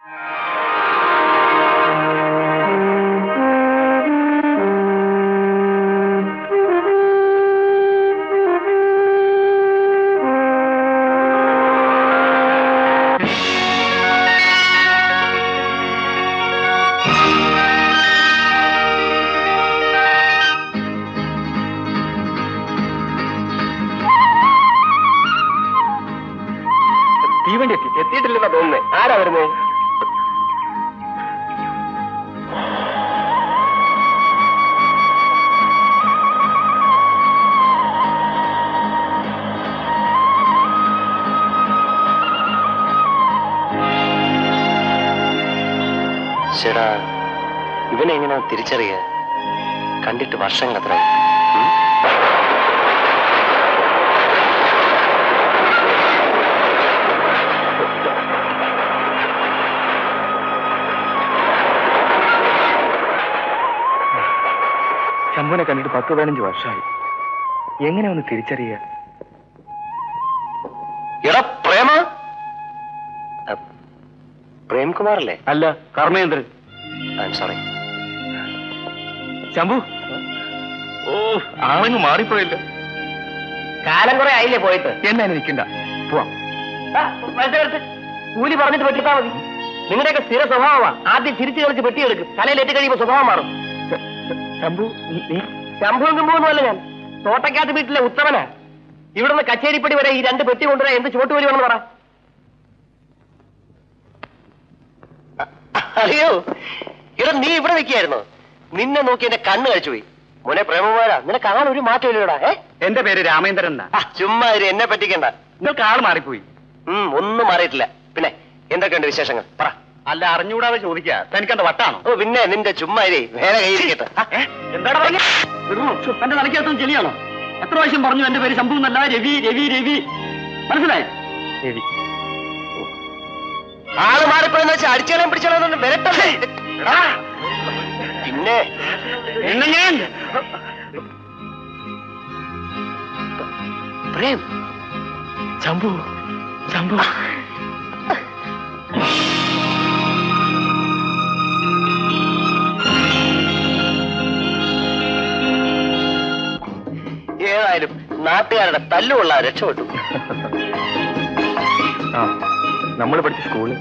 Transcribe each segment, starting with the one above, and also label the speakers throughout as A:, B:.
A: തീവണ്ടി എത്തി എത്തിയിട്ടില്ലെന്നാ തോന്നുന്നേ ആരാ വരുന്നേ
B: ചേടാ ഇവനെ എങ്ങനെ തിരിച്ചറിയുക കണ്ടിട്ട് വർഷങ്ങൾ അത്ര
A: ശംഭുവിനെ കണ്ടിട്ട് പത്ത് പതിനഞ്ച് വർഷമായി എങ്ങനെ ഒന്ന് തിരിച്ചറിയുക
B: എടാ പ്രേമ അ, പ്രേംകുമാർ അല്ലേ
A: അല്ല Karmendran
B: I am sorry
A: Shambhu ഓ ആളങ്ങ് മാറിപ്പോയില്ല
B: കാലം കുറെ ആയില്ലേ പോയിട്ട്
A: എന്നാ നിൽക്കണ്ട പോവാം
B: കൂലി പറഞ്ഞിട്ട് വെട്ടിത്താ മതി നിങ്ങളുടെയൊക്കെ സ്ഥിര സ്വഭാവമാണ് ആദ്യം ചിരിച്ചു കളിച്ച് വെട്ടിയെടുക്കും തലയിലേറ്റ് കഴിയുമ്പോൾ സ്വഭാവം മാറും
A: ശ- ശ- ശംഭു നീ- നീ
B: ശംഭുവും കുമ്പൊന്നുമല്ല ഞാൻ തോട്ടക്കാത്ത് വീട്ടിലെ ഉത്തമനാ ഇവിടുന്ന് കച്ചേരിപ്പടി വരെ ഈ രണ്ട് പെട്ടി കൊണ്ടുവരാൻ എന്ത് ചോട്ട് വരുമെന്ന് പറ അയ്യോ ഇവിടെ നീ ഇവിടെ നിൽക്കായിരുന്നു നിന്നെ നോക്കി എന്റെ കണ്ണ് കഴിച്ചുപോയി മോനെ പ്രേമമാരാ നിനക്ക് കാണാൻ ഒരു മാറ്റം ഇല്ലടാ ഏ
A: എന്റെ പേര് രാമേന്ദ്രൻ എന്നാ
B: ആ, ചുമ്മാ ഇരി, എന്നെ പറ്റിക്കണ്ട
A: നിങ്ങൾക്ക് ആൾ മാറിപ്പോയി
B: ഉം, ഒന്നും മാറിയിട്ടില്ല പിന്നെ എന്തൊക്കെയുണ്ട് വിശേഷങ്ങൾ പറ
A: അല്ല അറിഞ്ഞുകൂടാതെ ചോദിക്കാ തനിക്കെന്താ വട്ടാണോ
B: ഓ പിന്നെ നിന്റെ ചുമ്മാ ഇരി, വേറെ കയ്യിരിക്കട്ടെ
A: എന്താണ് പറഞ്ഞ എന്റെ തലയ്ക്കകത്തും ചെളിയാണോ എത്ര പ്രാവശ്യം പറഞ്ഞു എന്റെ പേര് ശംഭു എന്നല്ല രവി രവി രവി മനസ്സിലായി രവി
B: ആള് മാറിപ്പോയെന്ന് വെച്ചാൽ അടിച്ചാലും പിടിച്ചാലും വരട്ടല്ലേ എടാ, പിന്നെ
A: എന്നെ ഞാൻ
B: പ്രേം
A: ശംഭു ശംഭു
B: ഏതായാലും നാട്ടുകാരുടെ തല്ലുകൊള്ള രക്ഷപ്പെട്ടു
A: ആ നമ്മൾ പഠിച്ച സ്കൂള്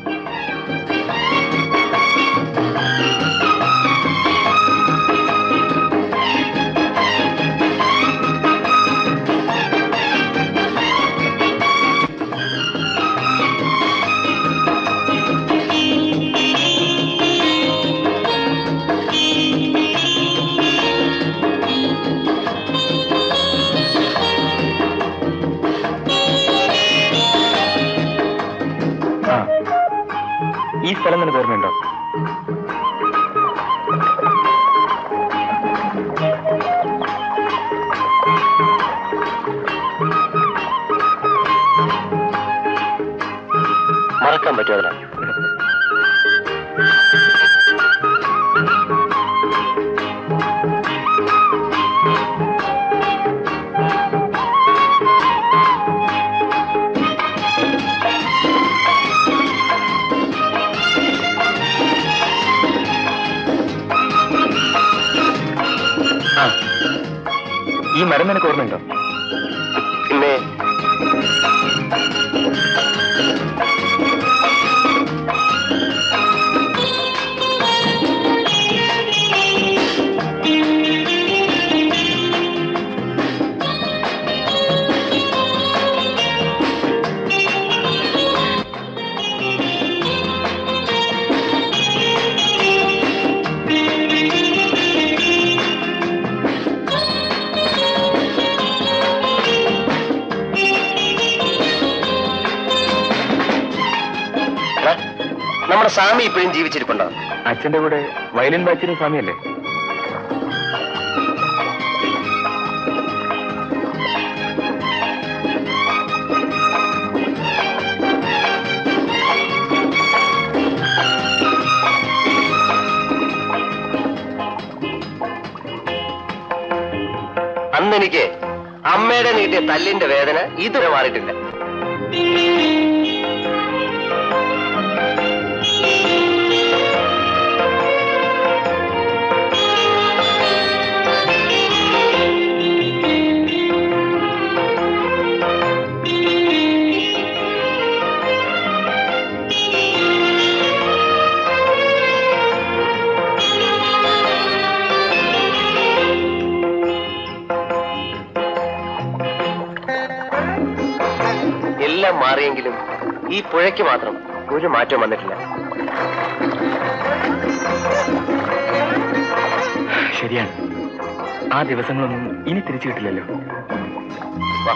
A: ആ ഈ സ്ഥലം നിനക്ക് ഓർമ്മയുണ്ടോ
B: മറക്കാൻ പറ്റുമോ അതിനാ
A: ആ ഈ മരം നിനക്ക് ഓർമ്മയുണ്ടോ
B: പിന്നെ എടാ, നമ്മുടെ സ്വാമി ഇപ്പോഴും ജീവിച്ചിരിപ്പുണ്ടോ
A: അച്ഛന്റെ കൂടെ വയലിൻ വായിച്ചിരുന്ന സ്വാമിയല്ലേ
B: അന്ന് എനിക്ക് അമ്മയുടെ നീട്ടിയ തല്ലിന്റെ വേദന ഇതുവരെ മാറിയിട്ടില്ല മാറിയെങ്കിലും ഈ പുഴയ്ക്ക് മാത്രം ഒരു മാറ്റവും വന്നിട്ടില്ല
C: ശരിയാണ് ആ ദിവസങ്ങളൊന്നും ഇനി തിരിച്ചു കിട്ടില്ലല്ലോ
B: വാ.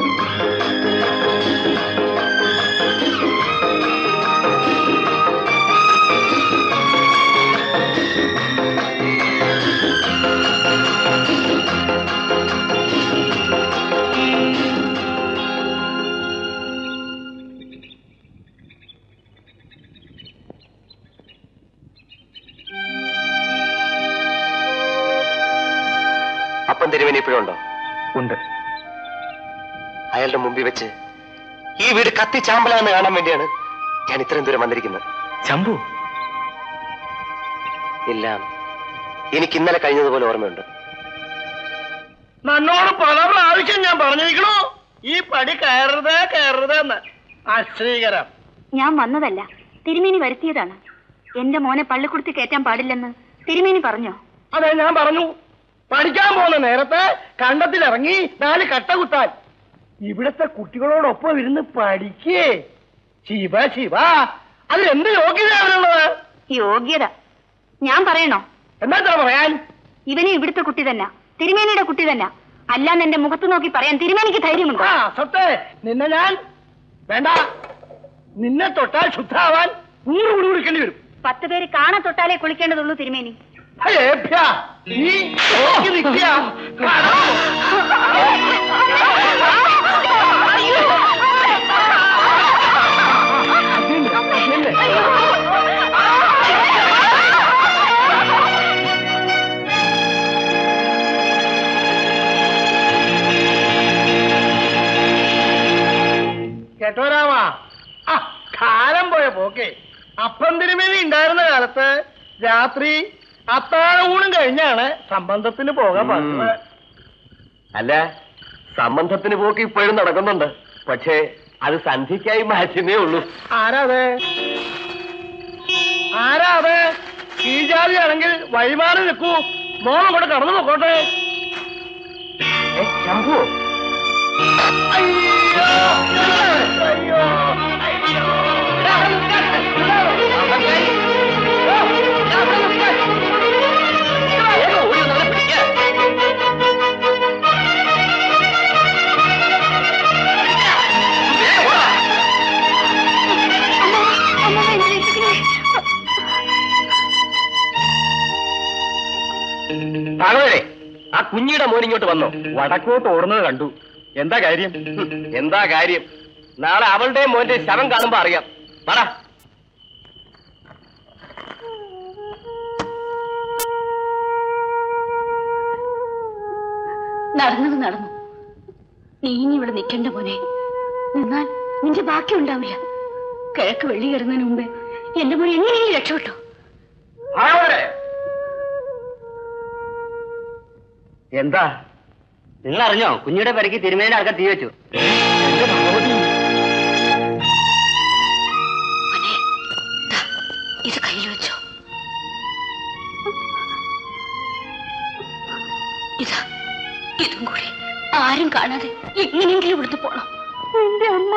B: അപ്പം തിരുവനി ഇപ്പോഴുണ്ടോ
C: ഉണ്ട്
B: അയാളുടെ മുമ്പിൽ വെച്ച് ഈ വീട് കത്തിച്ചാമ്പലാന്ന് കാണാൻ വേണ്ടിയാണ് ഞാൻ ഇത്രയും ദൂരം വന്നിരിക്കുന്നത്
C: ശംഭു
B: എല്ലാം എനിക്ക് ഇന്നലെ കഴിഞ്ഞതുപോലെ ഓർമ്മയുണ്ട്
A: നന്നോട് പല പ്രാവശ്യം ഞാൻ പറഞ്ഞിരിക്കണു ഈ പടി കയറരുത് കയറരുത് എന്ന് അശ്രീകരം
D: ഞാൻ വന്നതല്ല തിരുമേനി വരുത്തിയതാണ് എന്റെ മോനെ പള്ളിക്കുടുത്ത് കയറ്റാൻ പാടില്ലെന്ന് തിരുമേനി പറഞ്ഞോ
A: അതെ ഞാൻ പറഞ്ഞു പഠിക്കാൻ പോകുന്ന നേരത്തെ കണ്ടത്തിലിറങ്ങി നാല് കട്ട കുത്താൻ ഇവിടത്തെ കുട്ടികളോടൊപ്പം ഇരുന്ന് പഠിക്കേ ശിവ ശിവ അതിലെന്ത് യോഗ്യതയാണുള്ളത്
D: യോഗ്യത ഞാൻ പറയണോ
A: എന്താ പറയാൻ
D: ഇവനെ ഇവിടുത്തെ കുട്ടി തന്നെ തിരുമേനിയുടെ കുട്ടി തന്നെ അല്ലാന്ന് എന്റെ മുഖത്ത് നോക്കി പറയാൻ തിരുമേനിക്ക് ധൈര്യമുണ്ടോ
A: ആ സത്തെ നിന്നെ ഞാൻ വേണ്ട നിന്നെ തൊട്ടാൽ ശുദ്ധാവാൻ നൂറ് കുടി കുടിക്കേണ്ടി വരും
D: പത്ത് പേര് കാണാൻ തൊട്ടാലേ കുളിക്കേണ്ടതുള്ളൂ തിരുമേനി
A: ഏഭ്യ, നീ നോക്കി നിൽക്കുക കേട്ടോ രാമാ ആ കാലം പോയ പോക്കെ അപ്പം തിരുമേനി ഉണ്ടായിരുന്ന കാലത്ത് രാത്രി അത്താഴ ഊണും കഴിഞ്ഞാണ് സംബന്ധത്തിന് പോകാൻ പറഞ്ഞത്
B: അല്ല സംബന്ധത്തിന് പോക്ക് ഇപ്പോഴും നടക്കുന്നുണ്ട് പക്ഷേ അത് സന്ധ്യയ്ക്കായി മാറ്റുന്നേ ഉള്ളൂ
A: ആരാത് ആരാത് കീഴ്ജാതിയാണെങ്കിൽ വഴിമാറി നിൽക്കൂ മോളം കൂടെ കടന്നു പോക്കോട്ടെ
B: ഏ, ശംഭു
A: അയ്യോ അയ്യോ അയ്യോ
B: വേഗം ഓടി വന്ന് അവനെ പിടിക്ക്. വേഗം ഓടാ. ഭാഗവതരെ ആ കുഞ്ഞിയുടെ മോൻ ഇങ്ങോട്ട് വന്നോ
C: വടക്കോട്ട് ഓടുന്നത് കണ്ടു എന്താ കാര്യം
B: ഹും, എന്താ കാര്യം നാളെ അവളുടെ മോന്റെ ശവം കാണുമ്പോ അറിയാം പറ
D: നടന്നത് നടന്നു നീ ഇനി ഇവിടെ നിൽക്കണ്ട മോനെ എന്നാൽ നിന്റെ ബാക്കി ഉണ്ടാവില്ല കിഴക്ക് വെള്ളി കയറുന്നതിന് മുമ്പേ എന്റെ മോനെ എങ്ങനെയെങ്കിലും രക്ഷപ്പെട്ടോ
B: ഭാഗവതരെ എന്താ
A: നിങ്ങൾ അറിഞ്ഞോ കുഞ്ഞിയുടെ പെരക്ക് തിരുമേനി അടക്കം തീ വെച്ചു
C: എന്റെ ഭഗവതി
D: മോനെ ദാ, ഇത് കയ്യിൽ വെച്ചോ ഇതാ ഇതും കൂടി ആരും കാണാതെ എങ്ങനെയെങ്കിലും ഇവിടുന്ന് പോണം എന്റെ അമ്മ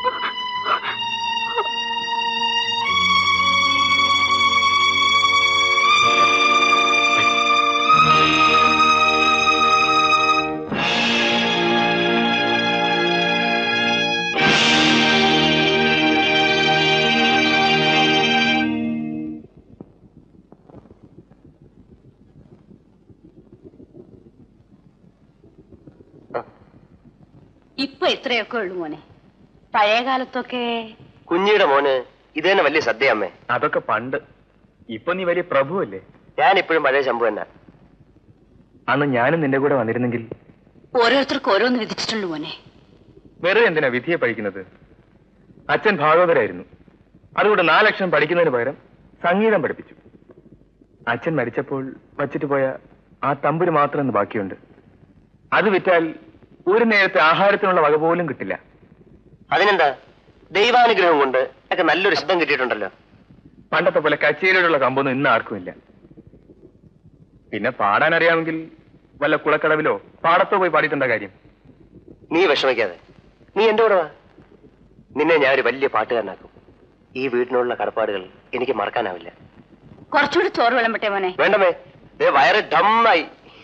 D: ഇപ്പൊ ഇത്രയൊക്കെ ഉള്ളു മോനെ പഴയ കാലത്തൊക്കെ
B: കുഞ്ഞിയുടെ മോന് ഇതന്നെ വലിയ സദ്യ അമ്മേ
C: അതൊക്കെ പണ്ട് ഇപ്പൊ നീ വലിയ പ്രഭുവല്ലേ
B: ഞാൻ ഇപ്പോഴും പഴയ ശംഭു തന്നെ
C: അന്ന് ഞാനും നിന്റെ കൂടെ വന്നിരുന്നെങ്കിൽ
D: ഓരോരുത്തർക്ക് ഓരോന്ന് വിധിച്ചിട്ടുള്ളൂ മോനെ
C: വെറുതെ എന്തിനാ വിധിയെ പഠിക്കുന്നത് അച്ഛൻ ഭാഗവതരായിരുന്നു അതുകൊണ്ട് നാലക്ഷരം പഠിക്കുന്നതിന് പകരം സംഗീതം പഠിപ്പിച്ചു അച്ഛൻ മരിച്ചപ്പോൾ വച്ചിട്ട് പോയ ആ തമ്പുര് മാത്രം ഇന്ന് ബാക്കിയുണ്ട് അത് വിറ്റാൽ ഒരു നേരത്തെ ആഹാരത്തിനുള്ള വക പോലും കിട്ടില്ല
B: അതിനെന്താ ദൈവാനുഗ്രഹം കൊണ്ട് ഒക്കെ നല്ലൊരു ശബ്ദം കിട്ടിയിട്ടുണ്ടല്ലോ
C: പണ്ടത്തെ പോലെ കച്ചേരിയോടുള്ള കമ്പൊന്നും ഇന്ന് ആർക്കുമില്ല പിന്നെ പാടാൻ അറിയാമെങ്കിൽ വല്ല കുളക്കടവിലോ പാടത്തോ പോയി പാടിയിട്ടുണ്ട കാര്യം
B: നീ വിഷമിക്കാതെ നീ എന്റെ കൂടെ വാ നിന്നെ ഞാൻ ഒരു വലിയ പാട്ടുകാരനാക്കും ഈ വീടിനുള്ള കടപ്പാടുകൾ എനിക്ക് മറക്കാനാവില്ല
D: കുറച്ചുകൂടി ചോറ് വിളമ്പട്ടെ മോനെ
B: വേണ്ടമേ ദേ വയറ് ഡമ്മായി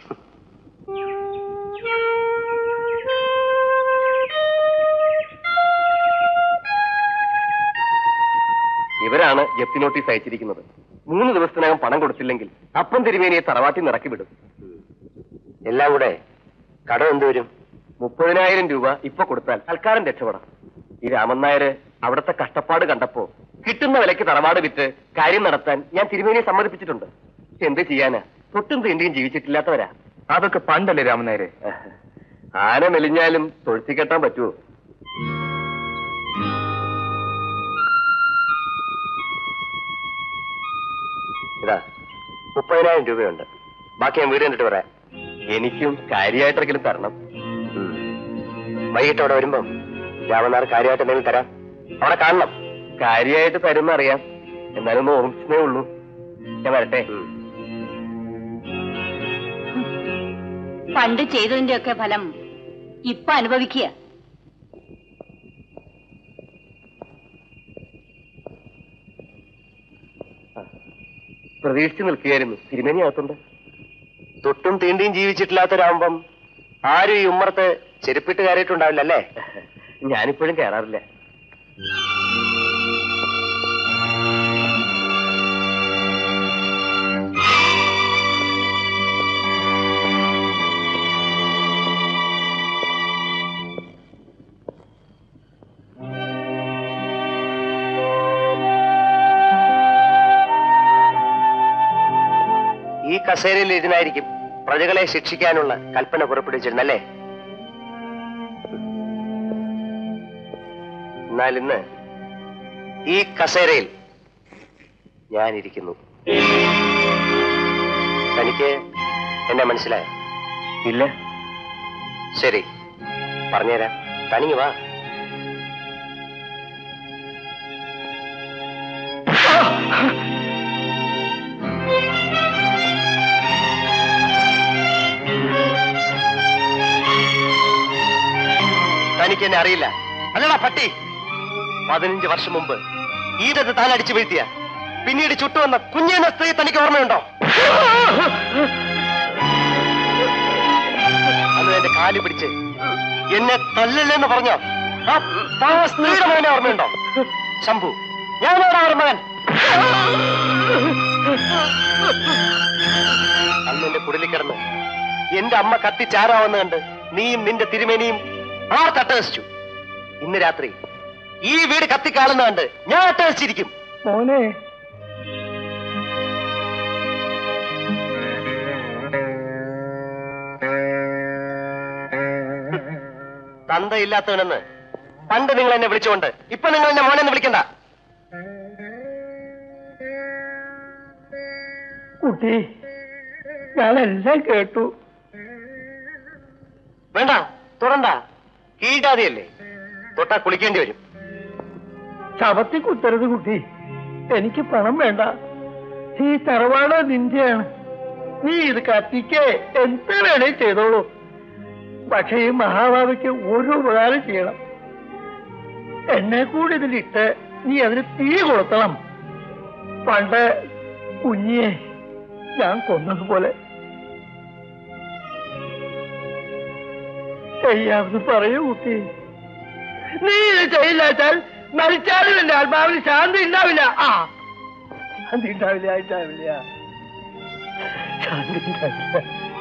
B: ഇവരാണ് ജപ്തി നോട്ടീസ് അയച്ചിരിക്കുന്നത് മൂന്ന് ദിവസത്തിനകം പണം കൊടുത്തില്ലെങ്കിൽ അപ്പം തിരുമേനിയെ തറവാട്ടി നിറക്കി വിടും എല്ലാം കൂടെ കടം എന്തുവരും മുപ്പതിനായിരം രൂപ ഇപ്പൊ കൊടുത്താൽ തൽക്കാലം രക്ഷപ്പെടാം ഈ രാമൻ നായര് അവിടുത്തെ കഷ്ടപ്പാട് കണ്ടപ്പോ കിട്ടുന്ന വിലയ്ക്ക് തറവാട് വിറ്റ് കാര്യം നടത്താൻ ഞാൻ തിരുമേനിയെ സമ്മതിപ്പിച്ചിട്ടുണ്ട് എന്ത് ചെയ്യാനാ തൊട്ടും തീണ്ടിയും ജീവിച്ചിട്ടില്ലാത്തവരാ
C: അതൊക്കെ പണ്ടല്ലേ രാമനായരെ
B: ആന മെലിഞ്ഞാലും തൊഴുത്തി കെട്ടാൻ പറ്റുമോ ഇതാ മുപ്പതിനായിരം രൂപയുണ്ട് ബാക്കി ഞാൻ വീട് കണ്ടിട്ട് പറയാം എനിക്കും കാര്യമായിട്ടെങ്കിലും തരണം ഉം. വൈകിട്ട് അവിടെ വരുമ്പം രാമനാർ കാര്യമായിട്ട് എന്തെങ്കിലും തരാം അവിടെ കാണണം കാര്യമായിട്ട് തരുമെന്ന് അറിയാം എന്നാലും ഒന്ന് ഓർമ്മിച്ചേ ഉള്ളൂ ഞാൻ വരട്ടെ
D: പണ്ട് ചെയ്തതിന്റെ ഒക്കെ ഫലം ഇപ്പൊ അനുഭവിക്കുക
B: പ്രതീക്ഷിച്ചു നിൽക്കുകയായിരുന്നു തിരുമേനി അകത്തുണ്ട് തൊട്ടും തീണ്ടിയും ജീവിച്ചിട്ടില്ലാത്തവരാകുമ്പം ആരും ഈ ഉമ്മറത്ത് ചെരുപ്പിട്ട് കയറിയിട്ടുണ്ടാവില്ല അല്ലേ ഞാനിപ്പോഴും കയറാറില്ല ഈ കസേരയിൽ ഇരുന്നായിരിക്കും പ്രജകളെ ശിക്ഷിക്കാനുള്ള കൽപ്പന പുറപ്പെടുവിച്ചിരുന്നല്ലേ എന്നാൽ ഇന്ന് ഈ കസേരയിൽ ഞാനിരിക്കുന്നു തനിക്ക് എന്നെ മനസ്സിലായോ
C: ഇല്ല
B: ശരി പറഞ്ഞുതരാം തനിങ്ങ് വാ തനിക്ക് എന്നെ അറിയില്ല അല്ലടാ പട്ടി പതിനഞ്ച് വർഷം മുമ്പ് ഈരത്ത് താൻ അടിച്ചു വീഴ്ത്തിയ പിന്നീട് ചുട്ടുവന്ന കുഞ്ഞെന്ന സ്ത്രീ തനിക്ക് ഓർമ്മയുണ്ടോ അന്ന് എന്റെ കാല് പിടിച്ച് എന്നെ തല്ലല്ലെന്ന് പറഞ്ഞോ ആ പാവ സ്ത്രീയുടെ മകനെ ഓർമ്മയുണ്ടോ ശംഭു ഞാനോടാ ഒരു മകൻ അന്ന് എന്റെ കുടിലിൽ കിടന്ന് എന്റെ അമ്മ കത്തി ചാരാവെന്ന് കണ്ട് നീയും നിന്റെ തിരുമേനിയും ആർ തട്ടഹസിച്ചു ഇന്ന് രാത്രി ഈ വീട് കത്തിക്കാളുന്ന കണ്ട് ഞാൻ അട്ടഹസിച്ചിരിക്കും
A: മോനെ
B: തന്തയില്ലാത്തവനെന്ന് പണ്ട് നിങ്ങൾ എന്നെ വിളിച്ചുകൊണ്ട് ഇപ്പൊ നിങ്ങൾ എന്നെ മോനെന്ന് വിളിക്കണ്ട
A: കുട്ടി ഞാനെല്ലാം കേട്ടു
B: വേണ്ട തൊടണ്ട കീഴാതെയല്ലേ തൊട്ടാ കുളിക്കേണ്ടി വരും
A: ശവത്തി കുത്തരുത് കുട്ടി എനിക്ക് പണം വേണ്ട ഈ തറവാട് നിന്റെയാണ് നീ ഇത് കത്തിക്കേ എന്ത് വേണേ ചെയ്തോളൂ പക്ഷെ ഈ മഹാഭാവിക്ക് ഒരു ഉപകാരം ചെയ്യണം എന്നെ കൂടി ഇതിലിട്ട് നീ അതിന് തീ കൊളുത്തണം പണ്ട് കുഞ്ഞിയെ ഞാൻ കൊന്നതുപോലെ ചെയ്യാമെന്ന് പറയൂ കുട്ടി നീ ഇത് ചെയ്യില്ല വെച്ചാൽ മരിച്ചാലും എന്റെ ആത്മാവിന് ശാന്തി ഉണ്ടാവില്ല ആ ശാന്തി ഉണ്ടാവില്ല ഉണ്ടാവില്ല ശാന്തി ഉണ്ടാവില്ല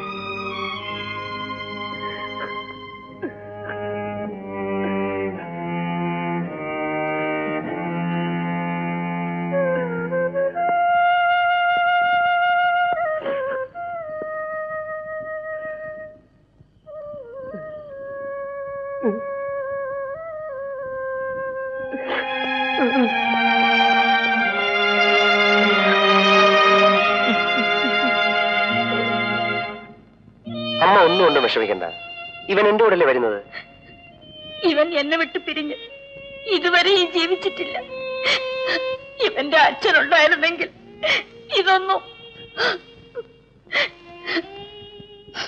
B: അമ്മ ഒന്നും കൊണ്ടും വിഷമിക്കണ്ട ഇവൻ എന്റെ കൂടല്ലേ വരുന്നത്
D: ഇവൻ എന്നെ വിട്ട് പിരിഞ്ഞ് ഇതുവരെയും ജീവിച്ചിട്ടില്ല ഇവന്റെ അച്ഛനുണ്ടായിരുന്നെങ്കിൽ ഇതൊന്നും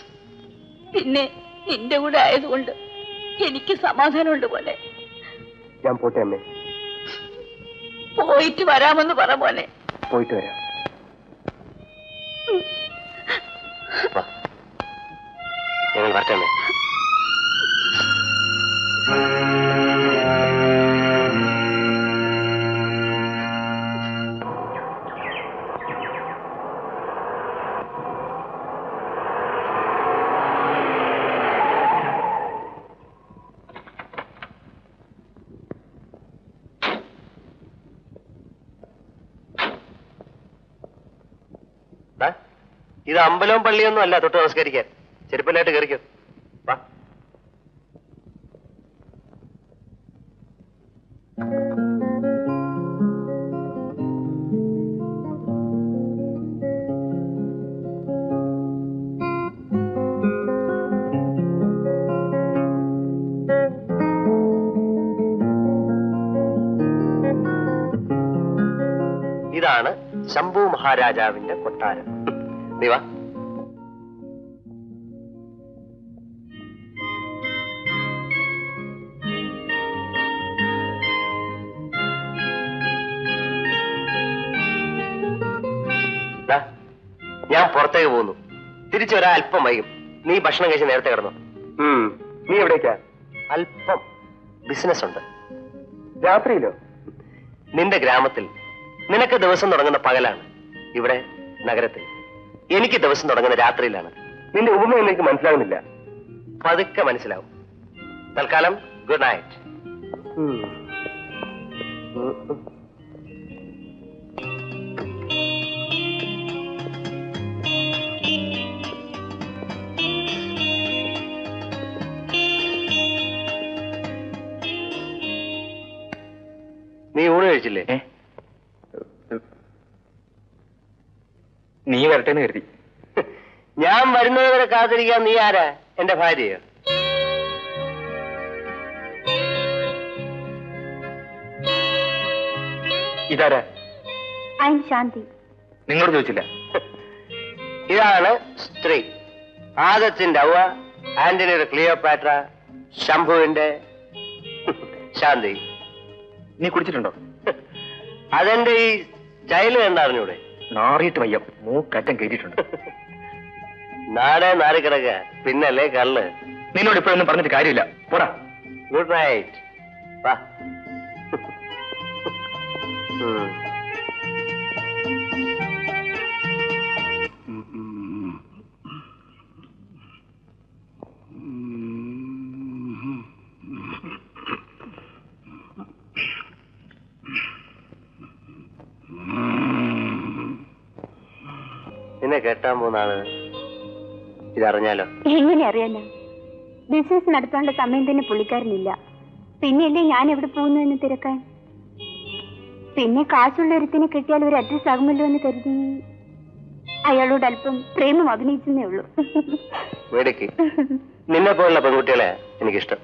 D: പിന്നെ നിന്റെ കൂടെ ആയതുകൊണ്ട് എനിക്ക് സമാധാനമുണ്ട് പോലെ
B: ഞാൻ പോട്ടെ അമ്മേ
D: പോയിട്ട് വരാമെന്ന് പറ മോനെ
B: പോയിട്ട് വരാം വാ. ഞങ്ങൾ വരട്ടെ അമ്മേ ദാ, ഇത് അമ്പലവും പള്ളിയൊന്നും അല്ല തൊട്ട് നമസ്കരിക്കാൻ ചെരുപ്പല്ലായിട്ട് കയറിക്കോ വാ ഇതാണ് ശംഭു മഹാരാജാവിന്റെ കൊട്ടാരം നീ വാ ദാ, ഞാൻ പുറത്തേക്ക് പോകുന്നു തിരിച്ചു വരാൻ അല്പം വൈകും നീ ഭക്ഷണം കഴിച്ച് നേരത്തെ കിടന്നു നീ എവിടേക്കാ അല്പം ബിസിനസ് ഉണ്ട് രാത്രിയിലോ നിന്റെ ഗ്രാമത്തിൽ നിനക്ക് ദിവസം തുടങ്ങുന്ന പകലാണ് ഇവിടെ നഗരത്തിൽ എനിക്ക് ദിവസം തുടങ്ങുന്ന രാത്രിയിലാണ് നിന്റെ ഉപമ എനിക്ക് മനസ്സിലാകുന്നില്ല പതുക്കെ മനസ്സിലാവും തൽക്കാലം ഗുഡ് നൈറ്റ് നീ ഊണ് കഴിച്ചില്ലേ
C: ഏ? നീ വരട്ടെന്ന് കരുതി
B: ഞാൻ വരുന്നത് വരെ കാത്തിരിക്കാൻ നീ ആരാ എന്റെ ഭാര്യയോ
C: ഇതാരാ
D: ഐ എം ശാന്തി
C: നിങ്ങളോട് ചോദിച്ചില്ല
B: ഇതാണ് സ്ത്രീ ആദത്തിന്റെ അവ ആന്റണിയുടെ ക്ലിയോപാട്ര ശംഭുവിന്റെ ശാന്തി
C: നീ കുടിച്ചിട്ടുണ്ടോ
B: അതെന്റെ ഈ സ്റ്റൈല് കണ്ടറിഞ്ഞൂടെ
C: നാറിയിട്ട് വയ്യ മൂക്കറ്റം കയറ്റിയിട്ടുണ്ട്
B: നാടേ നാറിക്കിടക്ക പിന്നല്ലേ കള്ള്
C: നിന്നോട് ഇപ്പോഴൊന്നും പറഞ്ഞിട്ട് കാര്യമില്ല പോടാ
B: ഗുഡ് നൈറ്റ് വാ ഉം. നിന്നെ കെട്ടാൻ പോകുന്ന ആള് ഇതറിഞ്ഞാലോ
E: എങ്ങനെ അറിയാനാ ബിസിനസ് നടത്താനുള്ള സമയം തന്നെ പുള്ളിക്കാരനില്ല പിന്നെയല്ലേ ഞാൻ എവിടെ പോകുന്നു എന്ന് തിരക്കാൻ പിന്നെ കാശുള്ള ഒരുത്തിനെ കിട്ടിയാൽ ഒരു അഡ്രസ് ആകുമല്ലോ എന്ന് കരുതി അയാളോട് അല്പം പ്രേമം അഭിനയിച്ചെന്നേ ഉള്ളൂ
B: വേടിക്ക് നിന്നെ പോലുള്ള പെൺകുട്ടികളെ എനിക്കിഷ്ടം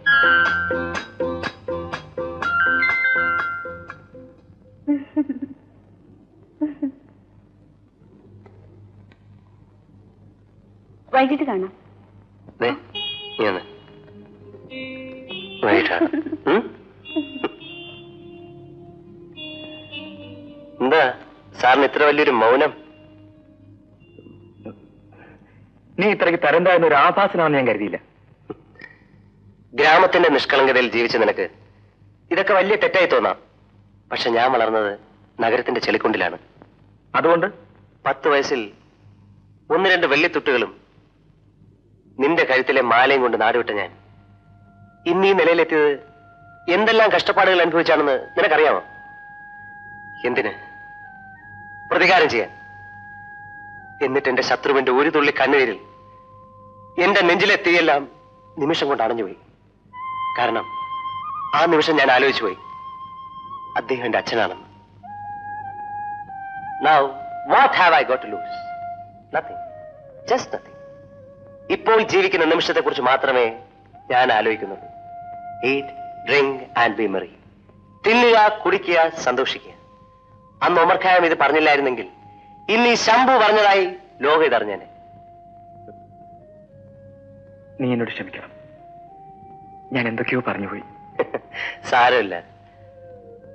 E: വൈകിട്ട് കാണാം
B: ദേ, നീ വന്ന്. വൈകിട്ടാണ് ഉം? എന്താ സാറിന് ഇത്ര വലിയൊരു മൗനം
C: നീ ഇത്രയ്ക്ക് തരം താഴ്ന്ന ഒരു ആഭാസനാണെന്ന് ഞാൻ കരുതിയില്ല
B: ഗ്രാമത്തിന്റെ നിഷ്കളങ്കതയിൽ ജീവിച്ച നിനക്ക് ഇതൊക്കെ വലിയ തെറ്റായി തോന്നാം പക്ഷെ ഞാൻ വളർന്നത് നഗരത്തിന്റെ ചെളിക്കുണ്ടിലാണ്
C: അതുകൊണ്ട്
B: പത്ത് വയസ്സിൽ ഒന്ന് രണ്ട് വെള്ളിത്തുട്ടുകളും നിന്റെ കഴുത്തിലെ മാലയും കൊണ്ട് നാടുവിട്ട ഞാൻ ഇന്ന് ഈ നിലയിലെത്തിയത് എന്തെല്ലാം കഷ്ടപ്പാടുകൾ അനുഭവിച്ചാണെന്ന് നിനക്കറിയാമോ എന്തിന് പ്രതികാരം ചെയ്യാൻ എന്നിട്ട് എന്റെ ശത്രുവിന്റെ ഒരു തുള്ളി കണ്ണുനീരിൽ എന്റെ നെഞ്ചിലെ തീയെല്ലാം നിമിഷം കൊണ്ട് അണഞ്ഞുപോയി കാരണം ആ നിമിഷം ഞാൻ ആലോചിച്ചു പോയി അദ്ദേഹം എന്റെ അച്ഛനാണെന്ന് Now, what have I got to lose? Nothing. Just nothing. ഇപ്പോൾ ജീവിക്കുന്ന നിമിഷത്തെക്കുറിച്ച് മാത്രമേ ഞാൻ ആലോചിക്കുന്നുള്ളൂ eat drink and be merry തിന്നുക കുടിക്കുക സന്തോഷിക്കുക അന്ന് ഒമർഖായം ഇത് പറഞ്ഞില്ലായിരുന്നെങ്കിൽ ഇന്ന് ഈ ശംഭു പറഞ്ഞതായി ലോകം ഇതറിഞ്ഞേനെ
C: നീ എന്നോട് ക്ഷമിക്കണം ഞാൻ എന്തൊക്കെയോ പറഞ്ഞുപോയി
B: സാരമില്ല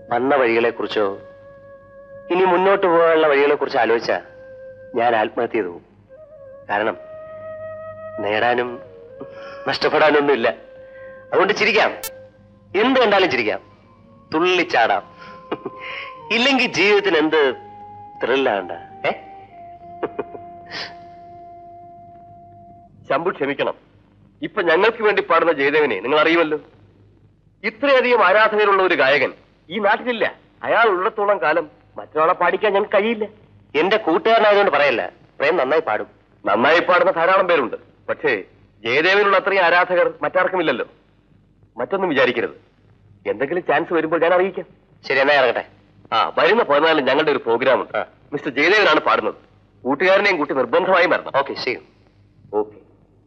B: വന്ന വഴികളെ കുറിച്ചോ ഇനി മുന്നോട്ട് പോകാനുള്ള വഴികളെ കുറിച്ച് ആലോചിച്ച ഞാൻ ആത്മഹത്യ ചെയ്തു പോകും കാരണം നേടാനും നഷ്ടപ്പെടാനൊന്നുമില്ല അതുകൊണ്ട് ചിരിക്കാം എന്ത് കണ്ടാലും ചിരിക്കാം തുള്ളിച്ചാടാം ഇല്ലെങ്കിൽ ജീവിതത്തിന് എന്ത് ത്രില്ലാണ്ട ഏ ശംഭു ക്ഷമിക്കണം ഇപ്പൊ ഞങ്ങൾക്ക് വേണ്ടി പാടുന്ന ജയദേവനെ നിങ്ങൾ അറിയുമല്ലോ ഇത്രയധികം ആരാധകരുള്ള ഒരു ഗായകൻ ഈ നാട്ടിലില്ല അയാൾ ഉള്ളിടത്തോളം കാലം മറ്റൊരാളെ പാടിക്കാൻ ഞങ്ങൾക്ക് കഴിയില്ല എന്റെ കൂട്ടുകാരനായതുകൊണ്ട് പറയല്ല പ്രേം നന്നായി പാടും നന്നായി പാടുന്ന ധാരാളം പേരുണ്ട് പക്ഷേ ജയദേവനുള്ള അത്രയും ആരാധകർ മറ്റാർക്കുമില്ലല്ലോ മറ്റൊന്നും വിചാരിക്കരുത് എന്തെങ്കിലും ചാൻസ് വരുമ്പോൾ ഞാൻ അറിയിക്കാം ശരി എന്നാ ഇറങ്ങട്ടെ ആ വരുന്ന പതിനാലിന് ഞങ്ങളുടെ ഒരു പ്രോഗ്രാം ഉണ്ട് മിസ്റ്റർ ജയദേവനാണ് പാടുന്നത് കൂട്ടുകാരനെയും കൂട്ടി നിർബന്ധമായും വരണം ഓക്കെ ശരി ഓക്കെ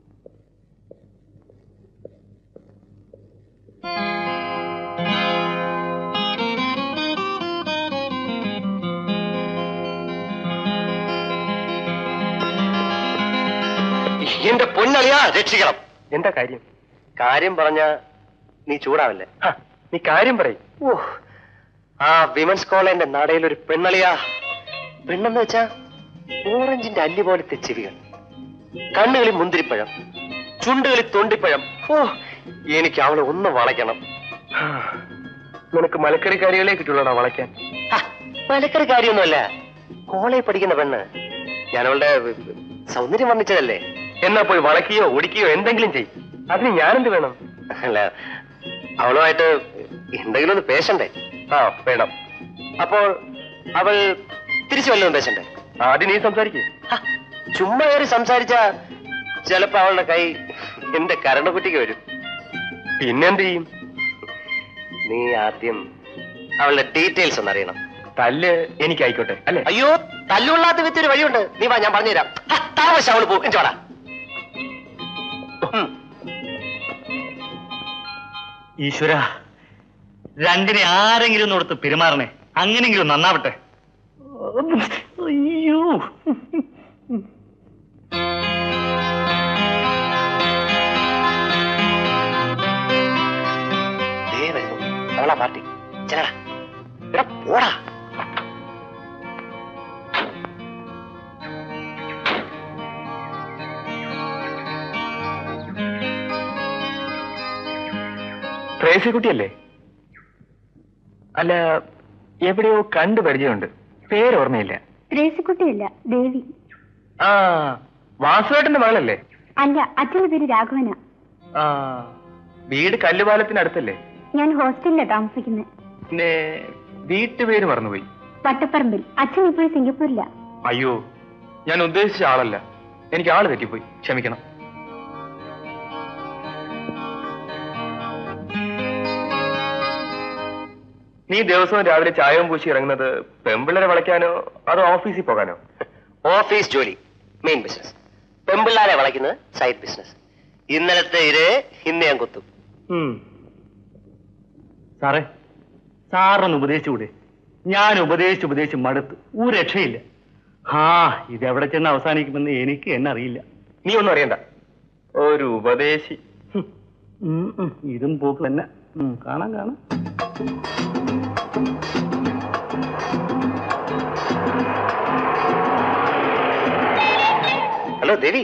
B: എന്റെ പൊന്നളിയാ രക്ഷിക്കണം എന്താ കാര്യം കാര്യം പറഞ്ഞ നീ ചൂടാവല്ലേ നീ കാര്യം പറയും ഓ ആ വിമൻസ് കോളേജിന്റെ നടയിൽ ഒരു പെണ്ണളിയാ പെണ്ണെന്ന് വെച്ചാ ഓറഞ്ചിന്റെ അല്ലി പോലത്തെ ചെവികൾ കണ്ണുകളിൽ മുന്തിരിപ്പഴം ചുണ്ടുകളിൽ തൊണ്ടിപ്പഴം ഓ എനിക്ക് അവളെ ഒന്ന് വളയ്ക്കണം നിനക്ക് മലക്കറി കാര്യങ്ങളെ കിട്ടുള്ളടാ വളയ്ക്കാൻ മലക്കറി കാര്യമൊന്നുമല്ല കോളേജ് പഠിക്കുന്ന പെണ്ണ് ഞാൻ അവളുടെ സൗന്ദര്യം വർണ്ണിച്ചതല്ലേ എന്നാ പോയി വളയ്ക്കുകയോ ഒടിക്കുകയോ എന്തെങ്കിലും ചെയ്യും അതിന് ഞാനെന്ത് വേണം അല്ല അവളുമായിട്ട് എന്തെങ്കിലും ഒന്ന് പേശണ്ടേ ആ വേണം അപ്പോൾ അവൾ തിരിച്ചു വല്ലതും പേശണ്ടേ ആദ്യം നീ സംസാരിക്കേ ചുമ്മാ കയറി സംസാരിച്ച ചിലപ്പോ അവളുടെ കൈ എന്റെ കരണക്കുറ്റിക്ക് വരും പിന്നെന്ത് ചെയ്യും നീ ആദ്യം അവളുടെ ഡീറ്റെയിൽസ് ഒന്ന് അറിയണം തല്ല് എനിക്കായിക്കോട്ടെ അല്ലേ അയ്യോ തല്ലുകൊള്ളാത്ത വിത്തൊരു വഴിയുണ്ട് നീ വാ ഞാൻ പറഞ്ഞുതരാം ആ, താമസിച്ച് അവള് പോകും ചോടാ
F: ഈശ്വര രണ്ടിനെ ആരെങ്കിലും ഒന്ന് കൊടുത്ത് പെരുമാറണേ അങ്ങനെങ്കിലും നന്നാവട്ടെ അയ്യോ
B: ദേ വരുന്നു അവളാ പാർട്ടി ചെല്ലടാ എടാ പോടാ
C: ട്രേസിക്കുട്ടിയല്ലേ അല്ല എവിടെയോ കണ്ടു പരിചയമുണ്ട് പേരോർമ്മയില്ല
E: ത്രേസിക്കുട്ടിയല്ല ദേവി
C: ആ വാസുവേട്ടന്റെ മകളല്ലേ
E: അല്ല അച്ഛന്റെ പേര് രാഘവന
C: ആ വീട് കല്ലുപാലത്തിനടുത്തല്ലേ
E: ഞാൻ ഹോസ്റ്റലിലാണ് താമസിക്കുന്നത്
C: പിന്നെ വീട്ടുപേര് മറന്നുപോയി
E: വട്ടപ്പറമ്പിൽ അച്ഛൻ ഇപ്പോഴും സിംഗപ്പൂരില
C: അയ്യോ ഞാൻ ഉദ്ദേശിച്ച ആളല്ല എനിക്ക് ആള് തെറ്റിപ്പോയി ക്ഷമിക്കണം നീ ദിവസവും രാവിലെ ചായവും പൂശി ഇറങ്ങുന്നത് പെമ്പിള്ളരെ വിളയ്ക്കാനോ അതോ ഓഫീസിൽ പോകാനോ
B: ഓഫീസ് ജോലി മെയിൻ ബിസിനസ് പെമ്പിള്ളാരെ വളയ്ക്കുന്നത് സൈഡ് ബിസിനസ് ഇന്നലത്തെ ഇത് ഇന്ന് ഞാൻ കുത്തും
F: സാറേ സാറിനൊന്ന് ഉപദേശിച്ചുകൂടെ ഞാൻ ഉപദേശിച്ച് ഉപദേശിച്ച് മടുത്തു ഒരു രക്ഷയില്ല ആ ഇതെവിടെ ചെന്ന് അവസാനിക്കുമെന്ന് എനിക്ക് എന്നെ അറിയില്ല
C: നീ ഒന്നും അറിയണ്ട ഒരു ഉപദേശി
F: ഉം, ഉം, ഇതും പോക്ക് തന്നെ ഉം, കാണാം കാണാം
B: ഹലോ ദേവി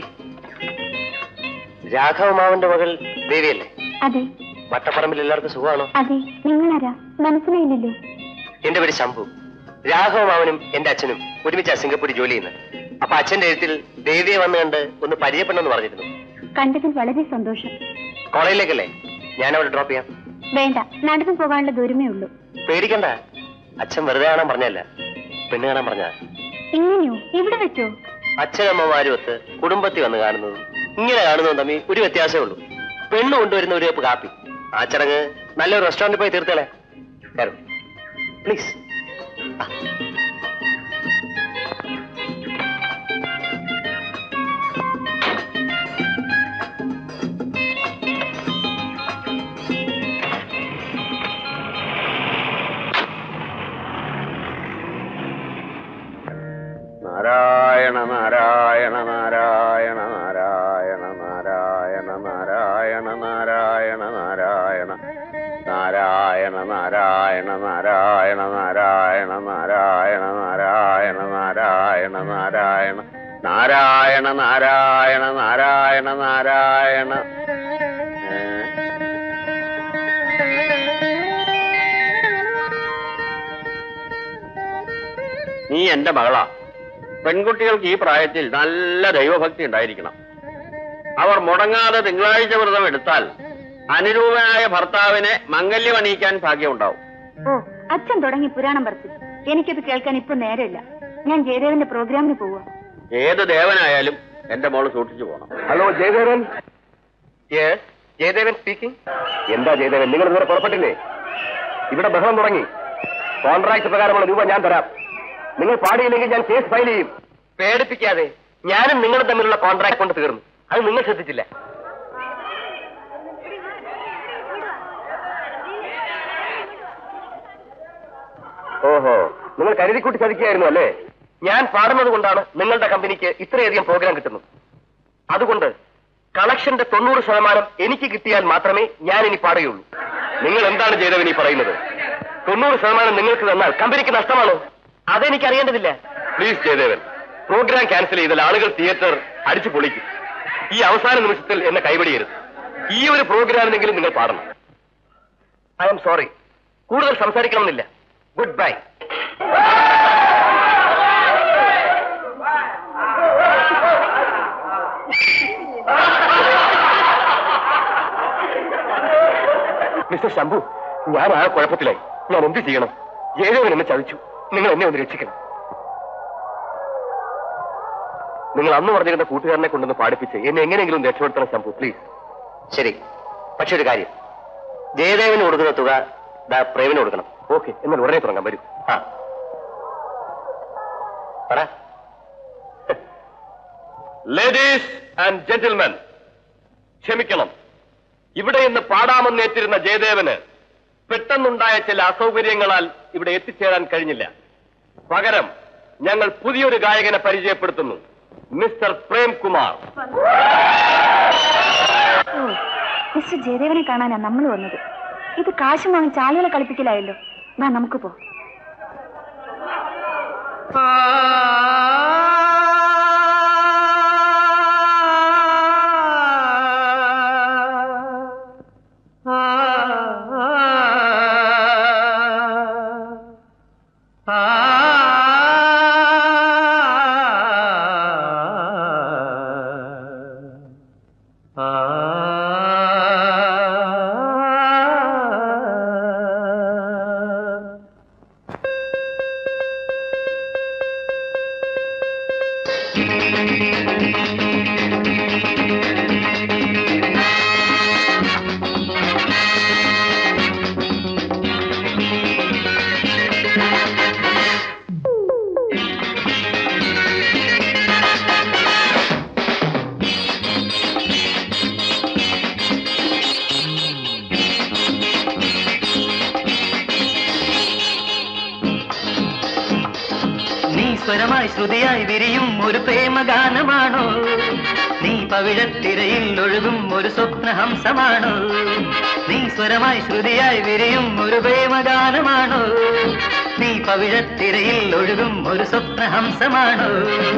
B: രാഘവ മാവന്റെ മകൾ ദേവിയല്ലേ
E: അതെ
B: വട്ടപ്പറമ്പിൽ എല്ലാവർക്കും സുഖമാണോ
E: അതെ നിങ്ങളാരാ മനസ്സിലായില്ലല്ലോ
B: എന്റെ പേര് ശംഭു രാഘവ മാവനും എന്റെ അച്ഛനും ഒരുമിച്ചാ സിംഗപ്പൂരിൽ ജോലി ചെയ്യുന്നത് അപ്പൊ അച്ഛന്റെ എഴുത്തിൽ ദേവിയെ വന്ന് കണ്ട് ഒന്ന് പരിചയപ്പെടണമെന്ന് പറഞ്ഞിരുന്നു
E: കണ്ടതിൽ വളരെ സന്തോഷം
B: കോളേജിലേക്കല്ലേ ഞാൻ അവിടെ ഡ്രോപ്പ് ചെയ്യാം
E: വേണ്ട നടന്നു പോകാനുള്ള ദൂരമേ ഉള്ളൂ
B: പേടിക്കണ്ട അച്ഛൻ വെറുതെ കാണാൻ പറഞ്ഞല്ല പെണ്ണ് കാണാൻ പറഞ്ഞ
E: എങ്ങനെയോ ഇവിടെ വെച്ചോ
B: അച്ഛനമ്മമാരും ഒത്ത് കുടുംബത്തിൽ വന്ന് കാണുന്നതും ഇങ്ങനെ കാണുന്നതും തമ്മിൽ ഒരു വ്യത്യാസമേ ഉള്ളൂ പെണ്ണ് കൊണ്ടുവരുന്ന ഒരു കപ്പ് കാപ്പി ആ ചടങ്ങ് നല്ലൊരു റെസ്റ്റോറന്റിൽ പോയി തീർത്തല്ലേ പ്ലീസ്
G: നാരായണ നാരായണ നാരായണ നാരായണ നാരായണ നാരായണ നാരായണ നാരായണ നാരായണ നാരായണ നാരായണ നാരായണ നാരായണ നാരായണ നാരായണ നാരായണ നാരായണ നാരായണ നാരായണ നാരായണ നാരായണ ഏ? നീ എന്റെ മകളാ പെൺകുട്ടികൾക്ക് ഈ പ്രായത്തിൽ നല്ല ദൈവഭക്തി ഉണ്ടായിരിക്കണം അവർ മുടങ്ങാതെ തിങ്കളാഴ്ച വ്രതം എടുത്താൽ അനുരൂപനായ ഭർത്താവിനെ മംഗല്യം അണിയിക്കാൻ ഭാഗ്യമുണ്ടാവും
E: ഓ അച്ഛൻ തുടങ്ങി പുരാണം പറച്ചിൽ എനിക്കത് കേൾക്കാൻ ഇപ്പൊ നേരമില്ല ഞാൻ ജയദേവന്റെ പ്രോഗ്രാമിന് പോവാ
G: ഏത് ദേവനായാലും എന്റെ മോള് സൂക്ഷിച്ചു പോകണം
B: hello Jayadevan yes Jayadevan speaking എന്താ ജയദേവൻ നിങ്ങൾ ഇതുവരെ പുറപ്പെട്ടില്ലേ ഇവിടെ ബഹളം തുടങ്ങി കോൺട്രാക്ട് പ്രകാരമുള്ള രൂപ ഞാൻ തരാം നിങ്ങൾ പാടിയില്ലെങ്കിൽ ഞാൻ കേസ് ഫയൽ ചെയ്യും പേടിപ്പിക്കാതെ ഞാനും നിങ്ങളും തമ്മിലുള്ള കോൺട്രാക്ട് കൊണ്ട് തീർന്നു അത് നിങ്ങൾ ശ്രദ്ധിച്ചില്ല ഓഹോ നിങ്ങൾ കരുതിക്കൂട്ടി ചതിക്കുകയായിരുന്നു അല്ലേ ഞാൻ പാടുന്നത് കൊണ്ടാണ് നിങ്ങളുടെ കമ്പനിക്ക് ഇത്രയധികം പ്രോഗ്രാം കിട്ടുന്നത് അതുകൊണ്ട് കളക്ഷന്റെ തൊണ്ണൂറ് ശതമാനം എനിക്ക് കിട്ടിയാൽ മാത്രമേ ഞാൻ ഇനി പാടുകയുള്ളൂ നിങ്ങൾ എന്താണ് ചെയ്തവൻ ഈ പറയുന്നത് തൊണ്ണൂറ് ശതമാനം നിങ്ങൾക്ക് തന്നാൽ കമ്പനിക്ക് നഷ്ടമാണോ അതെനിക്ക് അറിയേണ്ടതില്ല പ്ലീസ് ജയദേവൻ പ്രോഗ്രാം ക്യാൻസൽ ചെയ്താൽ ആളുകൾ തിയേറ്റർ അടിച്ചു പൊളിക്കും ഈ അവസാന നിമിഷത്തിൽ എന്നെ കൈവടിയരുത് ഈ ഒരു പ്രോഗ്രാമിനെങ്കിലും നിങ്ങൾ പാടണം ഐ എം സോറി കൂടുതൽ സംസാരിക്കണമെന്നില്ല ഗുഡ് ബൈ മിസ്റ്റർ ശംഭു ഞാൻ ആ കുഴപ്പത്തിലായി ഞാൻ എന്ത് ചെയ്യണം ഏതോവൻ എന്നെ ചതിച്ചു നിങ്ങൾ എന്നെ ഒന്ന് രക്ഷിക്കണം നിങ്ങൾ അന്ന് പറഞ്ഞിരുന്ന കൂട്ടുകാരനെ കൊണ്ടൊന്ന് പാടിപ്പിച്ച് എന്നെ എങ്ങനെയെങ്കിലും ഒന്ന് രക്ഷപ്പെടുത്തണം ശംഭു പ്ലീസ് ശരി പക്ഷെ ഒരു കാര്യം ജയദേവന് കൊടുക്കുന്ന തുക ദാ പ്രേമിന് കൊടുക്കണം ഓക്കെ എന്നാൽ ഉടനെ തുടങ്ങാം വരൂ ആ പറ ലേഡീസ് ആൻഡ് ജെന്റിൽമെൻ ക്ഷമിക്കണം ഇവിടെ ഇന്ന് പാടാമെന്നേറ്റിരുന്ന ജയദേവന് പെട്ടെന്നുണ്ടായ ചില അസൗകര്യങ്ങളാൽ ഇവിടെ എത്തിച്ചേരാൻ കഴിഞ്ഞില്ല പകരം ഞങ്ങൾ പുതിയൊരു ഗായകനെ പരിചയപ്പെടുത്തുന്നു മിസ്റ്റർ പ്രേംകുമാർ
E: ഓ മിസ്റ്റർ ജയദേവനെ കാണാനാ നമ്മൾ വന്നത് ഇത് കാശ് വാങ്ങിച്ച് ആളുകളെ കളിപ്പിക്കലായല്ലോ വാ നമുക്ക് പോ
H: നീ സ്വരമായി ശ്രുതിയായി വിരിയും ഒരു പ്രേമഗാനമാണോ നീ പവിഴത്തിരയിൽ ഒഴുകും ഒരു സ്വപ്നഹംസമാണോ നീ സ്വരമായി ശ്രുതിയായി വിരിയും ഒരു പ്രേമഗാനമാണോ നീ പവിഴത്തിരയിൽ ഒഴുകും ഒരു സ്വപ്നഹംസമാണോ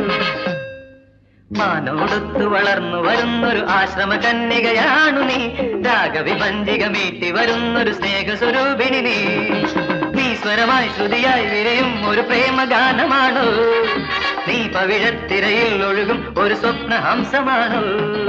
H: മാനോടൊത്തു വളർന്നു വരുന്നൊരു ആശ്രമ കന്യകയാണു നീ രാഗവിഭഞ്ചിക മീട്ടി വരുന്നൊരു സ്നേഹസ്വരൂപിണി നീ നീ സ്വരമായി ശ്രുതിയായി വിരയും ഒരു പ്രേമഗാനമാണോ നീ പവിഴത്തിരയിൽ ഒഴുകും ഒരു സ്വപ്നഹംസമാണോ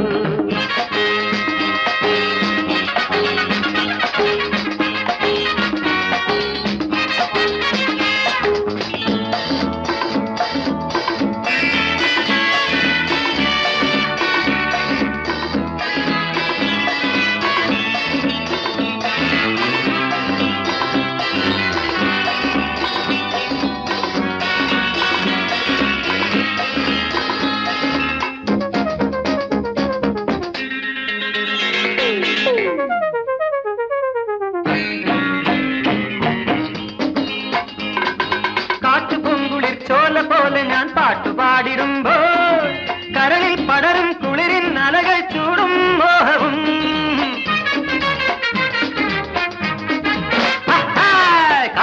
H: കാട്ടുപൂങ്കുളിർ ചോല പോലെ ഞാൻ പാട്ടുപാടിടുമ്പോൾ കരളിൽ പടരും കുളിരിൻ അലകൾ ചൂടും മോഹവും ആഹാ!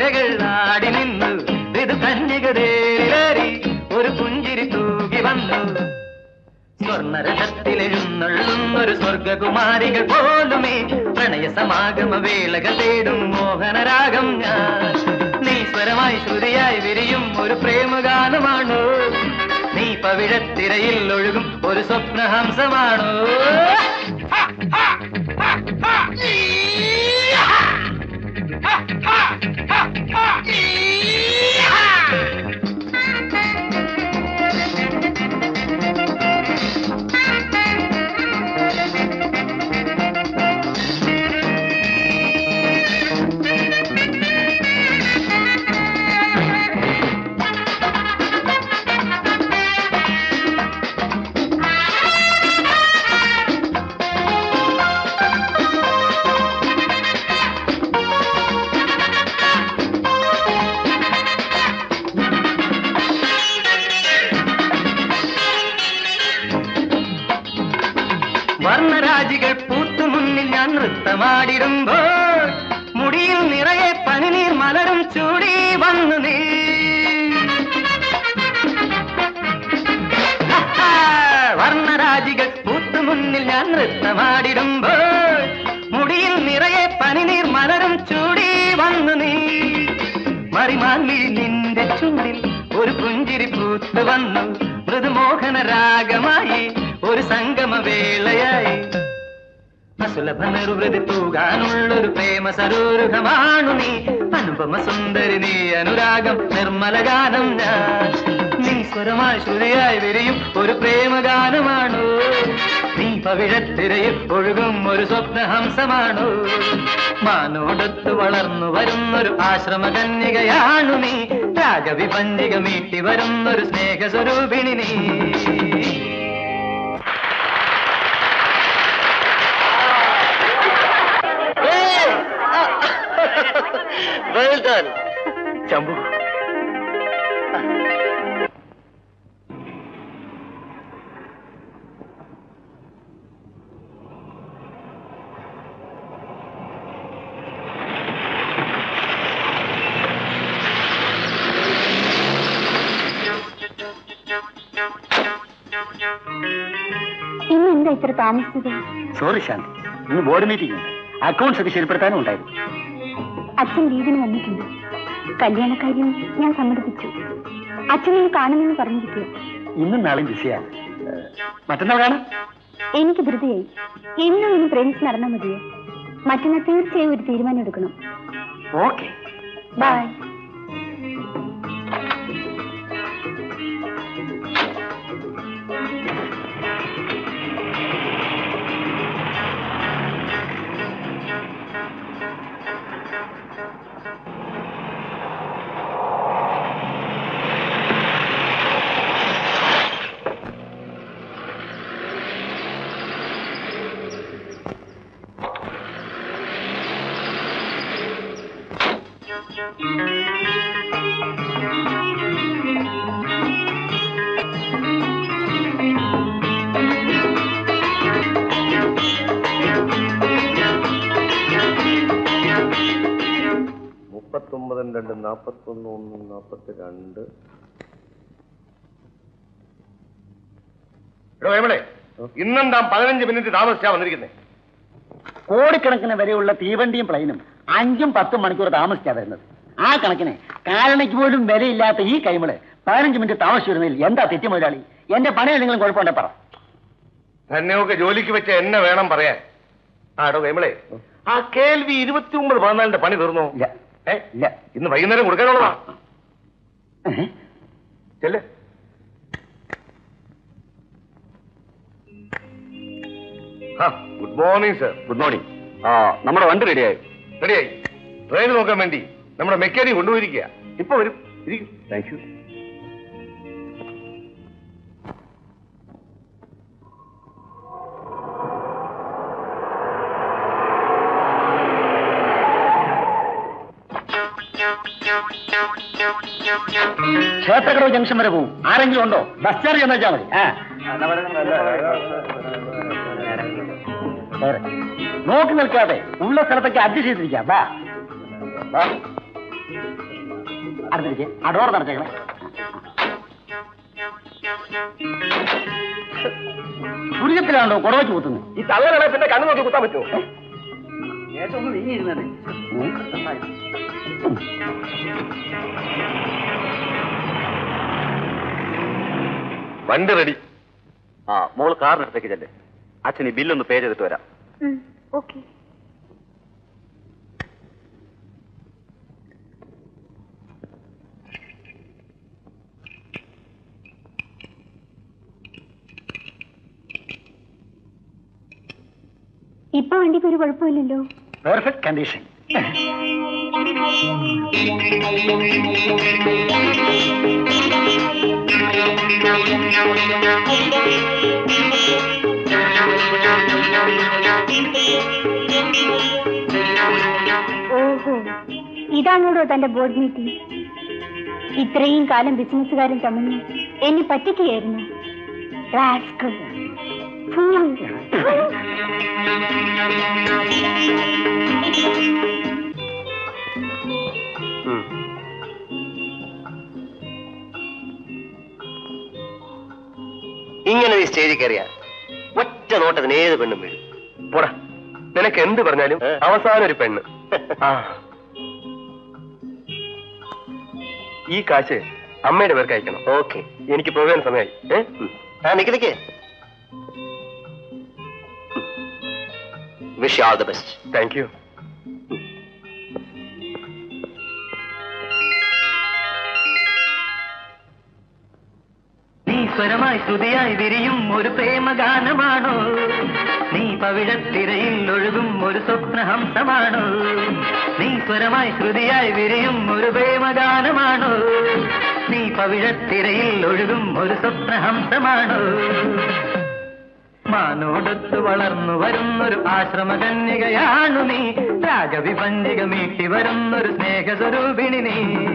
H: തിരകൾ ആടി നിന്നു ഇത് കന്യകതേറി ഒരു പുഞ്ചിരി തൂകി വന്നു സ്വർണരഥത്തിലെഴുന്നള്ളുന്നൊരു സ്വർഗകുമാരികൾ പോലുമേ പ്രണയ സമാഗമ വേളകൾ തേടും മോഹനരാഗം ഞാൻ നീ സ്വരമായി ശ്രുതിയായി വിരിയും ഒരു പ്രേമഗാനമാണോ നീ പവിഴത്തിരയിൽ ഒഴുകും ഒരു സ്വപ്നഹംസമാണോ വർണ്ണരാജികൾ പൂത്തു മുന്നിൽ ഞാൻ നൃത്തമാടിടുമ്പോൾ മുടിയിൽ നിറയെ പനിനീർ മലരും ചൂടി വന്നു നീ ഹഹാ, വർണ്ണരാജികൾ പൂത്തു മുന്നിൽ ഞാൻ നൃത്തമാടിടുമ്പോൾ മുടിയിൽ നിറയെ പനിനീർ മലരും ചൂടി വന്നു നീ മറിമാൻമിഴി നിന്റെ ചുണ്ടിൽ ഒരു പുഞ്ചിരി പൂത്തു വന്നു മൃദുമോഹന രാഗമായി ഒരു സംഗമ വേളയായി അസുലഭ നിർവൃതി തൂകാനുള്ളൊരു പ്രേമ സരോരുഹമാണു നീ അനുപമ സുന്ദരി നീ അനുരാഗം നിർമ്മല ഗാനം ഞാൻ നീ സ്വരമായി ശ്രുതിയായി വിരിയും ഒരു പ്രേമഗാനമാണു നീ പവിഴത്തിരയിൽ ഒഴുകും ഒരു സ്വപ്നഹംസമാണു മാനോടൊത്ത് വളർന്നു വരുന്നൊരു ആശ്രമ കന്യകയാണു നീ രാഗവിപഞ്ചിക മീട്ടി വരുന്നൊരു സ്നേഹസ്വരൂപിണി നീ
C: ശംഭു
E: ഇന്ന് എന്താ ഇത്ര താമസിച്ചത്
F: സോറി ശാന്തി ഇന്ന് ബോർഡ് മീറ്റിംഗ് ഉണ്ട് അക്കൗണ്ട്സ് ഒക്കെ ശരിപ്പെടുത്താനും ഉണ്ടായിരുന്നു
E: അച്ഛൻ ലീവിന് വന്നിട്ടുണ്ട് കല്യാണക്കാര്യം ഞാൻ സമ്മതിപ്പിച്ചു അച്ഛനെ കാണുമെന്ന് പറഞ്ഞിരിക്കുക
F: ഇന്നും നാളെയും ബിസിയാണ് മറ്റന്നാൾ കാണാം
E: എനിക്ക് ധൃതിയായി എന്നും ഇന്ന് പ്രേമിച്ച് നടന്നാൽ മതിയോ മറ്റന്നാൾ തീർച്ചയായും ഒരു തീരുമാനം എടുക്കണം
F: ഓക്കെ
E: ബൈ
B: മുപ്പത്തൊമ്പതും രണ്ട് നാപ്പത്തൊന്ന് ഒന്ന് നാപ്പത്തി രണ്ട്
C: എടോ വേമളെ ഇന്നെന്താ പതിനഞ്ച് മിനിറ്റ് താമസിച്ചാ വന്നിരിക്കുന്നേ
F: കോടിക്കണക്കിന് വരെയുള്ള തീവണ്ടിയും പ്ലെയിനും അഞ്ചും പത്തും മണിക്കൂർ താമസിച്ചാ വരുന്നത് ആ കണക്കിന് കാലണയ്ക്ക് പോലും വിലയില്ലാത്ത ഈ കൈമള് പതിനഞ്ച് മിനിറ്റ് താമസിച്ചു വരുന്നതിൽ എന്താ തെറ്റ് മുതലാളി എന്റെ പണി എന്തെങ്കിലും കുഴപ്പമുണ്ടെ പറ
C: തന്നെയൊക്കെ ജോലിക്ക് വെച്ച എന്നെ വേണം പറയാൻ ആ എടോ വേമളെ ആ കേൾവി ഇരുപത്തി ഒമ്പത് പതിനാലിന്റെ പണി തീർന്നു
F: ഇല്ല
C: ഏ
F: ഇല്ല
C: ഇന്ന് വൈകുന്നേരം കൊടുക്കാനുള്ളതാ
F: ഏഹ്?
C: ചെല്ലേ good morning sir
G: good morning ആ നമ്മുടെ വണ്ടി റെഡിയായി
C: റെഡിയായി ട്രെയിൻ നോക്കാൻ വേണ്ടി നമ്മുടെ മെക്കാനിക് കൊണ്ടുപോയിരിക്കുക ഇപ്പൊ വരും ഇരിക്കും
G: താങ്ക് യു
F: ക്ഷേത്രക്കടവ് ജംഗ്ഷൻ വരെ പോവും ആരെങ്കിലും ഉണ്ടോ ബസ് ചാർജ് എന്ന് വെച്ചാൽ മതി ആ വേറെ. നോക്കി നിൽക്കാതെ ഉള്ള സ്ഥലത്തൊക്കെ അഡ്ജസ്റ്റ് ചെയ്തിരിക്കാം വാ വാ അടുത്തിരിക്കെ ആ ഡോർ നടച്ചേക്കണേ പുരുഷത്തിലാണോ കുടവച്ച് കുത്തുന്നത്
B: ഈ തള്ളനാണെ പിന്നെ കണ്ണു നോക്കി കുത്താൻ പറ്റുമോ
F: ഏറ്റവും ഒന്ന് നീങ്ങിയിരുന്നത്
B: വണ്ടി റെഡി
G: ആ മോൾ കാറിനടുത്തേക്ക് ചെല്ലേ അച്ഛൻ ഈ ബില്ലൊന്ന് പേ ചെയ്തിട്ട് വരാം
E: ഓക്കെ ഇപ്പൊ വണ്ടിക്ക് ഒരു കുഴപ്പമില്ലല്ലോ
F: പെർഫെക്റ്റ് കണ്ടീഷൻ
E: ഓഹോ ഇതാണോടോ തന്റെ ബോർഡ് മീറ്റിംഗ് ഇത്രയും കാലം ബിസിനസ്സുകാരൻ ചമഞ്ഞ് എന്നെ പറ്റിക്കുകയായിരുന്നു Rascal. Fool.
B: ഇങ്ങനെ നീ സ്റ്റേജിൽ കയറിയ ഒറ്റ നോട്ടത്തിന് ഏത് പെണ്ണും വീഴും പോടാ നിനക്ക് എന്ത് പറഞ്ഞാലും അവസാനം ഒരു പെണ്ണ് ആ. ഈ കാശ് അമ്മയുടെ പേർക്ക് അയക്കണം ഓക്കെ എനിക്ക് പോകാൻ സമയമായി ഏ? ആ നിക്ക് നിക്ക് wish all the best thank you
H: നീ സ്വരമായി ശ്രുതിയായി വിരിയും ഒരു പ്രേമഗാനമാണോ നീ പവിഴത്തിരയിൽ ഒഴുകും ഒരു സ്വപ്നഹംസമാണോ നീ സ്വരമായി ശ്രുതിയായി വിരിയും ഒരു പ്രേമഗാനമാണോ നീ പവിഴത്തിരയിൽ ഒഴുകും ഒരു സ്വപ്നഹംസമാണോ മാനോടൊത്ത് വളർന്നു വരുന്നൊരു ആശ്രമകന്യകയാണു നീ രാഗവിഭഞ്ജിക മീട്ടി വരുന്നൊരു സ്നേഹസ്വരൂപിണി നീ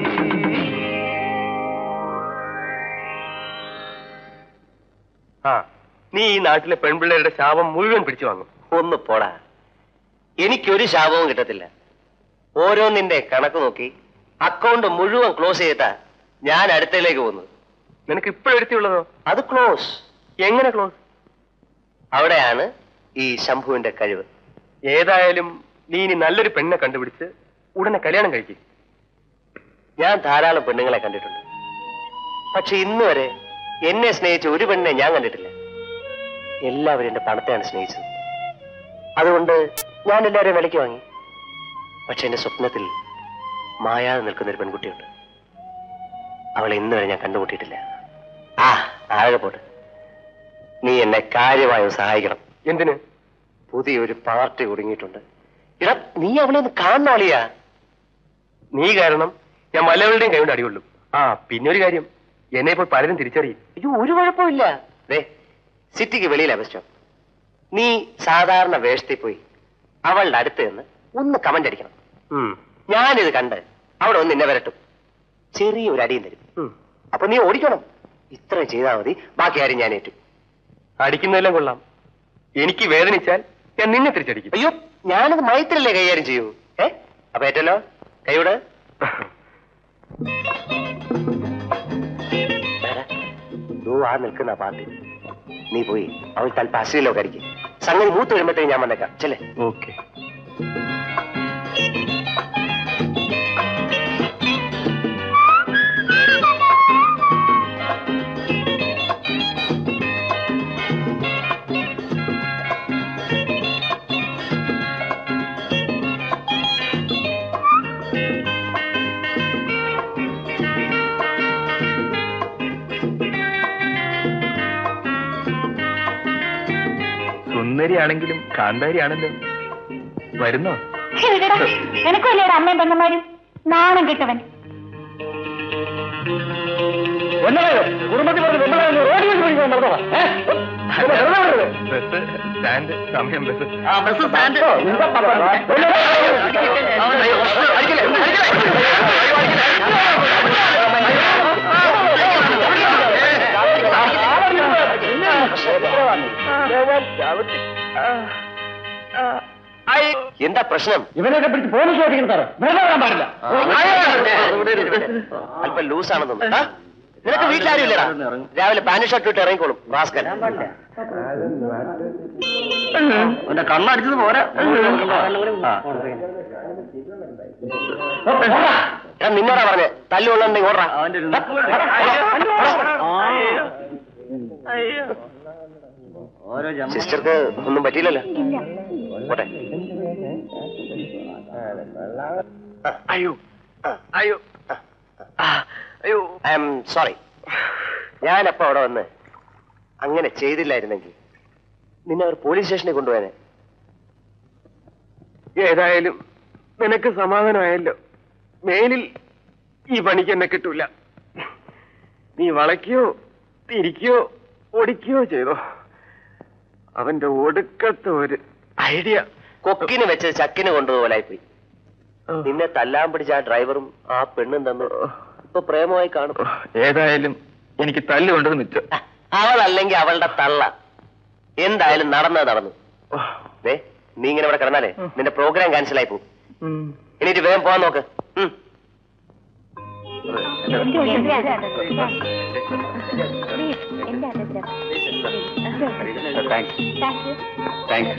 B: ആ നീ ഈ നാട്ടിലെ പെൺപിള്ളേരുടെ ശാപം മുഴുവൻ പിടിച്ചു വാങ്ങും ഒന്ന് പോടാ എനിക്കൊരു ശാപവും കിട്ടത്തില്ല ഓരോന്നിന്റെ കണക്ക് നോക്കി അക്കൗണ്ട് മുഴുവൻ ക്ലോസ് ചെയ്തിട്ടാ ഞാൻ അടുത്തേക്ക് പോകുന്നത് നിനക്ക് ഇപ്പോഴെടുത്തിയുള്ളതോ അത് ക്ലോസ് എങ്ങനെ ക്ലോസ് അവിടെയാണ് ഈ ശംഭുവിന്റെ കഴിവ് ഏതായാലും നീ ഇനി നല്ലൊരു പെണ്ണെ കണ്ടുപിടിച്ച് ഉടനെ കല്യാണം കഴിക്കും ഞാൻ ധാരാളം പെണ്ണുങ്ങളെ കണ്ടിട്ടുണ്ട് പക്ഷെ ഇന്ന് വരെ എന്നെ സ്നേഹിച്ച ഒരു പെണ്ണെ ഞാൻ കണ്ടിട്ടില്ല എല്ലാവരും എന്റെ പണത്തെയാണ് സ്നേഹിച്ചത് അതുകൊണ്ട് ഞാൻ എല്ലാവരെയും വിലയ്ക്ക് വാങ്ങി പക്ഷെ എന്റെ സ്വപ്നത്തിൽ മായാതെ നിൽക്കുന്ന ഒരു പെൺകുട്ടിയുണ്ട് അവളെ ഇന്ന് വരെ ഞാൻ കണ്ടുമുട്ടിയിട്ടില്ല ആ ആകെ പോട്ട് നീ എന്നെ കാര്യമായി സഹായിക്കണം എന്തിന് പുതിയൊരു പാർട്ടി കുടുങ്ങിയിട്ടുണ്ട് ഇടാ നീ അവളെ ഒന്ന് കാണാളിയാ നീ കാരണം ഞാൻ മലയാളിയുടെയും കൈകൊണ്ട് അടികൊള്ളും ആ പിന്നെ ഒരു കാര്യം എന്നെ ഇപ്പോൾ പലരും തിരിച്ചറിയും അയ്യോ ഒരു കുഴപ്പമില്ല ദേ സിറ്റിക്ക് വെളിയിലാ ബസ് സ്റ്റോപ്പ് നീ സാധാരണ വേഷത്തിൽ പോയി അവളുടെ അടുത്ത് നിന്ന് ഒന്ന് കമന്റ് അടിക്കണം ഞാനിത് കണ്ട് അവിടെ ഒന്ന് എന്നെ വരട്ടും ചെറിയൊരു അടിയും തരും അപ്പൊ നീ ഓടിക്കണം ഇത്രയും ചെയ്താൽ മതി ബാക്കി കാര്യം ഞാൻ ഏറ്റു അടിക്കുന്നതെല്ലാം കൊള്ളാം എനിക്ക് വേദനിച്ചാൽ ഞാൻ നിന്നെ തിരിച്ചടിക്കും അയ്യോ ഞാനത് മയത്തിലല്ലേ കൈകാര്യം ചെയ്യൂ ഏ അപ്പൊ ഏറ്റല്ലോ കൈയോട് ആ നിൽക്കുന്ന ആ പാർട്ടി നീ പോയി അവൾ തൽപ്പം അശ്ലീലോ കടിക്കും സംഗതി മൂത്ത് വരുമ്പോഴത്തേക്ക് ഞാൻ വന്നേക്കാം ചെല്ലേ
C: ഓക്കെ സുന്ദരിയാണെങ്കിലും കാന്താരിയാണല്ലോ വരുന്നോ
E: എവിടെടാ നിനക്കും അല്ലേടാ അമ്മയും പെങ്ങന്മാരും നാണം കിട്ടവൻ
A: കുടുംബത്തിൽ പറഞ്ഞ് പെമ്പിളായിരുന്നു റോഡിൽ വെച്ച് പിടിക്കാൻ നടന്നതാ ഏ? അതിന് വെറുതെ വിടരുത്.
C: ബസ് സ്റ്റാൻഡ് സമയം ബസ്
F: ആ ബസ് സ്റ്റാൻഡ്
A: എന്താ പറഞ്ഞത്? അടിക്കില്ലേ?
B: എന്താ പ്രശ്നം
F: ഇവനൊക്കെ പിടിച്ച് പോലീസ് ഓടിക്കണം സാറ് വെറുതെ വിടാൻ പാടില്ല
B: അല്പം ലൂസാണെന്ന് തോന്നുന്നു. ആ? നിനക്ക് വീട്ടിലാരും ഇല്ലടാ രാവിലെ പാന്റ് ഷർട്ട് ഇട്ട് ഇറങ്ങിക്കോളും റാസ്കൽ
F: അവന്റെ കണ്ണടിച്ചത് പോരാ
B: ഞാൻ നിന്നോടാ പറഞ്ഞേ തല്ലുകൊള്ളുണ്ടെങ്കിൽ ഓടാ
F: അവന്റെ ഒരു ഓരോ ജന്മ
B: സിസ്റ്റർക്ക് ഒന്നും പറ്റിയില്ലല്ലോ പോട്ടെ അയ്യോ അയ്യോ അയ്യോ ഐ എം സോറി ഞാനപ്പോ അവിടെ വന്ന് അങ്ങനെ ചെയ്തില്ലായിരുന്നെങ്കിൽ നിന്നെ അവർ പോലീസ് സ്റ്റേഷനിൽ കൊണ്ടുപോയനെ ഏതായാലും നിനക്ക് സമാധാനമായല്ലോ മേലിൽ ഈ പണിക്ക് എന്നെ കിട്ടൂല നീ വളയ്ക്കോ തിരിക്കോ ഒടിക്കോ ചെയ്തോ അവന്റെ ഒടുക്കത്തെ ഒരു ഐഡിയ കൊക്കിന് വെച്ച് ചക്കിന് കൊണ്ടുപോലായിപ്പോയി നിന്നെ തല്ലാൻ പിടിച്ച ആ ഡ്രൈവറും ആ പെണ്ണും തമ്മിൽ ഇപ്പൊ പ്രേമമായി കാണും
C: ഏതായാലും എനിക്ക് തല്ലുകൊണ്ടത് മിച്ചം
B: ആ, അവളല്ലെങ്കിൽ അവളുടെ തള്ള എന്തായാലും നടന്നത് നടന്നു ദേ നീ ഇങ്ങനെ ഇവിടെ കിടന്നാലേ നിന്റെ പ്രോഗ്രാം ക്യാൻസൽ ആയി പോകും എന്നിട്ട് വേഗം പോവാൻ നോക്ക് ഉം.
E: എന്റെ
F: താങ്ക്സ്
E: താങ്ക് യു
F: താങ്ക്സ്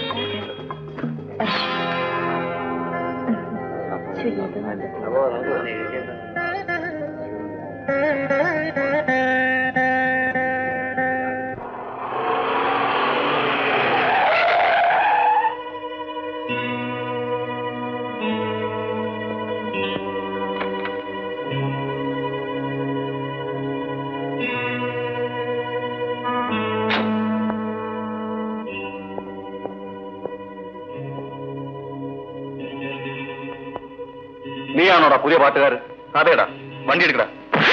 C: നീയാണോടാ പുതിയ പാട്ടുകാരൻ അതേടാ വണ്ടി എടുക്കടാ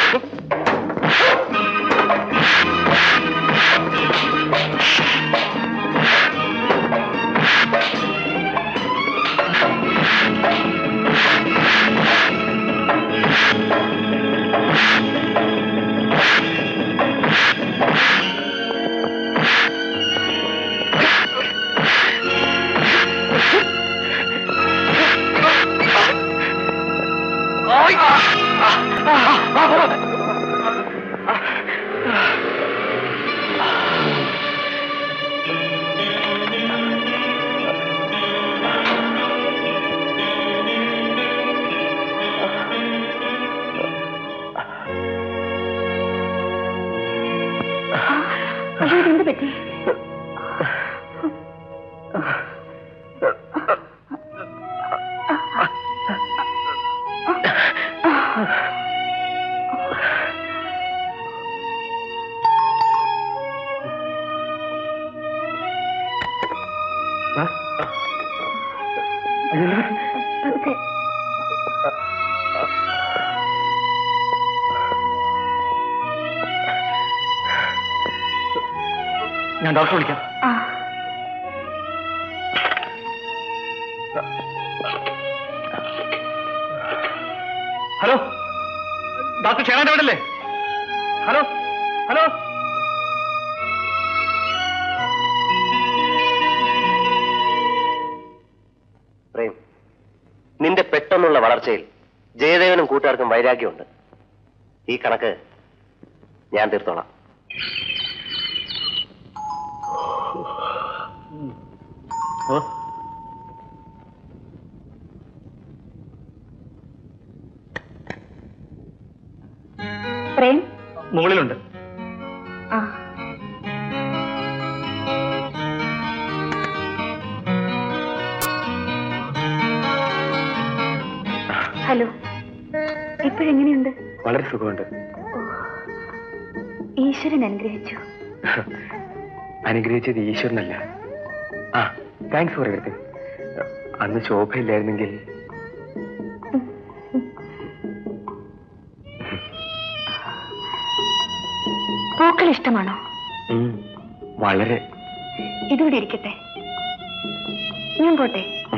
E: അയ്യോ ഇതെന്ത് പറ്റി പതുക്കെ
C: ഞാൻ ഡോക്ടറെ വിളിക്കാം
E: ആ
C: ഹലോ ഡോക്ടർ ഷേണാന്റെ അവിടെ അല്ലേ ഹലോ ഹലോ
B: പ്രേം നിന്റെ പെട്ടെന്നുള്ള വളർച്ചയിൽ ജയദേവനും കൂട്ടുകാർക്കും വൈരാഗ്യമുണ്ട് ഈ കണക്ക് ഞാൻ തീർത്തോളാം
E: പ്രേം
C: മുകളിലുണ്ട്
E: ആ ഹലോ ഇപ്പോഴെങ്ങനെയുണ്ട്
C: വളരെ സുഖമുണ്ട്
E: ഈശ്വരൻ അനുഗ്രഹിച്ചു
C: അനുഗ്രഹിച്ചത് ഈശ്വരനല്ല ആ താങ്ക്സ് ഫോർ എവരിത്തിങ് അന്ന് ശോഭയില്ലായിരുന്നെങ്കിൽ
E: പൂക്കൾ ഇഷ്ടമാണോ
C: ഉം, വളരെ
E: ഇതിവിടെ ഇരിക്കട്ടെ ഞാൻ പോട്ടെ
C: ഉം.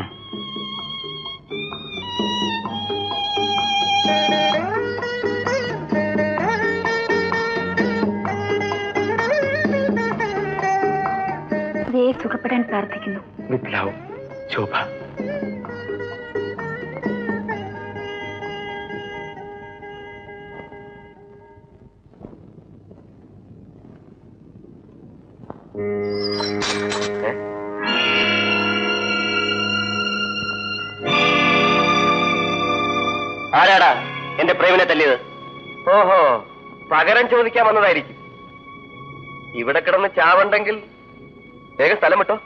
E: ദേ സുഖപ്പെടാൻ പ്രാർത്ഥിക്കുന്നു
C: വിത്ത് ലവ് ശോഭ
B: ആരാ ഇവനെ തല്ലിയത് ഓഹോ പകരം ചോദിക്കാൻ വന്നതായിരിക്കും ഇവിടെ കിടന്ന് ചാവണ്ടെങ്കിൽ വേഗം സ്ഥലം വിട്ടോ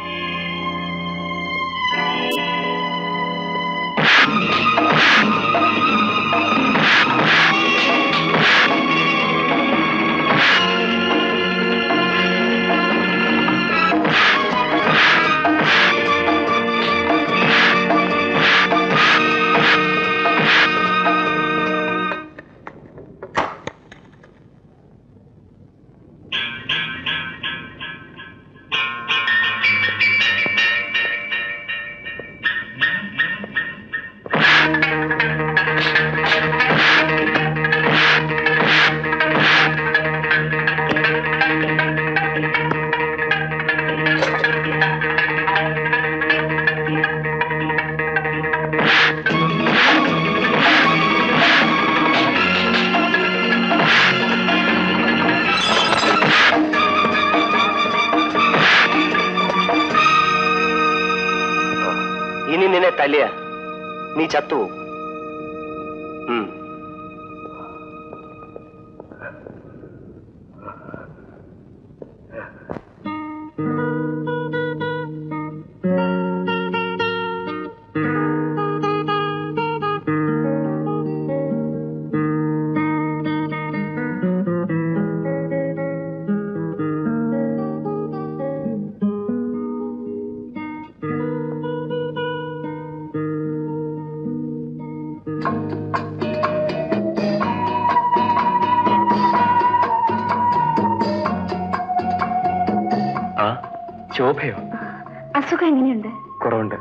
B: ഇനി നിന്നെ തല്ലിയ നീ ചത്തുപോകും ഉം.
C: ആ ശോഭയോ
E: അസുഖം എങ്ങനെയുണ്ട്
C: കുറവുണ്ട്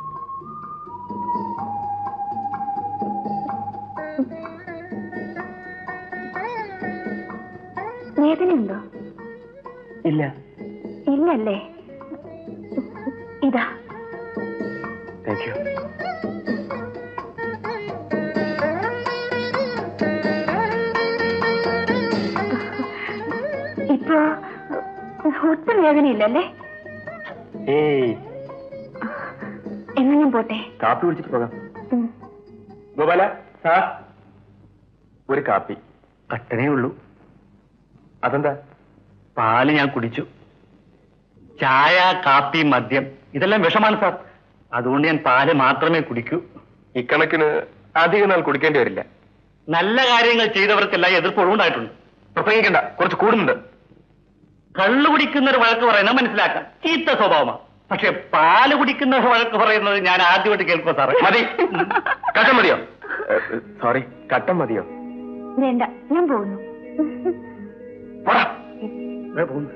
E: വേദനയുണ്ടോ
C: ഇല്ല
E: ഇല്ലല്ലേ ഇതാ
C: താങ്ക് യു
E: ഇപ്പോ ഒട്ടും വേദനയില്ലല്ലേ
C: ഏയ്
E: എന്നാ ഞാൻ പോട്ടെ
C: കാപ്പി കുടിച്ചിട്ട് പോകാം
E: ഉം.
C: ഗോപാല ആ ഒരു കാപ്പി
F: കട്ടനേ ഉള്ളൂ
C: അതെന്താ
F: പാല് ഞാൻ കുടിച്ചു ചായ കാപ്പി മദ്യം ഇതെല്ലാം വിഷമാണ് സാർ അതുകൊണ്ട് ഞാൻ പാല് മാത്രമേ കുടിക്കൂ
C: ഇക്കണക്കിന് അധികം നാൾ കുടിക്കേണ്ടി വരില്ല
F: നല്ല കാര്യങ്ങൾ ചെയ്തവർക്കെല്ലാം എതിർപ്പ് ഉണ്ടായിട്ടുണ്ട്
C: പ്രസംഗിക്കണ്ട കുറച്ച് കൂടുന്നുണ്ട്
F: കള്ളു കുടിക്കുന്നവർ വഴക്ക് പറയുന്നത് മനസ്സിലാക്കാം ചീത്ത സ്വഭാവമാണ് പക്ഷെ പാല് കുടിക്കുന്നവർ വഴക്ക് പറയുന്നത് ഞാൻ ആദ്യമായിട്ട് കേൾക്കുക സാറേ
C: മതി കട്ടൻ മതിയോ സോറി കട്ടൻ മതിയോ
E: വേണ്ട ഞാൻ പോകുന്നു
C: പോടാ
F: ദേ പോകുന്നു.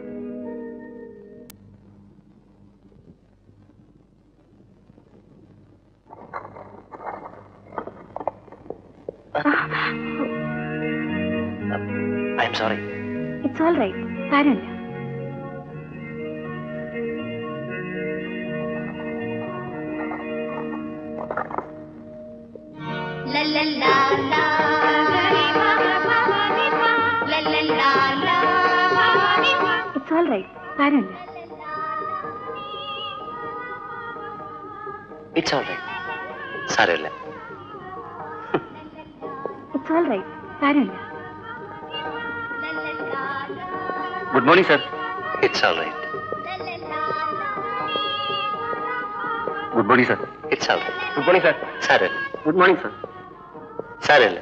B: I am sorry
E: it's all right സാരമില്ല
I: La la la la Gari ma ma ma ma ni ma La la la la ma ma ni ma
E: it's all right സാരമില്ല
B: ഇറ്റ്സ് ഓൾ റൈറ്റ് സാരമില്ല
E: it's all right സാരമില്ല
F: good morning sir
B: it's all right
F: good morning sir
B: it's all right good morning sir സാരമില്ല
F: good morning sir
B: സാരമില്ല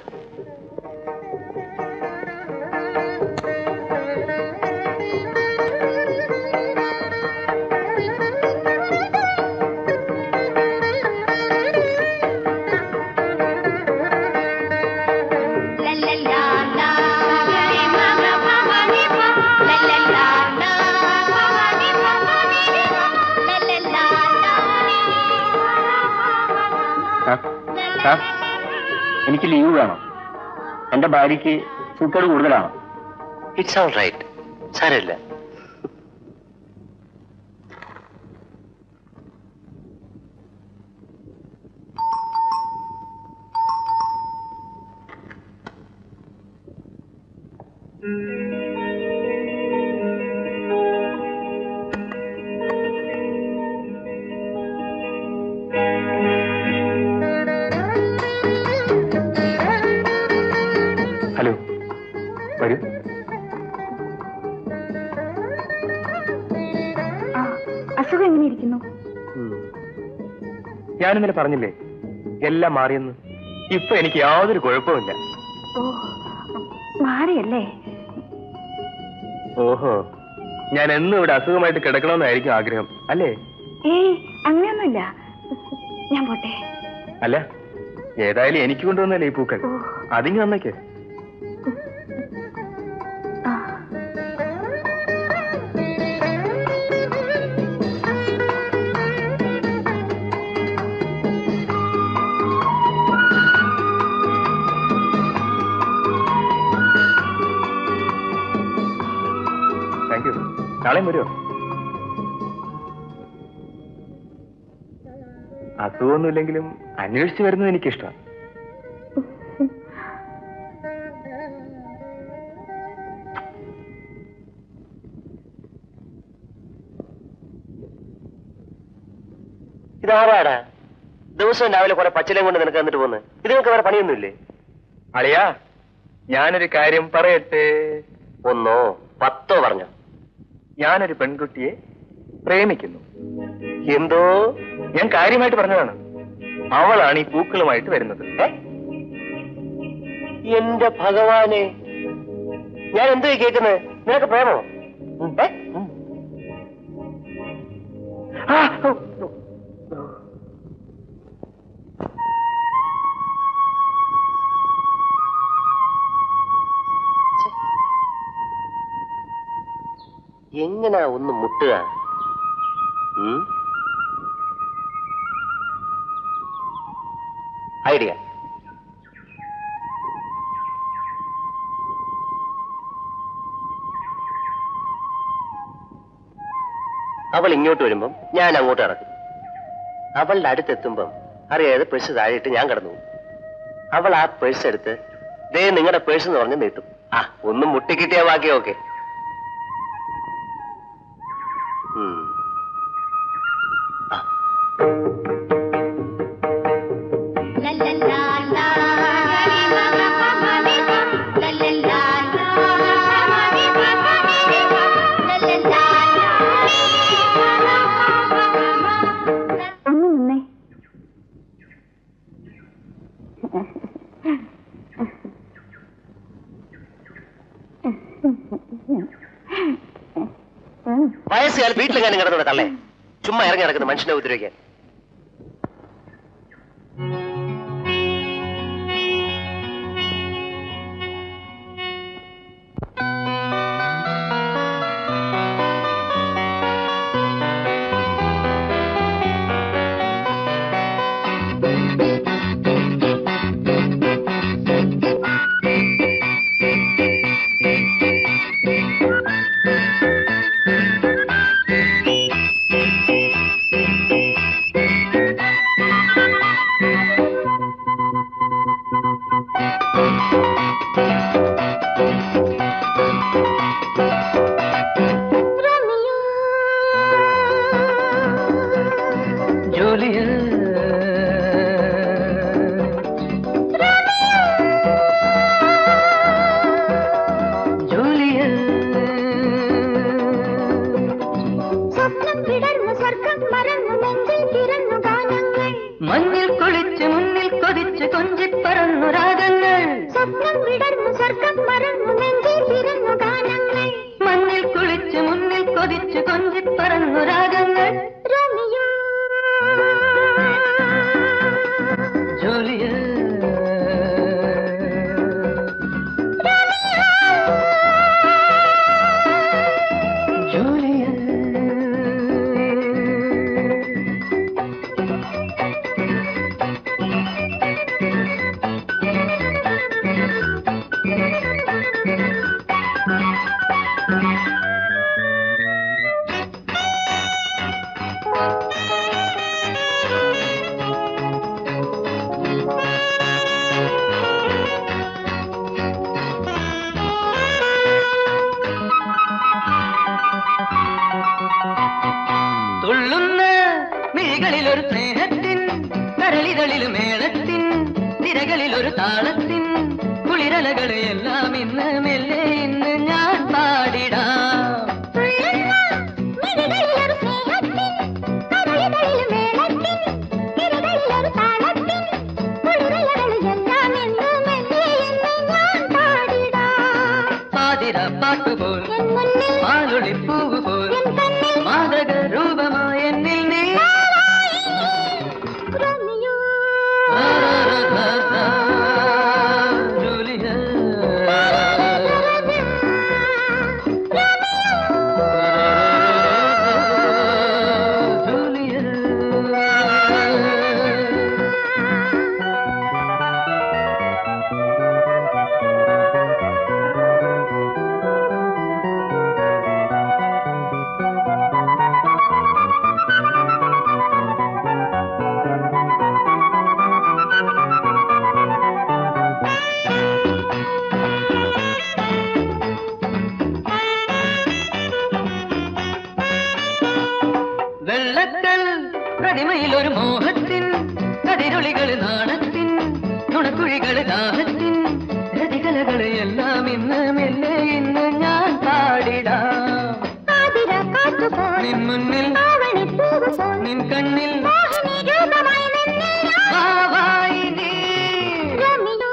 I: La la la la Gari ma ma ma ma ni ma La la la la ma ma ni ma ma ni ni ma La la la la
F: sir എനിക്ക് leave വേണം എന്റെ ഭാര്യയ്ക്ക് സൂക്കേട് കൂടുതലാണ്
B: it's all right സാരമില്ല
I: La
E: അസുഖം എങ്ങനെ ഇരിക്കുന്നു
C: ഞാനിന്നലെ പറഞ്ഞില്ലേ എല്ലാം മാറിയെന്ന് ഇപ്പൊ എനിക്ക് യാതൊരു കുഴപ്പമില്ല
E: ഓ മാറിയല്ലേ
C: ഓഹോ ഞാൻ എന്നും ഇവിടെ അസുഖമായിട്ട് കിടക്കണമെന്നായിരിക്കും ആഗ്രഹം അല്ലേ
E: ഏയ് അങ്ങനെയൊന്നുമില്ല ഞാൻ പോട്ടെ
C: അല്ല ഏതായാലും എനിക്ക് കൊണ്ടുവന്നല്ലേ ഈ പൂക്കൾ
E: ഓ.
C: അതിങ്ങ് വന്നേക്ക്
E: ആ
C: താങ്ക് യു നാളെയും വരുമോ അസുഖമൊന്നുമില്ലെങ്കിലും അന്വേഷിച്ച് വരുന്നത് എനിക്കിഷ്ടം
B: ഇതാരാടാ ദിവസവും രാവിലെ കുറെ പച്ചിലയും കൊണ്ട് നിനക്ക് എന്നിട്ട് പോന്ന് ഇത് നിനക്ക് വേറെ പണിയൊന്നുമില്ലേ
C: അളിയാ ഞാനൊരു കാര്യം പറയട്ടെ
B: ഒന്നോ പത്തോ പറഞ്ഞോ
C: ഞാനൊരു പെൺകുട്ടിയെ പ്രേമിക്കുന്നു
B: എന്തോ
C: ഞാൻ കാര്യമായിട്ട് പറഞ്ഞതാണ് അവളാണ് ഈ പൂക്കളുമായിട്ട് വരുന്നത്
B: ഏ? എന്റെ ഭഗവാനെ ഞാൻ എന്തോ കേൾക്കുന്നത് നിനക്ക് പ്രേമോ ഉം, ഏ? ഉം. ആ, ഓ, ഓ. ഛെ. എങ്ങനാ ഒന്ന് മുട്ടുക ഉം? ഐഡിയ അവൾ ഇങ്ങോട്ട് വരുമ്പം ഞാൻ അങ്ങോട്ട് ഇറക്കും അവളുടെ അടുത്തെത്തുമ്പം അറിയാതെ പേഴ്സ് താഴെയിട്ട് ഞാൻ കടന്നു പോകും അവൾ ആ പേഴ്സ് എടുത്ത് ദേ നിങ്ങളുടെ പേഴ്സ് എന്ന് പറഞ്ഞ് നീട്ടും ആ ഒന്നും മുട്ടിക്കിട്ടിയ ബാക്കി okay
I: La la la la, gari ma ma pa ma ni pa. La la la la, pa ma ni pa pa ni ni pa. La la la la, ni pa la pa pa pa ma.
E: ഒന്ന് നിന്നേ
B: വയസ്സുകാർ വീട്ടിലെങ്ങാനും കിടന്നു തള്ളേ ചുമ്മാ ഇറങ്ങി നടക്കുന്ന മനുഷ്യനെ ഉപദ്രവിക്കാൻ
H: ജോലിയ ജോലിയ
I: സ്വപ്നം വിടർന്നു സ്വർഗം മറന്നു നെഞ്ചിൽ പിറന്നു ഗാനങ്ങൾ
H: മഞ്ഞിൽ കുളിച്ച് മുന്നിൽ കൊതിച്ച് കൊഞ്ചിപ്പറന്നു രാഗങ്ങൾ
I: സ്വപ്നം വിടർന്നു സ്വർഗം മറന്നു നെഞ്ചിൽ പിറന്നു ഗാനങ്ങൾ
H: മഞ്ഞിൽ കുളിച്ച് മുന്നിൽ കൊതിച്ച് കൊഞ്ചിപ്പറന്നു രാഗങ്ങൾ
I: റോമിയോ
H: ജോലിയ ജോലിയ തുള്ളുന്ന മിഴികളിൽ ഒരു സ്നേഹത്തിൻ കരളികളിൽ മേളത്തിൻ തിരകളിൽ ഒരു താളത്തിൻ കുളിരലകൾ എല്ലാം ഇന്ന് മെല്ലെ ഇന്ന് ഞാൻ പാടിടാം
I: തുള്ളുന്ന മിഴികളിലൊരു സ്നേഹത്തിൻ
H: വെള്ളക്കൽ പ്രതിമയിൽ ഒരു മോഹത്തിൻ കതിരൊളികൾ നാണത്തിൻ നുണക്കുഴികൾ ദാഹത്തിൻ രതികലകൾ എല്ലാം ഇന്ന് മെല്ലെ ഇന്ന് ഞാൻ പാടിടാം
I: ആതിര കാറ്റുപോൽ
H: നിൻ മുന്നിൽ
I: ആവണിപ്പൂവ് പോൽ
H: നിൻ കണ്ണിൽ
I: മോഹിനി രൂപമായി നിന്നെ ഞാൻ
H: ആവായി നീ
I: രമിയോ.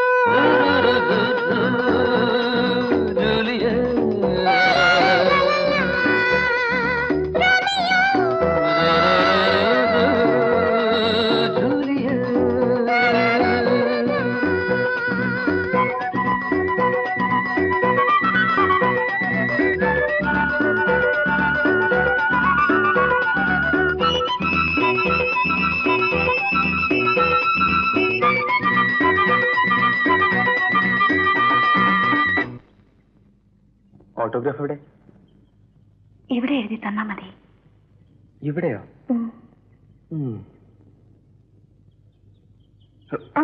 C: ഓട്ടോഗ്രാഫ് എവിടെ
E: ഇവിടെ എഴുതി തന്നാ മതി
C: ഇവിടെയോ
E: ഉം.
C: ഉം.
E: ആ.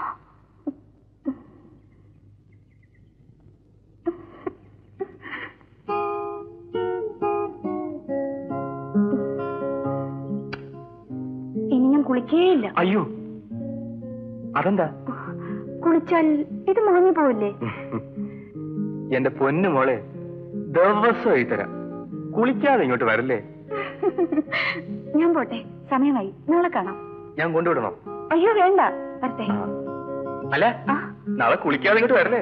E: ഇനി ഞാൻ കുളിക്കേയില്ല
C: അയ്യോ അതെന്താ
E: കുളിച്ചാൽ ഇത് മാഞ്ഞു പോവില്ലേ
C: എന്റെ പൊന്നു മോളെ ദിവസം എഴുതരാം കുളിക്കാതെ ഇങ്ങോട്ട് വരല്ലേ
E: ഞാൻ പോട്ടെ സമയമായി നാളെ കാണാം
C: ഞാൻ കൊണ്ടുവിടണോ
E: അയ്യോ വേണ്ട വരട്ടെ
C: ആ. അല്ല
E: ആ.
C: നാളെ കുളിക്കാതെ ഇങ്ങോട്ട് വരല്ലേ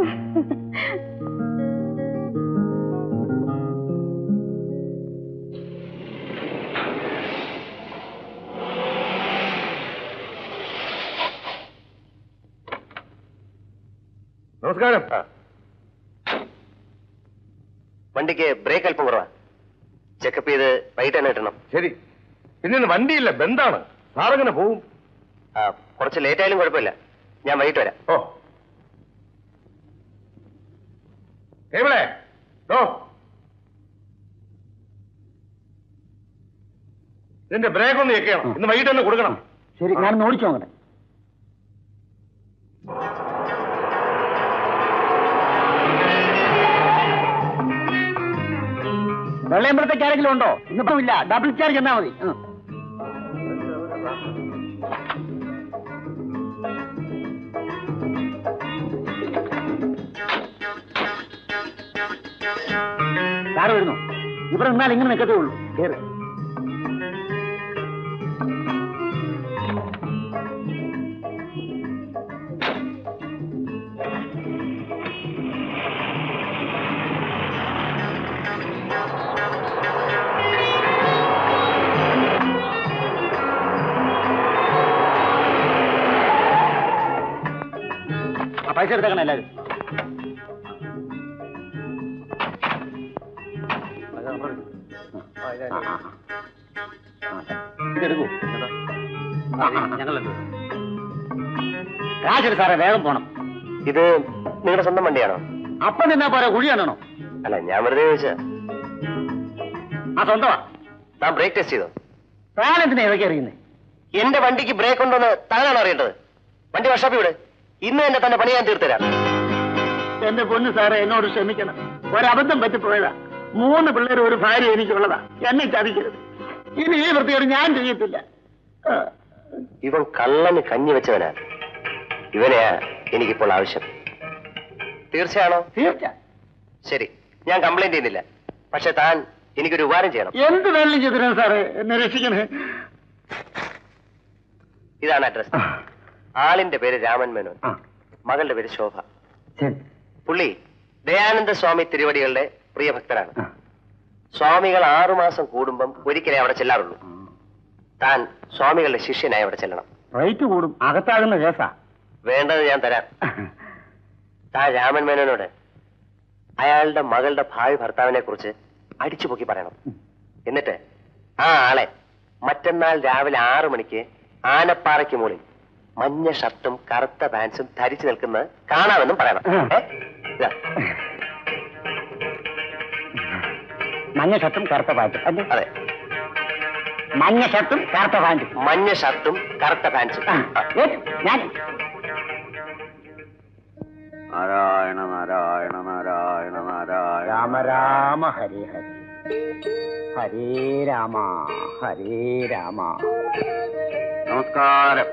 C: നമസ്കാരം
B: വണ്ടിക്ക് ബ്രേക്ക് അല്പം കുറവാ ചെക്കപ്പ് ചെയ്ത് വൈകിട്ട് തന്നെ കിട്ടണം
C: ശരി പിന്നെ ഇന്ന് വണ്ടിയില്ല ബന്ധാണ് സാറെങ്ങനെ പോവും
B: ആ, കുറച്ച് ലേറ്റ് ആയാലും കുഴപ്പമില്ല ഞാൻ വൈകിട്ട് വരാം
C: ഓ എവിടെ ഓ ഇതിന്റെ ബ്രേക്ക് ഒന്ന് ചെക്ക് ഇന്ന് വൈകിട്ട് തന്നെ കൊടുക്കണം
F: ശരി ഞാനൊന്ന് ഓടിച്ചു നോക്കട്ടെ വെള്ളയമ്പലത്തേക്ക് ആരെങ്കിലും ഉണ്ടോ ഇന്നിപ്പം ഇല്ല ഡബിൾ ചാർജ് എന്നാ മതി ഉം. സാറ് വരുന്നു ഇവിടെ നിന്നാൽ ഇങ്ങനെ നിൽക്കത്തേ ഉള്ളൂ കേറ് ആ പൈസ എടുത്തേക്കണം എല്ലാവരും ആ, ആ, ആ. ഇതെടുക്കൂ കാശെടു സാറേ വേഗം പോണം
B: ഇത് നിങ്ങളുടെ സ്വന്തം വണ്ടിയാണോ
F: അപ്പം നിന്നാ പോരാ കുഴി കാണണോ
B: അല്ല ഞാൻ വെറുതെ ചോദിച്ചാ
F: ആ സ്വന്തമാ
B: താൻ ബ്രേക്ക് ടെസ്റ്റ് ചെയ്തോ
F: താൻ എന്തിനാ ഇതൊക്കെ അറിയുന്നേ
B: എന്റെ വണ്ടിക്ക് ബ്രേക്ക് ഉണ്ടോന്ന് താനാണ് അറിയേണ്ടത് വണ്ടി വർഷാപ്പ് ഇവിടെ ഇന്ന് എന്നെ തന്നെ പണി ഞാൻ തീർത്തരാം
F: എന്റെ പൊന്ന് സാറേ എന്നോട് ക്ഷമിക്കണം ഒരബദ്ധം പറ്റിപ്പോയതാ മൂന്ന് പിള്ളേർ ഒരു ഭാര്യ എനിക്കുള്ളതാ എന്നെ ചതിക്കരുത് ഇനി ഈ വൃത്തിയോട് ഞാൻ ചെയ്യത്തില്ല ആ,
B: ഇവൻ കള്ളന് കഞ്ഞി വെച്ചവനാ ഇവനെയാ എനിക്കിപ്പോൾ ആവശ്യം തീർച്ചയാണോ
F: തീർച്ച
B: ശരി ഞാൻ കംപ്ലൈന്റ് ചെയ്യുന്നില്ല പക്ഷെ താൻ എനിക്കൊരു ഉപകാരം ചെയ്യണം
F: എന്ത് വേണം ചെയ്തിരാ സാറേ എന്നെ രക്ഷിക്കണേ
B: ഇതാണ് അഡ്രസ് ആളിന്റെ പേര് രാമൻ മേനോൻ
F: ആ,
B: മകളുടെ പേര് ശോഭ
F: ശരി
B: പുള്ളി ദയാനന്ദ സ്വാമി തിരുവടികളുടെ പ്രിയഭക്തനാണ്
F: ആ.
B: സ്വാമികൾ ആറുമാസം കൂടുമ്പം ഒരിക്കലേ അവിടെ ചെല്ലാറുള്ളൂ താൻ സ്വാമികളുടെ ശിഷ്യനായി അവിടെ ചെല്ലണം
F: റേറ്റ് കൂടും അകത്താകുന്ന കേസാ
B: വേണ്ടത് ഞാൻ തരാം താൻ രാമൻ മേനോനോട് അയാളുടെ മകളുടെ ഭാവി ഭർത്താവിനെ കുറിച്ച് അടിച്ചു പൊക്കി പറയണം എന്നിട്ട് ആ ആളെ മറ്റന്നാൾ രാവിലെ ആറു മണിക്ക് ആനപ്പാറയ്ക്ക് മുകളിൽ മഞ്ഞ ഷർട്ടും കറുത്ത പാൻസും ധരിച്ചു നിൽക്കുന്നത് കാണാമെന്നും പറയണം ഏ? ഇതാ.
F: മഞ്ഞ ഷർട്ടും കറുത്ത പാൻറ്റും അല്ലേ
B: അതെ
F: മഞ്ഞ ഷർട്ടും കറുത്ത പാൻറ്റും
B: മഞ്ഞ ഷർട്ടും കറുത്ത പാൻസും
F: ആ, ഏറ്റ്, ഞാൻ
G: നാരായണ നാരായണ നാരായണ നാരായണ
F: രാമ രാമ ഹരി ഹരി ഹരേ രാമ ഹരേ രാമ
G: നമസ്കാരം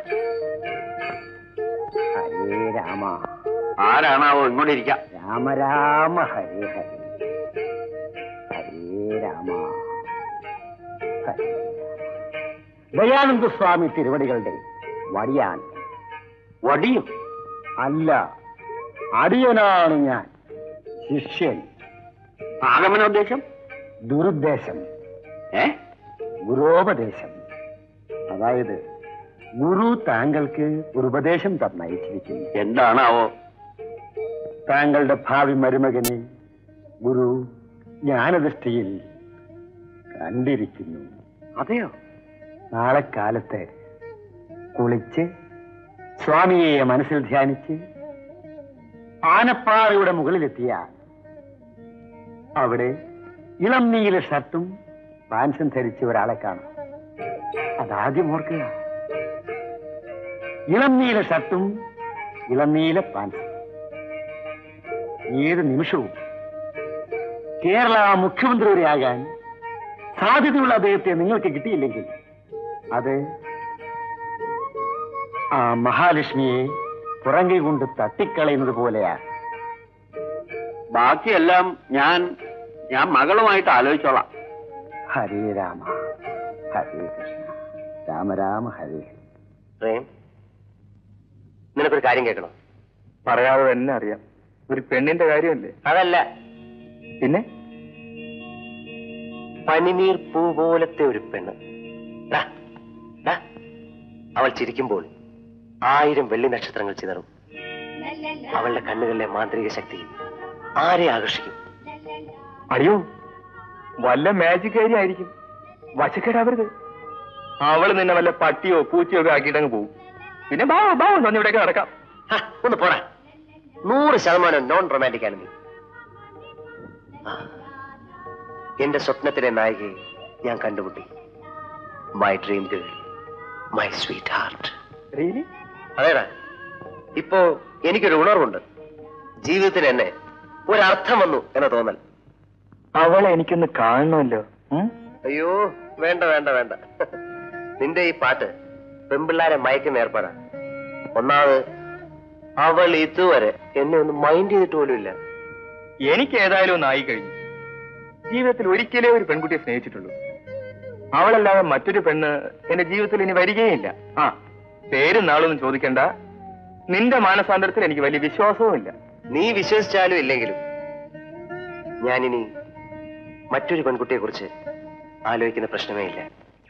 F: ഹരേ രാമ
G: ആരാണാവോ ഇങ്ങോട്ട് ഇരിക്കാം
F: രാമ രാമ ഹരേ ഹരേ ഹരേ രാമ ഹരേ രാമ. ദയാനന്ദ സ്വാമി തിരുവടികളുടെ വടിയാൻ
G: വടിയും
F: അല്ല അടിയനാണ് ഞാൻ ശിഷ്യൻ
G: ആഗമനോദ്ദേശം
F: ദുരുദ്ദേശം
G: ഏ
F: ഗുരോപദേശം അതായത് ഗുരു താങ്കൾക്ക് ഒരു ഉപദേശം തന്നയച്ചിരിക്കുന്നു
G: എന്താണാവോ
F: താങ്കളുടെ ഭാവി മരുമകനെ ഗുരു ജ്ഞാനദൃഷ്ടിയിൽ കണ്ടിരിക്കുന്നു
G: അതെയോ
F: നാളെ കാലത്ത് കുളിച്ച് സ്വാമിയെ മനസ്സിൽ ധ്യാനിച്ച് ആനപ്പാറയുടെ മുകളിലെത്തിയ അവിടെ ഇളം നീല ഷർട്ടും പാൻസും ധരിച്ച ഒരാളെ കാണാം അതാദ്യം ഓർക്കുക ഇളം നീല ഷർട്ടും ഇളം നീല പാൻസും ഏത് നിമിഷവും കേരള മുഖ്യമന്ത്രി വരെയാകാൻ സാധ്യതയുള്ള അദ്ദേഹത്തെ നിങ്ങൾക്ക് കിട്ടിയില്ലെങ്കിൽ അത് ആ മഹാലക്ഷ്മിയെ പുറങ്കെ കൊണ്ട് തട്ടിക്കളയുന്നത് പോലെയാ
G: ബാക്കിയെല്ലാം ഞാൻ ഞാൻ മകളുമായിട്ട് ആലോചിച്ചോളാം
F: ഹരേ രാമ ഹരേ കൃഷ്ണ രാമ രാമ ഹരേ
B: പ്രേം നിനക്കൊരു കാര്യം കേൾക്കണം
C: പറയാതെ തന്നെ അറിയാം ഒരു പെണ്ണിന്റെ കാര്യമല്ലേ
B: അതല്ല
C: പിന്നെ
B: പനിനീർ പൂ പോലത്തെ ഒരു പെണ്ണ് ദാ, ദാ, അവൾ ചിരിക്കുമ്പോൾ ആയിരം വെള്ളി നക്ഷത്രങ്ങൾ ചിതറും അവളുടെ കണ്ണുകളിലെ മാന്ത്രിക ശക്തി ആരെ ആകർഷിക്കും
C: അയ്യോ വല്ല മാജിക് കാര്യം ആയിരിക്കും വശക്കേടാവരുത് അവള് നിന്നെ വല്ല പട്ടിയോ പൂച്ചയോ ഒക്കെ ആക്കിയിട്ടങ്ങ് പോകും പിന്നെ ബാവോ ബാവോ എന്ന് പറഞ്ഞ് ഇവിടെയൊക്കെ നടക്കാം
B: ഹ, ഒന്ന് പോടാ നൂറ് ശതമാനം നോൺ റൊമാൻറ്റിക് ആണ് നീ ആ, എന്റെ സ്വപ്നത്തിലെ നായികയെ ഞാൻ കണ്ടുമുട്ടി my dream girl my sweetheart
C: Really?
B: അതേടാ ഇപ്പോ എനിക്കൊരു ഉണർവുണ്ട് ജീവിതത്തിന് എന്നെ ഒരർത്ഥം വന്നു എന്ന തോന്നൽ
C: അവളെ എനിക്കൊന്ന് കാണണമല്ലോ ഉം?
B: അയ്യോ വേണ്ട വേണ്ട വേണ്ട നിന്റെ ഈ പാട്ട് പെമ്പിള്ളാരെ മയക്കുന്ന ഏർപ്പാടാ ഒന്നാമത് അവൾ ഇതുവരെ എന്നെ ഒന്ന് മൈൻഡ് ചെയ്തിട്ട് പോലും ഇല്ല
C: എനിക്ക് ഏതായാലും ഒന്ന് ആയി കഴിഞ്ഞു ജീവിതത്തിൽ ഒരിക്കലേ ഒരു പെൺകുട്ടിയെ സ്നേഹിച്ചിട്ടുള്ളൂ അവളല്ലാതെ മറ്റൊരു പെണ്ണ് എന്റെ ജീവിതത്തിൽ ഇനി വരികയില്ല ആ പേരും നാളൊന്നും ചോദിക്കണ്ട നിന്റെ മാനസാന്തരത്തിൽ എനിക്ക് വലിയ വിശ്വാസവും ഇല്ല
B: നീ വിശ്വസിച്ചാലും ഇല്ലെങ്കിലും ഞാനിനി മറ്റൊരു പെൺകുട്ടിയെ കുറിച്ച് ആലോചിക്കുന്ന പ്രശ്നമേ ഇല്ല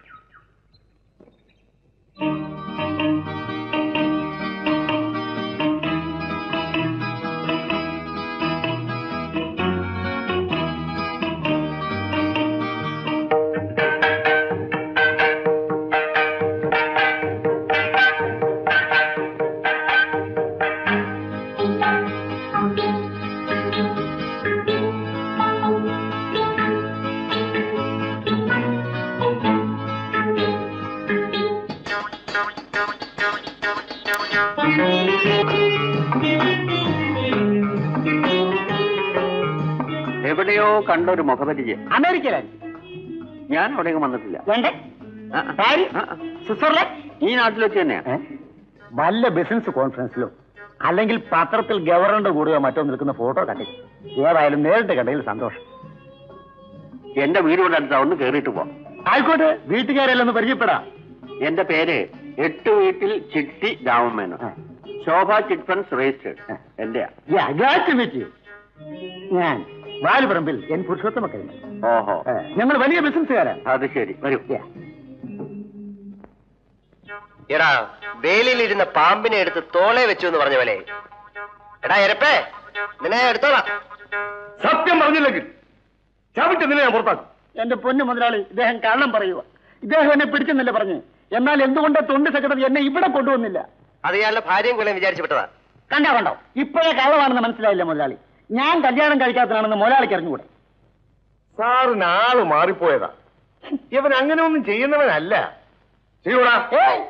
G: എവിടെയോ കണ്ട ഒരു മുഖപരിചയം
F: അമേരിക്കയിലായി
G: ഞാൻ അവിടേക്ക് വന്നിട്ടില്ല
F: ലണ്ടൻ
G: ആ, ആ.
F: പാരീസ്
G: ആ, ആ.
F: സ്വിറ്റ്സർലൻഡ്
G: ഈ നാട്ടിൽ വെച്ച് തന്നെയാ
F: ഏ? വല്ല ബിസിനസ് കോൺഫറൻസിലോ അല്ലെങ്കിൽ പത്രത്തിൽ ഗവർണറുടെ കൂടെയോ മറ്റോ നിൽക്കുന്ന ഫോട്ടോ കണ്ടി ഏതായാലും നേരിട്ട് കണ്ടതിൽ സന്തോഷം
G: എന്റെ വീട് ഇവിടെ അടുത്താ ഒന്ന് കേറിയിട്ട് പോ
F: ആയിക്കോട്ടെ വീട്ടുകാരെല്ലാം ഒന്ന് പരിചയപ്പെടാം
G: എന്റെ പേര് എട്ട് വീട്ടിൽ ചിട്ടി രാമമേനോ
F: ആ.
G: ശോഭ ചിറ്റ് ഫണ്ട്സ് രജിസ്റ്റേഡ്
F: ആ.
G: എന്റെയാ
F: Yeah, glad to meet you. ഞാൻ വാലുപറമ്പിൽ എൻ പുരുഷോത്തമ കഴിഞ്ഞു
G: ഓഹോ
F: ഞങ്ങൾ വലിയ ബിസിനസ്സുകാരാ
G: അത് ശരി വരൂ
F: Yeah.
B: എടാ വേലിയിലിരുന്ന പാമ്പിനെ എടുത്ത് തോളെ വെച്ചു എന്ന് പറഞ്ഞ പോലെ എടാ എരപ്പേ നിന്നെ എടുത്തോളാം
C: സത്യം പറഞ്ഞില്ലെങ്കിൽ ചവിട്ട് നിന്നെ ഞാൻ പുറത്താക്കും
F: എന്റെ പൊന്നു മുതലാളി ഇദ്ദേഹം കള്ളം പറയുക ഇദ്ദേഹം എന്നെ പിടിച്ചെന്നല്ലേ പറഞ്ഞു എന്നാൽ എന്തുകൊണ്ട് തൊണ്ട് സെക്രട്ടറി എന്നെ ഇവിടെ കൊണ്ടുവന്നില്ല
B: അത് ഇയാളുടെ ഭാര്യയും കൊല്ലം വിചാരിച്ചു വിട്ടതാ
F: കണ്ടോ കണ്ടോ ഇപ്പോഴേ കള്ളമാണെന്ന് മനസ്സിലായില്ല മുതലാളി ഞാൻ കല്യാണം കഴിക്കാത്തതാണെന്ന് മുതലാളിക്ക് അറിഞ്ഞുകൂടെ
C: സാറിന് ആള് മാറിപ്പോയതാ ഇവൻ അങ്ങനെ ഒന്നും ചെയ്യുന്നവനല്ല ചെയ്യൂടാ
F: ഏയ്!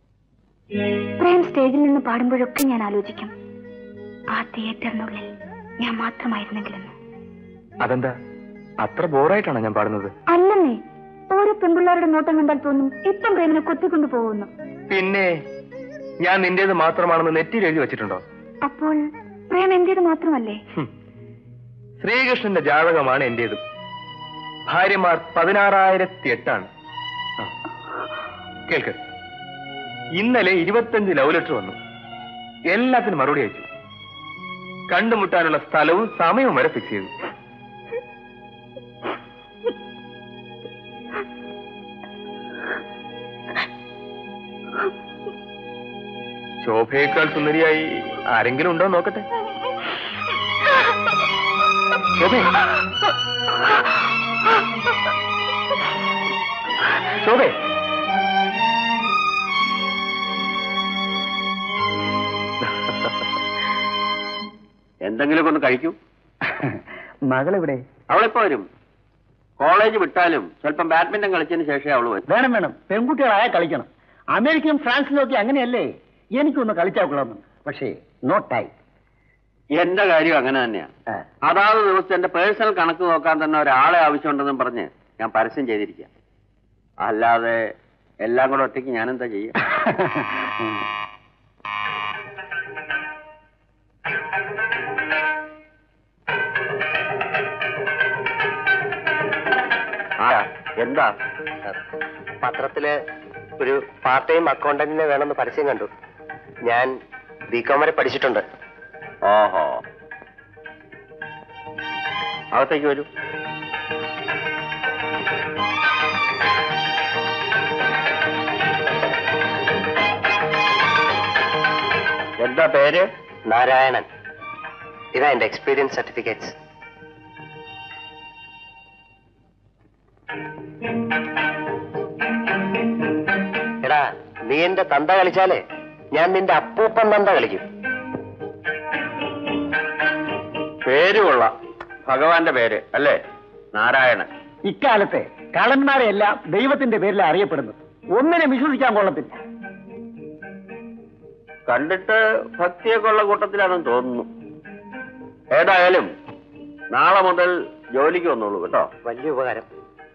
E: പ്രേം സ്റ്റേജിൽ നിന്ന് പാടുമ്പോഴൊക്കെ ഞാൻ ആലോചിക്കും ആ തിയേറ്ററിനുള്ളിൽ ഞാൻ മാത്രമായിരുന്നെങ്കിലെന്ന്
C: അതെന്താ അത്ര ബോറായിട്ടാണോ ഞാൻ പാടുന്നത്
E: അല്ലെന്നേ ഓരോ പെൺപിള്ളേരുടെ നോട്ടം കണ്ടാൽ തോന്നും ഇപ്പം പ്രേമിനെ കൊത്തിക്കൊണ്ടു പോകുന്നു
C: പിന്നെ ഞാൻ നിന്റേത് മാത്രമാണെന്ന് നെറ്റിയിൽ എഴുതി വെച്ചിട്ടുണ്ടോ
E: അപ്പോൾ പ്രേം എന്റേത് മാത്രമല്ലേ
C: ഹും. ശ്രീകൃഷ്ണന്റെ ജാതകമാണ് എന്റേതും ഭാര്യമാർ പതിനാറായിരത്തി എട്ടാണ് ആ. കേൾക്ക് ഇന്നലെ ഇരുപത്തഞ്ച് ലവ് ലെറ്റർ വന്നു എല്ലാത്തിനും മറുപടി അയച്ചു കണ്ടുമുട്ടാനുള്ള സ്ഥലവും സമയവും വരെ ഫിക്സ് ചെയ്തു ശോഭയേക്കാൾ സുന്ദരിയായി ആരെങ്കിലും ഉണ്ടോ നോക്കട്ടെ ശോഭേ ശോഭേ
G: എന്തെങ്കിലുമൊക്കെ ഒന്ന് കഴിക്കൂ
F: മകളെവിടെ
G: അവളിപ്പോ വരും കോളേജ് വിട്ടാലും സ്വല്പം ബാഡ്മിന്റൺ കളിച്ചതിന് ശേഷമേ അവള് വരും
F: വേണം വേണം പെൺകുട്ടികളായ കളിക്കണം അമേരിക്കയും ഫ്രാൻസിലും ഒക്കെ അങ്ങനെയല്ലേ എനിക്കൊന്ന് കളിച്ചാൽ കൊള്ളാമെന്ന് പക്ഷേ നോ ടൈം
G: എന്റെ കാര്യം അങ്ങനെ തന്നെയാ അതാത് ദിവസം എന്റെ പേഴ്സണൽ കണക്ക് നോക്കാൻ തന്നെ ഒരാളെ ആവശ്യമുണ്ടെന്നും പറഞ്ഞ് ഞാൻ പരസ്യം ചെയ്തിരിക്കുക അല്ലാതെ എല്ലാം കൂടെ ഒറ്റയ്ക്ക് ഞാൻ എന്താ ചെയ്യാ ആ എന്താ
B: പത്രത്തില് ഒരു പാർട്ട് ടൈം അക്കൗണ്ടന്റിനെ വേണമെന്ന് പരസ്യം കണ്ടു ഞാൻ ബികോം വരെ പഠിച്ചിട്ടുണ്ട്
G: ഓഹോ അകത്തേക്ക് വരൂ എന്താ പേര്
B: നാരായണൻ ഇതാ എന്റെ എക്സ്പീരിയൻസ് സർട്ടിഫിക്കറ്റ്സ് എടാ നീ എന്റെ തന്ത കളിച്ചാലേ ഞാൻ നിന്റെ അപ്പൂപ്പൻ തന്ത കളിക്കും
G: പേര് കൊള്ളാം ഭഗവാന്റെ പേര് അല്ലേ നാരായണൻ
F: ഇക്കാലത്തെ കള്ളന്മാരെ എല്ലാം ദൈവത്തിന്റെ പേരിൽ അറിയപ്പെടുന്നത് ഒന്നിനെ വിശ്വസിക്കാൻ കൊള്ളത്തില്ല
G: കണ്ടിട്ട് ഭക്തിയൊക്കെ ഉള്ള കൂട്ടത്തിലാണെന്ന് തോന്നുന്നു ഏതായാലും നാളെ മുതൽ ജോലിക്ക് വന്നോളൂ കേട്ടോ
B: വലിയ ഉപകാരം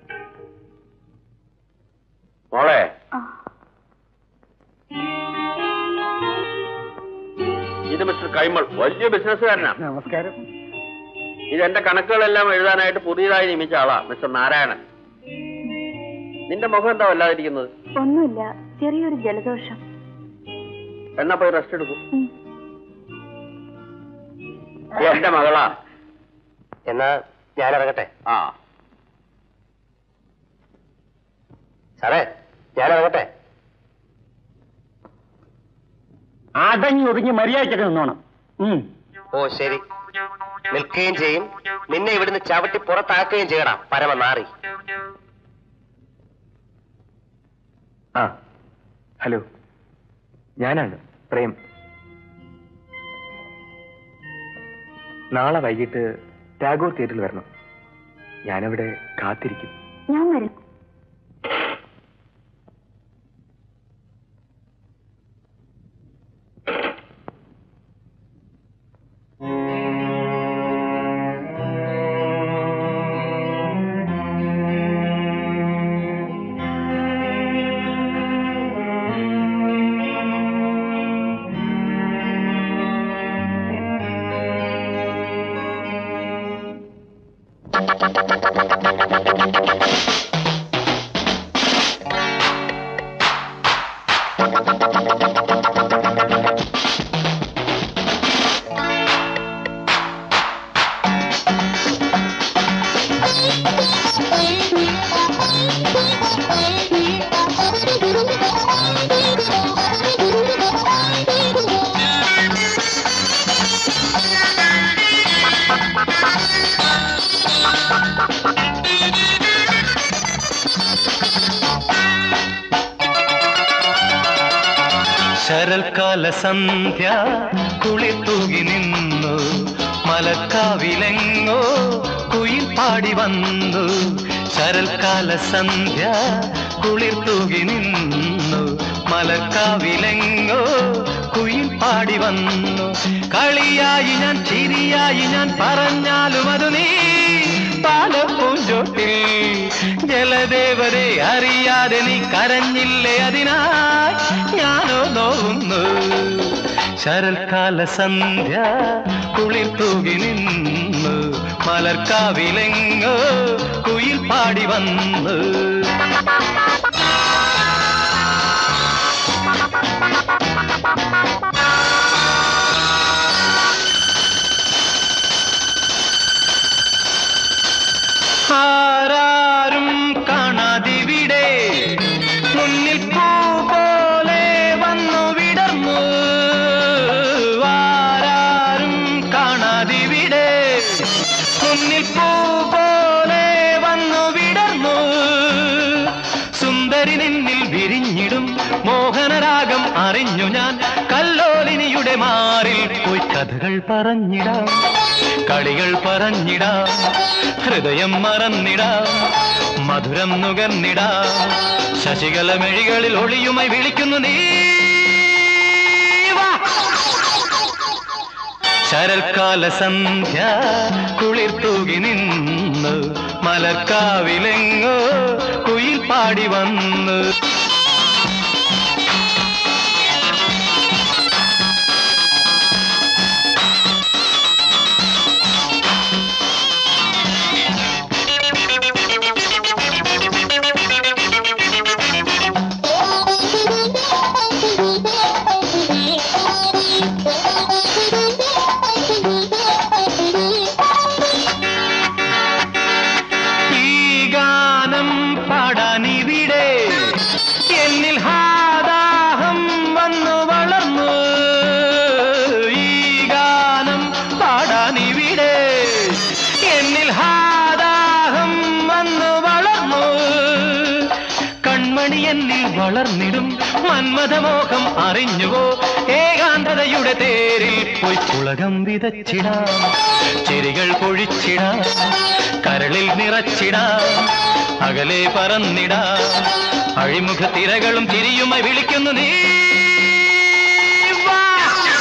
G: മോളെ ഇത് മിസ്റ്റർ കൈമൾ വലിയ ബിസിനസ്സുകാരനാണ്
F: നമസ്കാരം
G: ഇത് എന്റെ കണക്കുകളെല്ലാം എഴുതാനായിട്ട് പുതിയതായി നിയമിച്ച ആളാ മിസ്റ്റർ നാരായണൻ നിന്റെ മുഖം എന്താ വല്ലാതിരിക്കുന്നത്
E: ഒന്നുമില്ല ചെറിയൊരു ജലദോഷം
G: എന്നാ പോയി റെസ്റ്റ് എടുക്കൂ
E: ഉം.
G: എന്റെ മകളാ
B: എന്നാ ഞാൻ ഇറങ്ങട്ടെ
G: ആ
B: സാറേ ഞാൻ ഇറങ്ങട്ടെ
F: അടങ്ങി ഒതുങ്ങി മര്യാദയ്ക്കൊക്കെ നിന്നോണം ഉം.
B: ഓ ശരി നിൽക്കുകയും ചെയ്യും നിന്നെ ഇവിടുന്ന് ചവിട്ടി പുറത്താക്കുകയും ചെയ്യടാ പരമ നാറി
C: ആ ഹലോ ഞാനാണ് പ്രേം നാളെ വൈകിട്ട് ടാഗോർ തിയേറ്ററിൽ വരണം ഞാനവിടെ കാത്തിരിക്കും
E: ഞാൻ വരും
H: ശരൽക്കാല സന്ധ്യ കുളിത്തൂകി നിന്നു മലക്കാവിലെങ്ങോ കുയിൽ പാടി വന്നു ശരൽക്കാല സന്ധ്യ കുളിർത്തൂകി നിന്നു മലക്കാവിലെങ്ങോ കുയിൽ പാടി വന്നു കളിയായി ഞാൻ ചിരിയായി ഞാൻ പറഞ്ഞാലും അത് നീ പാലപ്പൂഞ്ചോട്ടിൽ ജലദേവരെ അറിയാതെ നീ കരഞ്ഞില്ലേ അതിനായി ഞാനോ നോവുന്നു ശരൽക്കാല സന്ധ്യ കുളിർ തൂകി നിന്നു മലർക്കാവിലെങ്ങോ കുയിൽ പാടി വന്നു ആരാരും കാണാതിവിടെ മുന്നിൽ പൂ പോലെ വന്നു വിടർന്നു ആരാരും കാണാതിവിടെ മുന്നിൽ പൂ പോലെ വന്നു വിടർന്നു സുന്ദരി നിന്നിൽ വിരിഞ്ഞിടും മോഹനരാഗം അറിഞ്ഞു ഞാൻ കല്ലോലിനിയുടെ മാറിൽ പോയി കഥകൾ പറഞ്ഞിടാം കളികൾ പറഞ്ഞിടാം ഹൃദയം മറന്നിടാം മധുരം നുകർന്നിടാം ശശികല മെഴികളിൽ ഒളിയുമായി വിളിക്കുന്നു നീ വാ. ശരൽക്കാല സന്ധ്യ കുളിർ തൂകി നിന്നു മലർക്കാവിലെങ്ങോ കുയിൽ പാടി വന്നു ഈ ഗാനം പാടാനിവിടെ എന്നിൽ ഹാദാഹം വന്നു വളർന്നു ഈ ഗാനം പാടാനിവിടെ എന്നിൽ ഹാദാഹം വന്നു വളർന്നു കൺമണി എന്നിൽ വളർന്നിടും മന്മഥമോഹം അറിഞ്ഞുവോ ഏകാന്തതയുടെ തേരിൽ പോയി പുളകം വിതച്ചിടാം ചിരികൾ പൊഴിച്ചിടാം കരളിൽ നിറച്ചിടാം അകലെ പറന്നിടാം അഴിമുഖ തിരകളും ചിരിയുമായി വിളിക്കുന്നു നീ വാ.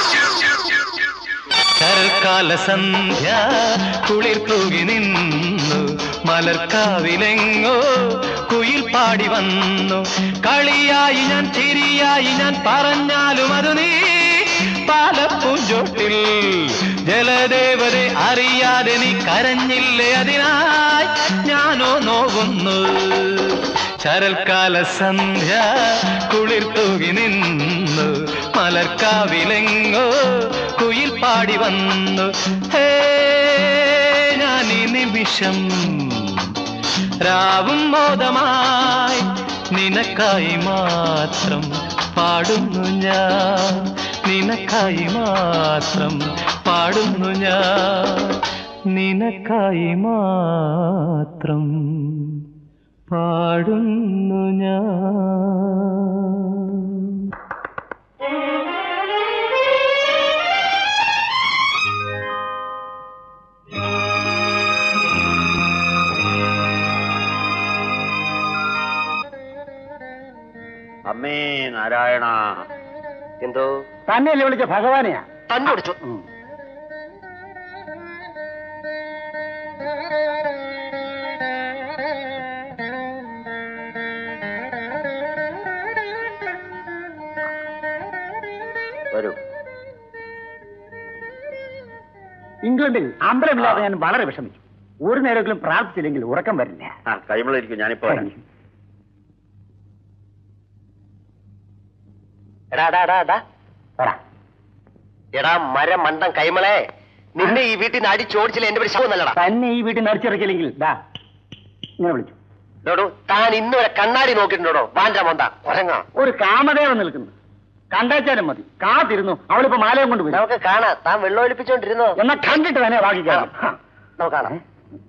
H: ശരൽക്കാല സന്ധ്യ കുളിർ തൂകി നിന്നു മലർക്കാവിലെങ്ങോ കുയിൽ പാടി വന്നു കളിയായി ഞാൻ ചിരിയായി ഞാൻ പറഞ്ഞാലും അത് നീ പാലപ്പൂഞ്ചോട്ടിൽ ജലദേവരെ അറിയാതെ നീ കരഞ്ഞില്ലേ അതിനായി ഞാനോ നോവുന്നു ശരൽക്കാല സന്ധ്യ കുളിർ തൂകി നിന്നു മലർക്കാവിലെങ്ങോ കുയിൽ പാടി വന്നു ഹേ ഞാൻ ഈ നിമിഷം രാവും മോദമായി നിനക്കായി മാത്രം പാടുന്നു ഞാൻ നിനക്കായി മാത്രം പാടുന്നു ഞാൻ നിനക്കായി മാത്രം പാടുന്നു ഞാൻ
G: അമ്മേ നാരായണ
B: എന്തോ
F: തന്നെയല്ലേ വിളിച്ച ഭഗവാനെയാ
B: തന്നെ ഓടിച്ചു
F: ഉം.
G: വരൂ
F: ഇംഗ്ലണ്ടിൽ അമ്പലമില്ലാതെ ഞാൻ വളരെ വിഷമിച്ചു ഒരു നേരമെങ്കിലും പ്രാർത്ഥിച്ചില്ലെങ്കിൽ ഉറക്കം വരില്ല
G: ആ കൈമളിരിക്കും ഞാനിപ്പോ വരാം
B: എടാ എടാ എടാ എടാ
F: പറ
B: എടാ മരം മണ്ടം കൈമളെ നിന്നെ ഈ വീട്ടിൽ നിന്ന് അടിച്ചോടിച്ചില്ല എന്റെ പേര് ശവന്നല്ലടാ
F: തന്നെ ഈ വീട്ടിൽ നടിച്ചിറക്കില്ലെങ്കിൽ ദാ ഇങ്ങനെ വിളിച്ചു
B: ഡോടോ താൻ ഇന്ന് വരെ കണ്ണാടി നോക്കിയിട്ടുണ്ടോ വാൻ്റെ മൊന്ത കുരങ്ങ
F: ഒരു കാമദേവൻ നിൽക്കുന്നു കണ്ടേച്ചാലും മതി കാത്തിരുന്നു അവളിപ്പോ മാലയും കൊണ്ട് വരും
B: നമുക്ക് കാണാം താൻ വെള്ളം ഒലിപ്പിച്ചോണ്ടിരുന്നോ
F: എന്നാ കണ്ടിട്ട് തന്നെ ബാക്കി കാര്യം
B: നമുക്ക് കാണാം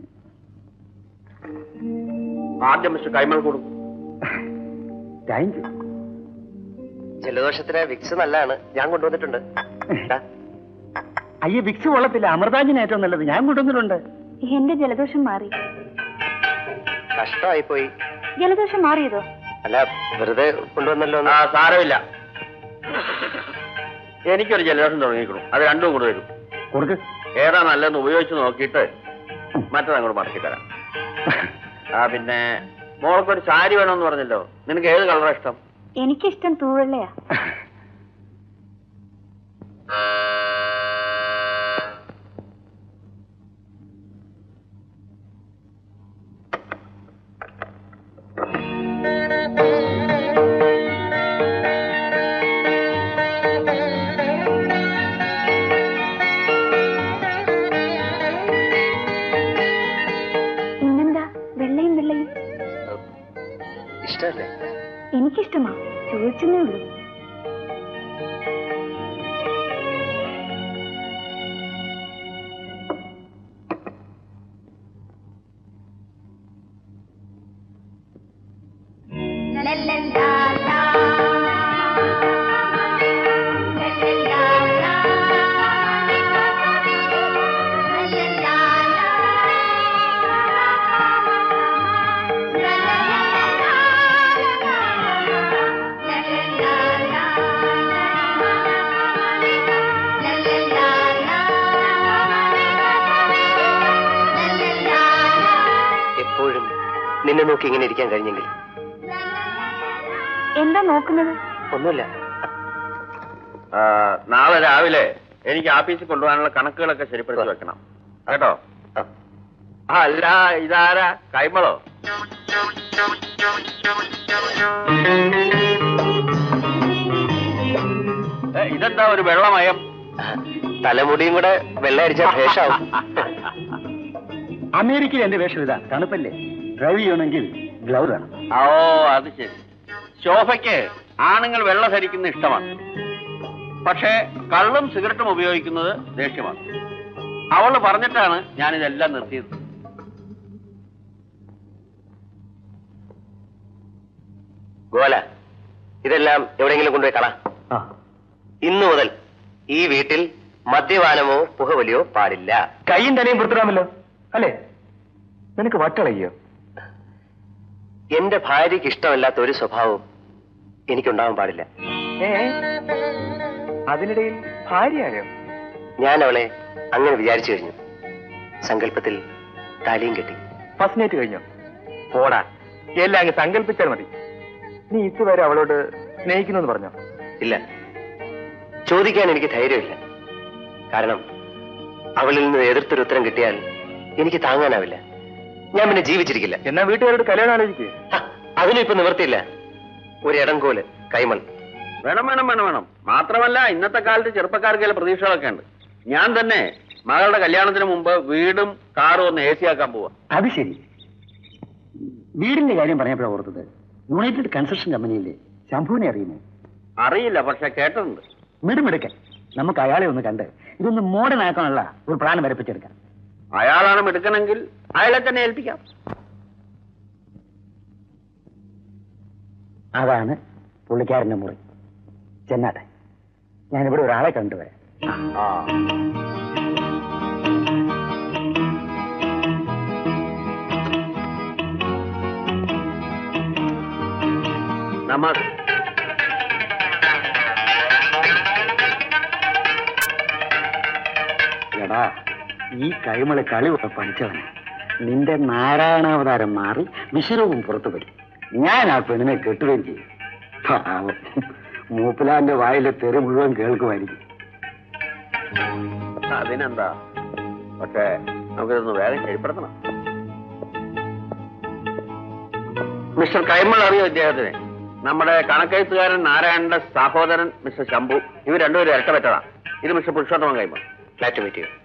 G: ആദ്യം മിസ്റ്റർ കൈമൾ കൊടുക്കും
F: താങ്ക് യു
B: ജലദോഷത്തിന് വിക്സ് നല്ലതാണ് ഞാൻ കൊണ്ടുവന്നിട്ടുണ്ട് ദാ,
F: അയ്യ വിക്സ് കൊള്ളത്തില്ല അമൃതാഞ്ജന ഏറ്റവും നല്ലത് ഞാൻ കൊണ്ടുവന്നിട്ടുണ്ട്
E: എന്റെ ജലദോഷം മാറി
B: കഷ്ടമായി പോയി
E: ജലദോഷം മാറിയതോ
B: അല്ല വെറുതെ കൊണ്ടുവന്നല്ലോ
G: ആ സാരമില്ല എനിക്കൊരു ജലദോഷം തുടങ്ങിക്കണം അത് രണ്ടും കൂടെ വരും
F: കൊടുക്ക്
G: ഏതാ നല്ലതെന്ന് ഉപയോഗിച്ച് നോക്കിയിട്ട് മറ്റത് അങ്ങോട്ട് മടക്കി തരാം ആ പിന്നെ മോൾക്കൊരു സാരി വേണമെന്ന് പറഞ്ഞല്ലോ നിനക്ക് ഏത് കളറാ ഇഷ്ടം
E: എനിക്കിഷ്ടം തൂവെള്ളയാ പിന്നെന്താ വെള്ളയും വെള്ളയും
B: ഇഷ്ടമല്ലേ
E: എനിക്കിഷ്ടമാ ചോദിച്ചെന്നേ ഉള്ളൂ
B: എപ്പോഴും നിന്നെ നോക്കി ഇങ്ങനെ ഇരിക്കാൻ കഴിഞ്ഞെങ്കിൽ
E: എന്താ നോക്കുന്നത്
B: ഒന്നുമില്ല
G: ആ, നാളെ രാവിലെ എനിക്ക് ആഫീസിൽ കൊണ്ടുപോകാനുള്ള കണക്കുകളൊക്കെ ശരിപ്പെടുത്തി വെക്കണം കേട്ടോ
B: ആ.
G: ആ, അല്ല ഇതാരാ കൈമളോ ഏ, ഇതെന്താ ഒരു വെള്ളമയം
B: തലമുടിയും കൂടെ വെള്ളം അടിച്ച ഭേഷാവും
F: അമേരിക്കയിൽ എന്റെ വേഷം ഇതാ തണുപ്പല്ലേ ഡ്രൈവ് ചെയ്യണമെങ്കിൽ ഗ്ലൗ വേണം
G: ഓ അത് ശരി ശോഭയ്ക്ക് ആണുങ്ങൾ വെള്ളം ധരിക്കുന്ന ഇഷ്ടമാണ് പക്ഷേ കള്ളും സിഗരറ്റും ഉപയോഗിക്കുന്നത് ദേഷ്യമാണ് അവള് പറഞ്ഞിട്ടാണ് ഞാനിതെല്ലാം നിർത്തിയത്
B: ഗോല ഇതെല്ലാം എവിടെയെങ്കിലും കൊണ്ടുപോയി കള
F: ആ
B: ഇന്നു മുതൽ ഈ വീട്ടിൽ മദ്യപാനമോ പുകവലിയോ പാടില്ല
C: കൈയും തലയും പുറത്തിടാമല്ലോ അല്ലേ നിനക്ക് വട്ടളയ്യോ
B: എന്റെ ഭാര്യയ്ക്ക് ഇഷ്ടമല്ലാത്ത ഒരു സ്വഭാവവും എനിക്കുണ്ടാവാൻ പാടില്ല
C: ഏ അതിനിടയിൽ ഭാര്യയായോ
B: ഞാൻ അവളെ അങ്ങനെ വിചാരിച്ചു കഴിഞ്ഞു സങ്കല്പത്തിൽ താലിയും കെട്ടി
C: ഫസ്റ്റ് നൈറ്റ് കഴിഞ്ഞോ പോടാ എല്ലാം അങ്ങ് സങ്കല്പിച്ചാൽ മതി നീ ഇതുവരെ അവളോട് സ്നേഹിക്കുന്നു എന്ന് പറഞ്ഞോ
B: ഇല്ല ചോദിക്കാൻ എനിക്ക് ധൈര്യമില്ല കാരണം അവളിൽ നിന്ന് എതിർത്തൊരു ഉത്തരം കിട്ടിയാൽ എനിക്ക് താങ്ങാനാവില്ല ഞാൻ പിന്നെ ജീവിച്ചിരിക്കില്ല
C: എന്നാ വീട്ടുകാരോട് കല്യാണം ആലോചിക്കേ
B: ഹ, അതിനും ഇപ്പൊ നിവർത്തിയില്ല ഒരു ഇടംകോല് കൈമൾ
G: വേണം വേണം വേണം വേണം മാത്രമല്ല ഇന്നത്തെ കാലത്ത് ചെറുപ്പക്കാർക്ക് ചില പ്രതീക്ഷകളൊക്കെ ഉണ്ട് ഞാൻ തന്നെ മകളുടെ കല്യാണത്തിന് മുമ്പ് വീടും കാറും ഒന്ന് എ സി ആക്കാൻ പോവാ
F: അത് ശരി വീടിന്റെ കാര്യം പറഞ്ഞപ്പോഴാണ് ഓർത്തത് യുണൈറ്റഡ് കൺസ്ട്രക്ഷൻ കമ്പനിയിലെ ശംഭുവിനെ അറിയുന്നു
G: അറിയില്ല പക്ഷെ കേട്ടിട്ടുണ്ട്
F: മിടുമിടുക്കൻ നമുക്ക് അയാളെ ഒന്ന് കണ്ട് ഇതൊന്ന് മോഡേൺ ആക്കാനുള്ള ഒരു പ്ലാൻ വരപ്പിച്ചെടുക്കാം
G: അയാളാണ് മിടുക്കനെങ്കിൽ അയാളെ തന്നെ ഏൽപ്പിക്കാം
F: അതാണ് പുള്ളിക്കാരന്റെ മുറി ചെന്നാട്ടെ ഞാനിവിടെ ഒരാളെ കണ്ടുവരാം
G: നമസ്
F: എടാ ഈ കൈമള് കളി ഒക്കെ പഠിച്ചവനെ നിന്റെ നാരായണാവതാരം മാറി വിശ്വരൂപം പുറത്തു വരും ഞാൻ ആ പെണ്ണിനെ കെട്ടുകയും ചെയ്യും പാവം മൂപ്പിലാന്റെ വായിലെ തെറി മുഴുവൻ കേൾക്കുമായിരിക്കും
G: അതിനെന്താ പക്ഷേ നമുക്കിതൊന്ന് വേഗം ശരിപ്പെടുത്തണം മിസ്റ്റർ കൈമൾ അറിയോ ഇദ്ദേഹത്തിന് നമ്മുടെ കണക്കെഴുത്തുകാരൻ നാരായണന്റെ സഹോദരൻ മിസ്റ്റർ ശംഭു ഇവർ രണ്ടുപേരും ഇരട്ടപ്പെട്ടതാ ഇത് mister Purushothaman Kaimal
B: flat meet ചെയ്യും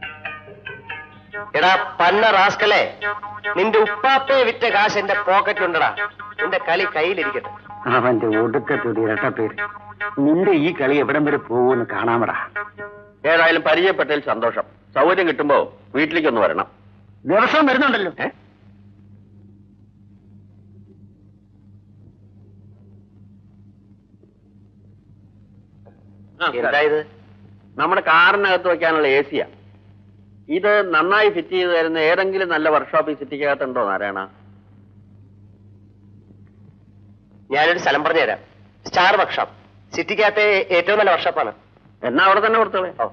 B: എടാ പന്ന റാസ്കലെ നിന്റെ ഉപ്പാപ്പയെ വിറ്റ കാശ് എന്റെ പോക്കറ്റിലുണ്ടടാ നിന്റെ കളി കയ്യിലിരിക്കട്ടെ
F: അവന്റെ ഒടുക്കത്തൊരു ഇരട്ടപ്പേര് നിന്റെ ഈ കളി എവിടം വരെ പോകുമെന്ന് കാണാമടാ
G: ഏതായാലും പരിചയപ്പെട്ടതിൽ സന്തോഷം സൗകര്യം കിട്ടുമ്പോ വീട്ടിലേക്കൊന്ന് വരണം
F: ദിവസം വരുന്നുണ്ടല്ലോ
G: ഏ? ആ,
B: എന്താ ഇത്
G: നമ്മുടെ കാറിനകത്ത് വെക്കാനുള്ള എ സിയാ ഇത് നന്നായി ഫിറ്റ് ചെയ്ത് തരുന്ന ഏതെങ്കിലും നല്ല വർക്ക്ഷോപ്പിൽ സിറ്റിക്കകത്തുണ്ടോ നാരായണ
B: ഞാനൊരു സ്ഥലം പറഞ്ഞുതരാം സ്റ്റാർ വർക്ക്ഷോപ്പ് സിറ്റിക്കകത്തെ ഏറ്റവും നല്ല വർക്ക്ഷോപ്പാണ്
G: എന്നാ അവിടെ തന്നെ കൊടുത്തോളെ
B: ഓ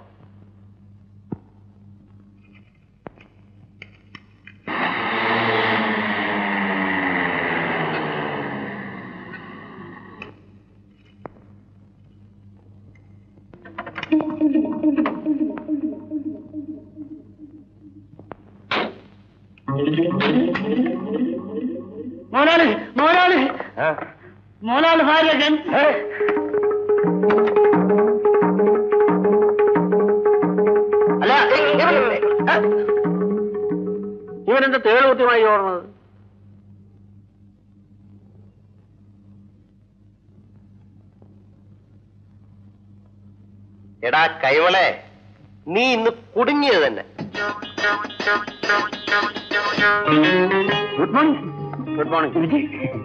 F: മോനാളി മോനാളി മോനാളി ഭാര്യകൻ
B: അല്ല
G: ഇവനെന്താ തേള് കുത്തിയുമായി ഓടുന്നത്
B: എടാ കൈവളെ നീ ഇന്ന് കുടുങ്ങിയത് തന്നെ
F: ഗുഡ് മോർണിംഗ്
G: ഗുഡ് മോർണിംഗ്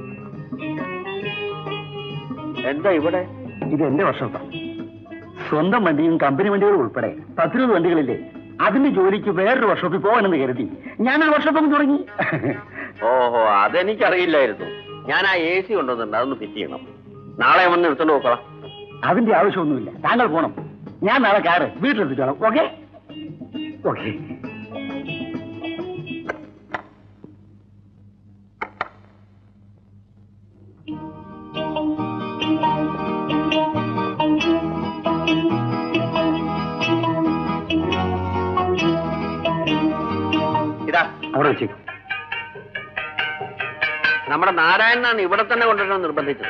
G: എന്താ ഇവിടെ
F: ഇത് എന്റെ വർഷത്താണ് സ്വന്തം വണ്ടിയും കമ്പനി വണ്ടികളും ഉൾപ്പെടെ പത്തിരുപത് വണ്ടികളില്ലേ അതിന്റെ ജോലിക്ക് വേറൊരു വർഷോപ്പിൽ പോകാനെന്ന് കരുതി ഞാനൊരു വർഷോപ്പ് തുടങ്ങി
G: ഓഹോ അതെനിക്കറിയില്ലായിരുന്നു ഞാൻ ആ എ സി കൊണ്ടുവന്നിട്ടുണ്ട് അതൊന്ന് ഫിറ്റ് ചെയ്യണം നാളെ വന്ന് എടുത്തോണ്ട് പോക്കളാം
F: അതിന്റെ ആവശ്യമൊന്നുമില്ല താങ്കൾ പോണം ഞാൻ നാളെ കാറ് വീട്ടിലെത്തിച്ചോളാം ഓക്കെ ഓക്കെ
B: ഇതാ
F: അവിടെ വെച്ചേക്കും
G: നമ്മുടെ നാരായണനാണ് ഇവിടെ തന്നെ കൊണ്ടുവരാൻ നിർബന്ധിച്ചത്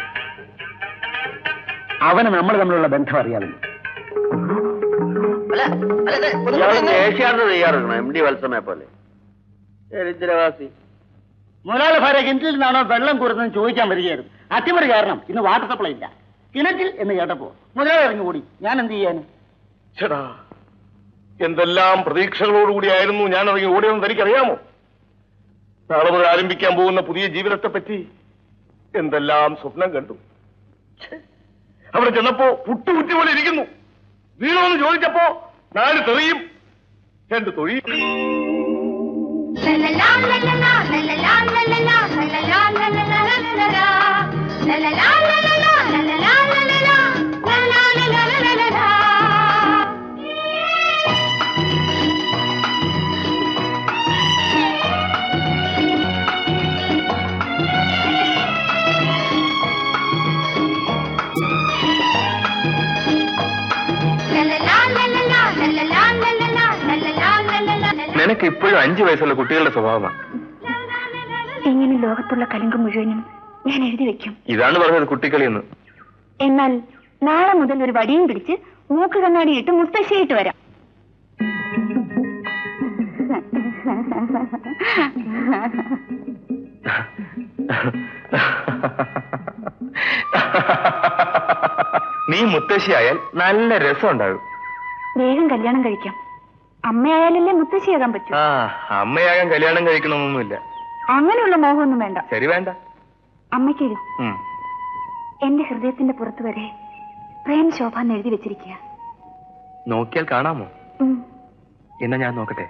F: അവന് നമ്മൾ തമ്മിലുള്ള ബന്ധം അറിയാമല്ലോ
B: അല്ല അല്ല ഇത് ഒന്ന്
G: ഇയാൾ
B: ഒന്ന്
G: ഏഷ്യാഡ് തയ്യാറെടുക്കണം എം ഡി വത്സമയെ പോലെ ദരിദ്രവാസി
F: മുതലാളി ഭാര്യ കിണറ്റിൽ നിന്നാണോ വെള്ളം കുറുന്നെന്ന് ചോദിക്കാൻ വരികയായിരുന്നു അട്ടിമറി കാരണം ഇന്ന് വാട്ടർ സപ്ലൈ ഇല്ല കിണറ്റിൽ എന്ന് കേട്ടപ്പോ മുതലാളി ഇറങ്ങി കൂടി ഞാൻ എന്ത് ചെയ്യാന്
C: ചേടാ എന്തെല്ലാം പ്രതീക്ഷകളോടുകൂടിയായിരുന്നു ഞാൻ ഇറങ്ങി ഓടിയതെന്ന് എനിക്കറിയാമോ നാളെ മുതൽ ആരംഭിക്കാൻ പോകുന്ന പുതിയ ജീവിതത്തെ പറ്റി എന്തെല്ലാം സ്വപ്നം കണ്ടു ഛെ, അവിടെ ചെന്നപ്പോ പുട്ടുകുറ്റി പോലെ ഇരിക്കുന്നു വീണോന്ന് ചോദിച്ചപ്പോ നാല് തെറിയും രണ്ട് തൊഴി നിനക്ക് ഇപ്പോഴും അഞ്ചു വയസ്സുള്ള കുട്ടികളുടെ സ്വഭാവമാണ്
E: ഇങ്ങനെ ലോകത്തുള്ള കലങ്ക് മുഴുവനും ഞാൻ എഴുതി വെക്കും
C: ഇതാണ് പറഞ്ഞത് കുട്ടിക്കളിയെന്ന്
E: എന്നാൽ നാളെ മുതൽ ഒരു വടിയും പിടിച്ച് മൂക്ക് കണ്ണാടിയിട്ട് മുത്തശ്ശിയിട്ട് വരാം
C: നീ മുത്തശ്ശിയായാൽ നല്ല രസം ഉണ്ടാകും
E: വേഗം കല്യാണം കഴിക്കാം അമ്മയായാലല്ലേ മുത്തശ്ശിയാകാൻ പറ്റൂ
C: ആ അമ്മയാകാൻ കല്യാണം കഴിക്കണമെന്നൊന്നുമില്ല
E: അങ്ങനെയുള്ള മോഹമൊന്നും വേണ്ട
C: ശരി വേണ്ട
E: അമ്മയ്ക്ക്
C: ഉം.
E: എന്റെ ഹൃദയത്തിന്റെ പുറത്ത് വരെ പ്രേം ശോഭ എന്ന് എഴുതി വെച്ചിരിക്കുക
C: നോക്കിയാൽ കാണാമോ
E: ഉം.
C: എന്നാ ഞാൻ നോക്കട്ടെ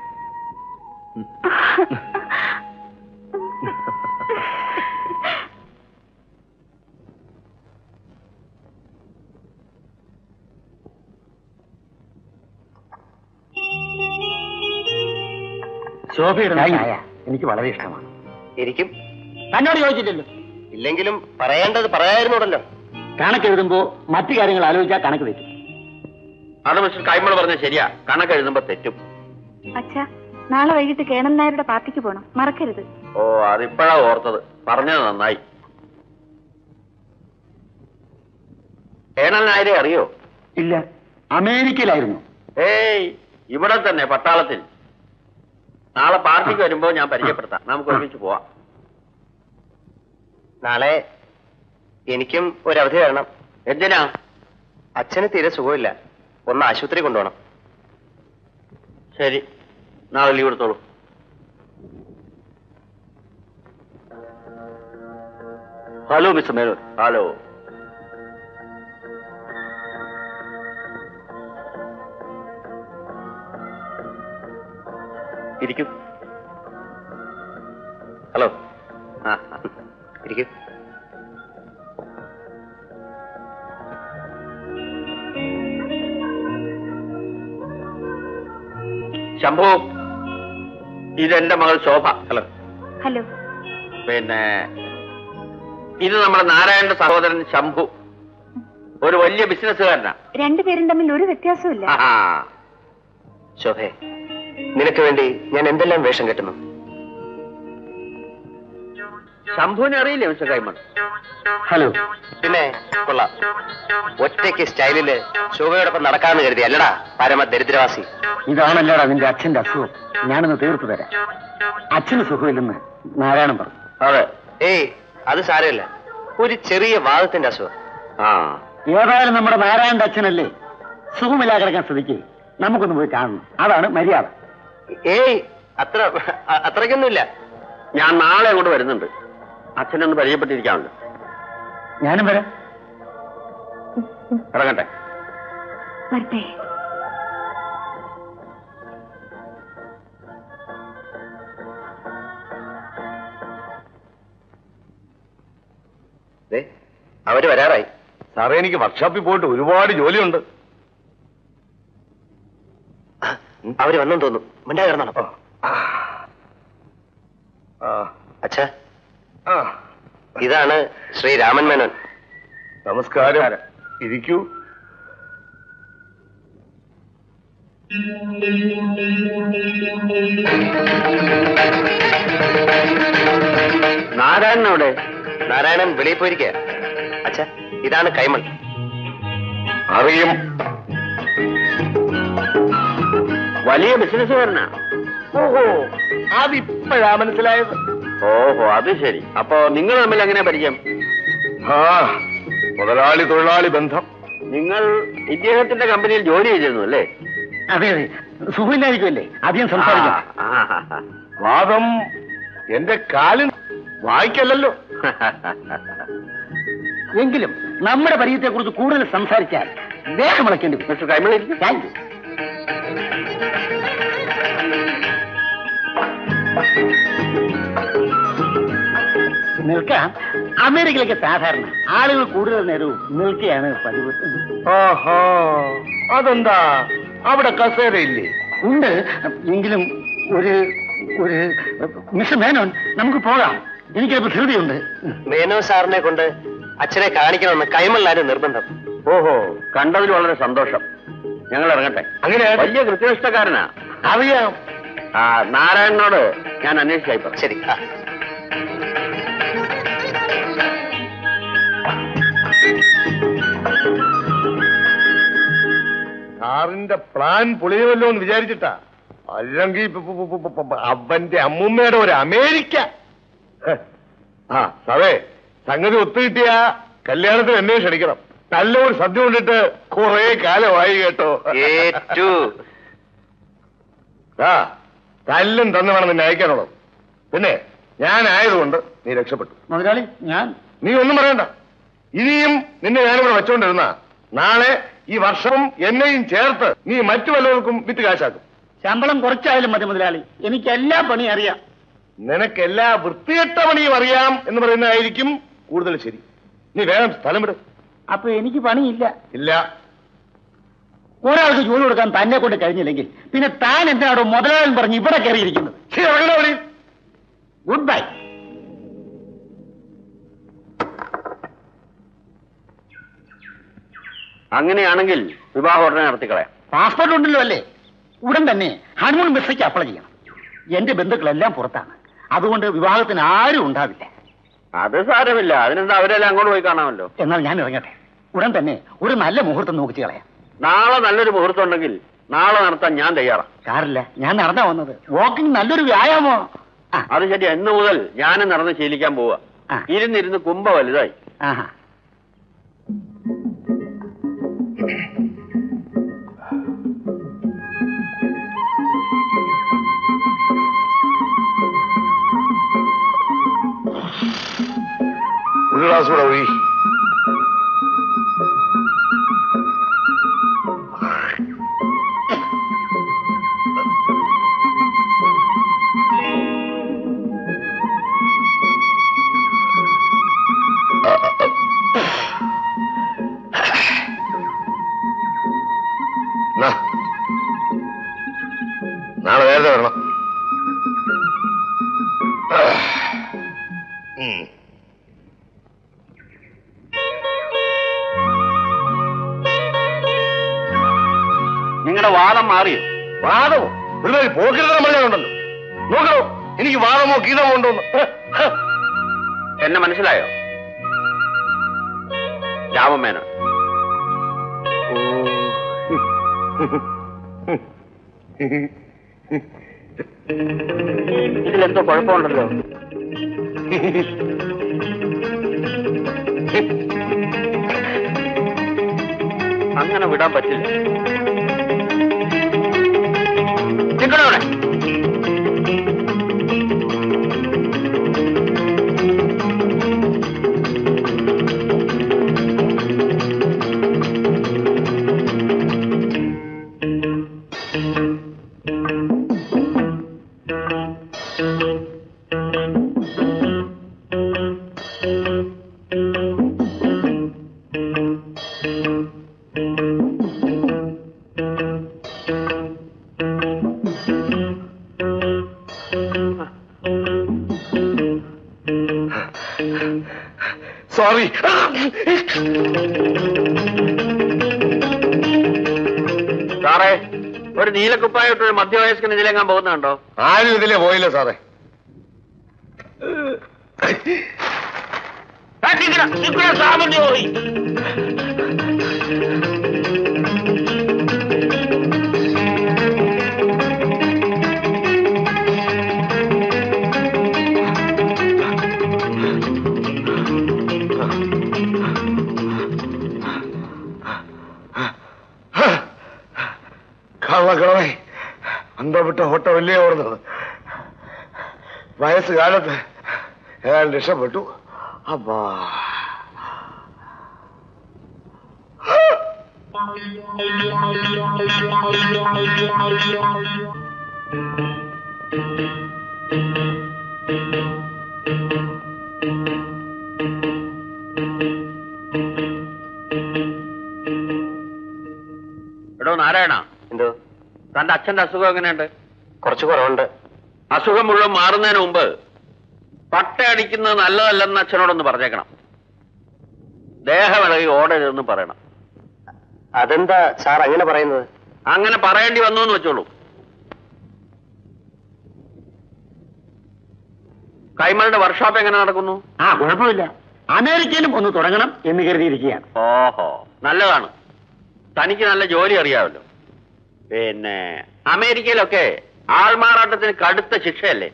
F: ശോഭയുടെ ചായ എനിക്ക് വളരെ ഇഷ്ടമാണ്
B: എനിക്കും
F: തന്നോട് ചോദിച്ചില്ലല്ലോ
B: ഇല്ലെങ്കിലും പറയേണ്ടത് പറയായിരുന്നോടല്ലോ
F: കണക്കെഴുതുമ്പോ മറ്റു കാര്യങ്ങൾ ആലോചിച്ചാൽ കണക്ക് വെക്കും
G: അത് മിസ്റ്റർ കൈമൾ പറഞ്ഞ ശരിയാ കണക്ക് എഴുതുമ്പോ തെറ്റും
E: അച്ഛാ നാളെ വൈകിട്ട് കേണൻ നായരുടെ പാർട്ടിക്ക് പോണം മറക്കരുത്
G: ഓ അതിപ്പോഴാ ഓർത്തത് പറഞ്ഞത് നന്നായി ഏണൽ നായരെ അറിയോ
F: ഇല്ല അമേരിക്കയിലായിരുന്നു
G: ഏയ് ഇവിടെ തന്നെ പട്ടാളത്തിൽ നാളെ പാർട്ടിക്ക് വരുമ്പോ ഞാൻ പരിചയപ്പെടുത്താം നമുക്ക് ഒരുമിച്ച് പോവാം
B: നാളെ എനിക്കും ഒരു അവധി തരണം
G: എന്തിനാ
B: അച്ഛന് തീരെ സുഖമില്ല ഒന്ന് ആശുപത്രി കൊണ്ടുപോകണം
G: ശരി നാളെ ലീവ് എടുത്തോളൂ ഹലോ മിസ്റ്റർ മേനോൻ ഹലോ
B: ഇരിക്കും ഹലോ
G: ആ
B: ഇരിക്കും
G: ശംഭു ഇതെന്റെ മകൾ ശോഭ ഹലോ
E: ഹലോ
G: പിന്നെ ഇത് നമ്മുടെ നാരായണന്റെ സഹോദരൻ ശംഭു ഒരു വലിയ ബിസിനസ്സുകാരനാ
E: രണ്ടുപേരും തമ്മിൽ ഒരു വ്യത്യാസവും ഇല്ല
G: ആഹാ.
B: ശോഭേ നിനക്ക് വേണ്ടി ഞാൻ എന്തെല്ലാം വേഷം കെട്ടുന്നു
G: ശംഭുവിനെ അറിയില്ലേ മിസ്റ്റർ കൈമൺ
F: ഹലോ
B: പിന്നെ കൊള്ളാം ഒറ്റയ്ക്ക് സ്റ്റൈലില് ശോഭയോടൊപ്പം നടക്കാന്ന് കരുതി അല്ലടാ പരമ ദരിദ്രവാസി
F: ഇതാണല്ലോടാ നിന്റെ അച്ഛന്റെ അസുഖം ഞാനൊന്ന് തീർത്തു തരാം അച്ഛന് സുഖമില്ലെന്ന് നാരായണൻ പറഞ്ഞു
G: അതെ
B: ഏയ് അത് സാരമില്ല ഒരു ചെറിയ വാദത്തിന്റെ അസുഖം
G: ആ
F: ഏതായാലും നമ്മുടെ നാരായണന്റെ അച്ഛനല്ലേ സുഖമില്ലാതെ കിടക്കാൻ സ്ഥിതിക്ക് നമുക്കൊന്ന് പോയി കാണണം അതാണ് മര്യാദ
B: ഏയ് അത്ര അ- അത്രയ്ക്കൊന്നുമില്ല
G: ഞാൻ നാളെ അങ്ങോട്ട് വരുന്നുണ്ട് അച്ഛനൊന്ന് പരിചയപ്പെട്ടിരിക്കാമല്ലോ
F: ഞാനും വരാം
G: ഇറങ്ങട്ടെ
E: വരട്ടെ
B: ദേ, അവര് വരാറായി
C: സാറേ എനിക്ക് വർക്ക്ഷോപ്പിൽ പോയിട്ട് ഒരുപാട് ജോലിയുണ്ട്
B: അവര് വന്നെന്ന് തോന്നുന്നു മിണ്ടാ കിടന്നോ
C: ആ
B: അച്ഛാ
C: ആ
B: ഇതാണ് ശ്രീ രാമൻ മേനോൻ
C: നമസ്കാരം ഇരിക്കൂ
G: നാരായണൻ അവിടെ
B: നാരായണൻ വെളിയിൽ പോയിരിക്കുക അച്ഛാ ഇതാണ് കൈമൾ
C: അറിയും
G: വലിയ ബിസിനസ്സുകാരനാ
C: ഓഹോ അതിപ്പോഴാ മനസ്സിലായത്
G: ഓഹോ അത് ശരി അപ്പോ നിങ്ങൾ തമ്മിൽ എങ്ങനെ പരിചയം
C: ആ മുതലാളി തൊഴിലാളി ബന്ധം
G: നിങ്ങൾ ഇദ്ദേഹത്തിന്റെ കമ്പനിയിൽ ജോലി ചെയ്തിരുന്നു അല്ലേ
F: അതെ അതെ സുഖമില്ലായിരിക്കുമല്ലേ അധികം സംസാരിക്കാം
G: ആ, ആ, ആ.
C: വാദം എന്റെ കാലിന് വായിക്കല്ലല്ലോ
F: എങ്കിലും നമ്മുടെ പരിചയത്തെ കുറിച്ച് കൂടുതൽ സംസാരിച്ചാൽ ദേഹം വിളക്കേണ്ടി വരും.
G: മിസ്റ്റർ കൈമൾ ഇരിക്കും
F: താങ്ക് യു നിൽക്കാം അമേരിക്കയിലൊക്കെ സാധാരണ ആളുകൾ കൂടുതൽ നേരവും നിൽക്കുകയാണ് പതിവ്
C: ആഹാ അതെന്താ അവിടെ കസേരയില്ലേ
F: ഉണ്ട് എങ്കിലും ഒരു ഒരു മിസ്റ്റർ മേനോൻ നമുക്ക് പോകാം എനിക്കത് ധൃതിയുണ്ട്
B: മേനോ സാറിനെ കൊണ്ട് അച്ഛനെ കാണിക്കണമെന്ന് കൈമളിലാരും നിർബന്ധം
G: ഓഹോ കണ്ടതിൽ വളരെ സന്തോഷം ഞങ്ങൾ ഇറങ്ങട്ടെ
C: അങ്ങനെ
G: വലിയ കൃത്യനിഷ്ഠക്കാരനാ
C: അറിയാം
G: ആ നാരായണനോട് ഞാൻ അന്വേഷിച്ചായി പറഞ്ഞു
B: ശരി ആ
C: സാറിന്റെ പ്ലാൻ പൊളിയുമല്ലോ എന്ന് വിചാരിച്ചിട്ടാ അല്ലെങ്കിൽ പ- പ- പ- പ- പ- അവന്റെ അമ്മുമ്മയുടെ ഒരു അമേരിക്ക ഹ്. ആ സാറേ സംഗതി ഒത്തുകിട്ടിയ കല്യാണത്തിന് എന്നെ ക്ഷണിക്കണം നല്ലൊരു സദ്യ കൊണ്ടിട്ട് കുറെ കാലമായി കേട്ടോ
B: ഏറ്റു
C: ആ തല്ലും തന്നു വേണം നിന്നെ അയക്കാനുള്ളത് പിന്നെ ഞാൻ ആയതുകൊണ്ട് നീ രക്ഷപ്പെട്ടു
F: മുതലാളി ഞാൻ
C: നീ ഒന്നും പറയണ്ട ഇനിയും നിന്നെ ഞാനിവിടെ വെച്ചോണ്ടിരുന്ന നാളെ ഈ വർഷവും എന്നെയും ചേർത്ത് നീ മറ്റു വല്ലവർക്കും വിറ്റ് കാശാക്കും
F: ശമ്പളം കുറച്ചായാലും മതി മുതലാളി എനിക്ക് എല്ലാ പണിയും അറിയാം
C: നിനക്ക് എല്ലാ വൃത്തികെട്ട പണിയും അറിയാം എന്ന് പറയുന്നതായിരിക്കും കൂടുതൽ ശരി നീ വേഗം സ്ഥലം വിട്
F: അപ്പൊ എനിക്ക് പണിയില്ല
C: ഇല്ല
F: ഒരാൾക്ക് ജോലി കൊടുക്കാൻ തന്നെ കൊണ്ട് കഴിഞ്ഞില്ലെങ്കിൽ പിന്നെ താൻ എന്തിനാണോ മുതലാളൻ പറഞ്ഞ് ഇവിടെ കയറിയിരിക്കുന്നത്
C: ഛീ, ഇറങ്ങടാ വെളിയിൽ.
F: ഗുഡ് ബൈ
G: അങ്ങനെയാണെങ്കിൽ വിവാഹം ഉടനെ നടത്തിക്കളയാം
F: പാസ്പോർട്ട് ഉണ്ടല്ലോ അല്ലേ ഉടൻ തന്നെ ഹണിമൂൺ വിസയ്ക്ക് അപ്ലൈ ചെയ്യണം എന്റെ ബന്ധുക്കളെല്ലാം പുറത്താണ് അതുകൊണ്ട് വിവാഹത്തിന് ആരും ഉണ്ടാവില്ല
G: അത് സാരമില്ല അതിനെന്താ അവരെല്ലാം അങ്ങോട്ട് പോയി കാണാമല്ലോ
F: എന്നാൽ ഞാൻ ഇറങ്ങട്ടെ ഉടൻ തന്നെ ഒരു നല്ല മുഹൂർത്തം നോക്കിച്ച് കളയാം
G: നാളെ നല്ലൊരു മുഹൂർത്തം ഉണ്ടെങ്കിൽ നാളെ നടത്താൻ ഞാൻ തയ്യാറാ
F: കാറില്ല ഞാൻ നടന്നാ വന്നത് വാക്കിംഗ് നല്ലൊരു വ്യായാമോ ആ
G: അത് ശരി എന്ന് മുതൽ ഞാനും നടന്ന് ശീലിക്കാൻ പോവാ
F: ആ.
G: ഇരുന്നിരുന്ന് കുമ്പ വലുതായി
F: ആഹാ
C: ഒരു ഗ്ലാസ് കൂടെ ഒഴി നാളെ
G: നിങ്ങളുടെ വാദം മാറിയോ
B: വാദമോ ഒരു പോക്കിരുന്ന മഴയുണ്ടല്ലോ നോക്കണോ എനിക്ക് വാദമോ ഗീതമോ ഉണ്ടോന്ന്
G: എന്നെ മനസ്സിലായോ രാമമേനോൻ ഇതിലെന്തോ കുഴപ്പമുണ്ടല്ലോ അങ്ങനെ വിടാൻ പറ്റില്ല നിൽക്കണോ അവിടെ
B: സോറി
G: സാറേ ഒരു നീലക്കുപ്പായിട്ട് ഒരു മധ്യവയസ്കൻ ഇതിലെങ്ങാൻ പോകുന്നുണ്ടോ
B: ആരും ഇതിലെ പോയില്ല സാറേ കള്ളക്കളവേ അന്തപ്പെട്ട ഓട്ടമല്ലേ ഓടുന്നത് വയസ്സുകാലത്ത് അയാൾ രക്ഷപ്പെട്ടു അപ്പാ
G: എടോ നാരായണ
B: എന്തോ
G: തന്റെ അച്ഛന്റെ അസുഖം എങ്ങനെയുണ്ട്
B: കുറച്ച് കുറവുണ്ട്
G: അസുഖം മുഴുവൻ മാറുന്നതിന് മുമ്പ് പട്ടയടിക്കുന്നത് നല്ലതല്ലെന്ന് അച്ഛനോടൊന്ന് പറഞ്ഞേക്കണം ദേഹമിളകി ഓടരുതെന്ന് പറയണം
B: അതെന്താ സാർ അങ്ങനെ പറയുന്നത്
G: അങ്ങനെ പറയേണ്ടി വന്നു എന്ന് വെച്ചോളൂ കൈമളുടെ വർക്ക്ഷോപ്പ് എങ്ങനെ നടക്കുന്നു
F: ആ കുഴപ്പമില്ല അമേരിക്കയിലും ഒന്ന് തുടങ്ങണം എന്ന് കരുതിയിരിക്കുകയാണ്
G: ഓഹോ നല്ലതാണ് തനിക്ക് നല്ല ജോലി അറിയാമല്ലോ പിന്നെ അമേരിക്കയിലൊക്കെ ആൾമാറാട്ടത്തിന് കടുത്ത ശിക്ഷയല്ലേ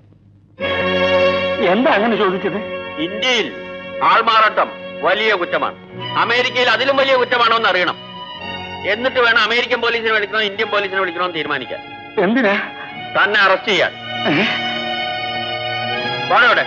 F: എന്താ അങ്ങനെ ചോദിച്ചത്
G: ഇന്ത്യയിൽ ആൾമാറാട്ടം വലിയ കുറ്റമാണ് അമേരിക്കയിൽ അതിലും വലിയ കുറ്റമാണോ എന്ന് അറിയണം എന്നിട്ട് വേണം അമേരിക്കൻ പോലീസിനെ വിളിക്കണോ ഇന്ത്യൻ പോലീസിനെ വിളിക്കണോ എന്ന് തീരുമാനിക്കാൻ
F: എന്തിനാ
G: തന്നെ അറസ്റ്റ് ചെയ്യാൻ
F: ഏ?
G: പോണോ ഇവിടെ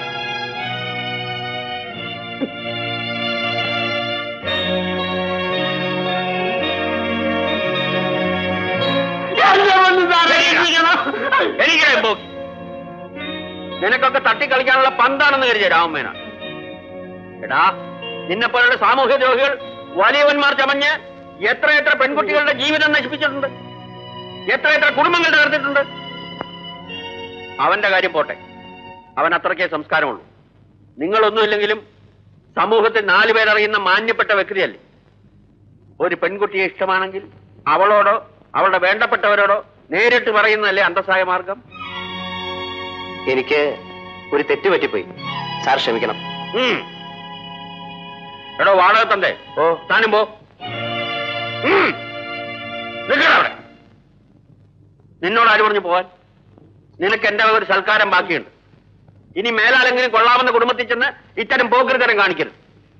G: എനിക്കറിയാം പോക്കി നിനക്കൊക്കെ തട്ടിക്കളിക്കാനുള്ള പന്താണെന്ന് കരുതിയ രാമമേന എടാ നിന്നെ പോലുള്ള സാമൂഹ്യ ദ്രോഹികൾ വലിയവന്മാർ ചമഞ്ഞ് എത്ര എത്ര പെൺകുട്ടികളുടെ ജീവിതം നശിപ്പിച്ചിട്ടുണ്ട് എത്ര എത്ര കുടുംബങ്ങൾ തകർത്തിട്ടുണ്ട് അവന്റെ കാര്യം പോട്ടെ അവൻ അത്രയ്ക്കേ സംസ്കാരമുള്ളൂ നിങ്ങളൊന്നുമില്ലെങ്കിലും സമൂഹത്തിൽ നാല് പേരറിയുന്ന മാന്യപ്പെട്ട വ്യക്തിയല്ലേ ഒരു പെൺകുട്ടിയെ ഇഷ്ടമാണെങ്കിൽ അവളോടോ അവളുടെ വേണ്ടപ്പെട്ടവരോടോ നേരിട്ട് പറയുന്നതല്ലേ അന്തസ്സായ മാർഗം
B: എനിക്ക് ഒരു തെറ്റ് പറ്റിപ്പോയി സാർ ക്ഷമിക്കണം
G: ഉം. എടോ വാടകത്തണ്ടേ
B: ഓ
G: താനും പോ ഉം. നിൽക്കടാ അവിടെ നിന്നോട് ആര് പറഞ്ഞു പോവാൻ നിനക്ക് എന്റെ വക ഒരു സൽക്കാരം ബാക്കിയുണ്ട് ഇനി മേലാലെങ്കിലും കൊള്ളാവുന്ന കുടുംബത്തിൽ ചെന്ന് ഇത്തരം പോക്കരുതരം കാണിക്കരുത്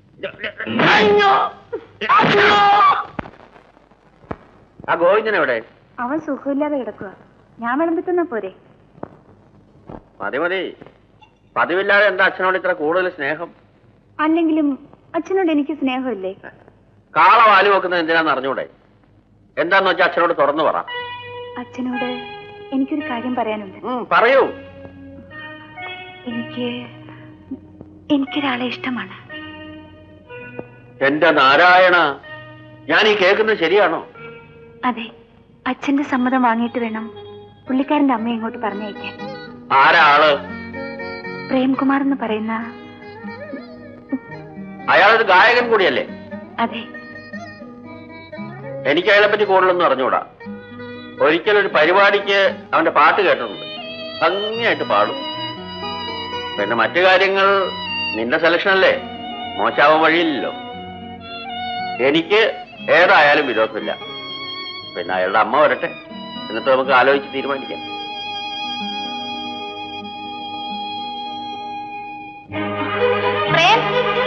G: ആ ഗോവിന്ദൻ എവിടെ
E: അവൻ സുഖമില്ലാതെ കിടക്കുക ഞാൻ വിളമ്പിത്തുന്ന പോരെ
G: മതി മതി പതിവില്ലാതെ എന്താ അച്ഛനോട് ഇത്ര കൂടുതൽ സ്നേഹം
E: അല്ലെങ്കിലും അച്ഛനോട് എനിക്ക് സ്നേഹമില്ലേ
G: കാള വാല് വെക്കുന്നത് എന്തിനാന്ന് അറിഞ്ഞൂടെ എന്താന്ന് വെച്ചാൽ അച്ഛനോട് തുറന്നു പറ
E: അച്ഛനോട് എനിക്കൊരു കാര്യം പറയാനുണ്ട്
G: ഉം, പറയൂ
E: എനിക്ക് എനിക്കൊരാളെ ഇഷ്ടമാണ്
G: എന്റെ നാരായണ ഞാൻ ഈ കേൾക്കുന്നത് ശരിയാണോ
E: അതെ അച്ഛന്റെ സമ്മതം വാങ്ങിയിട്ട് വേണം പുള്ളിക്കാരന്റെ അമ്മയെ ഇങ്ങോട്ട് പറഞ്ഞയക്കാൻ
G: ആരാ ആള്
E: പ്രേംകുമാർ എന്ന് പറയുന്ന
G: അയാളൊരു ഗായകൻ കൂടിയല്ലേ
E: അതെ
G: എനിക്ക് അയാളെപ്പറ്റി കൂടുതലൊന്നും അറിഞ്ഞൂടാ ഒരിക്കലൊരു പരിപാടിക്ക് അവന്റെ പാട്ട് കേട്ടിട്ടുണ്ട് ഭംഗിയായിട്ട് പാടും പിന്നെ മറ്റു കാര്യങ്ങൾ നിന്റെ സെലക്ഷൻ അല്ലേ മോശാവാൻ വഴിയില്ലല്ലോ എനിക്ക് ഏതായാലും വിരോധമില്ല പിന്നെ അയാളുടെ അമ്മ വരട്ടെ എന്നിട്ട് നമുക്ക് ആലോചിച്ച് തീരുമാനിക്കാം
E: പ്രേം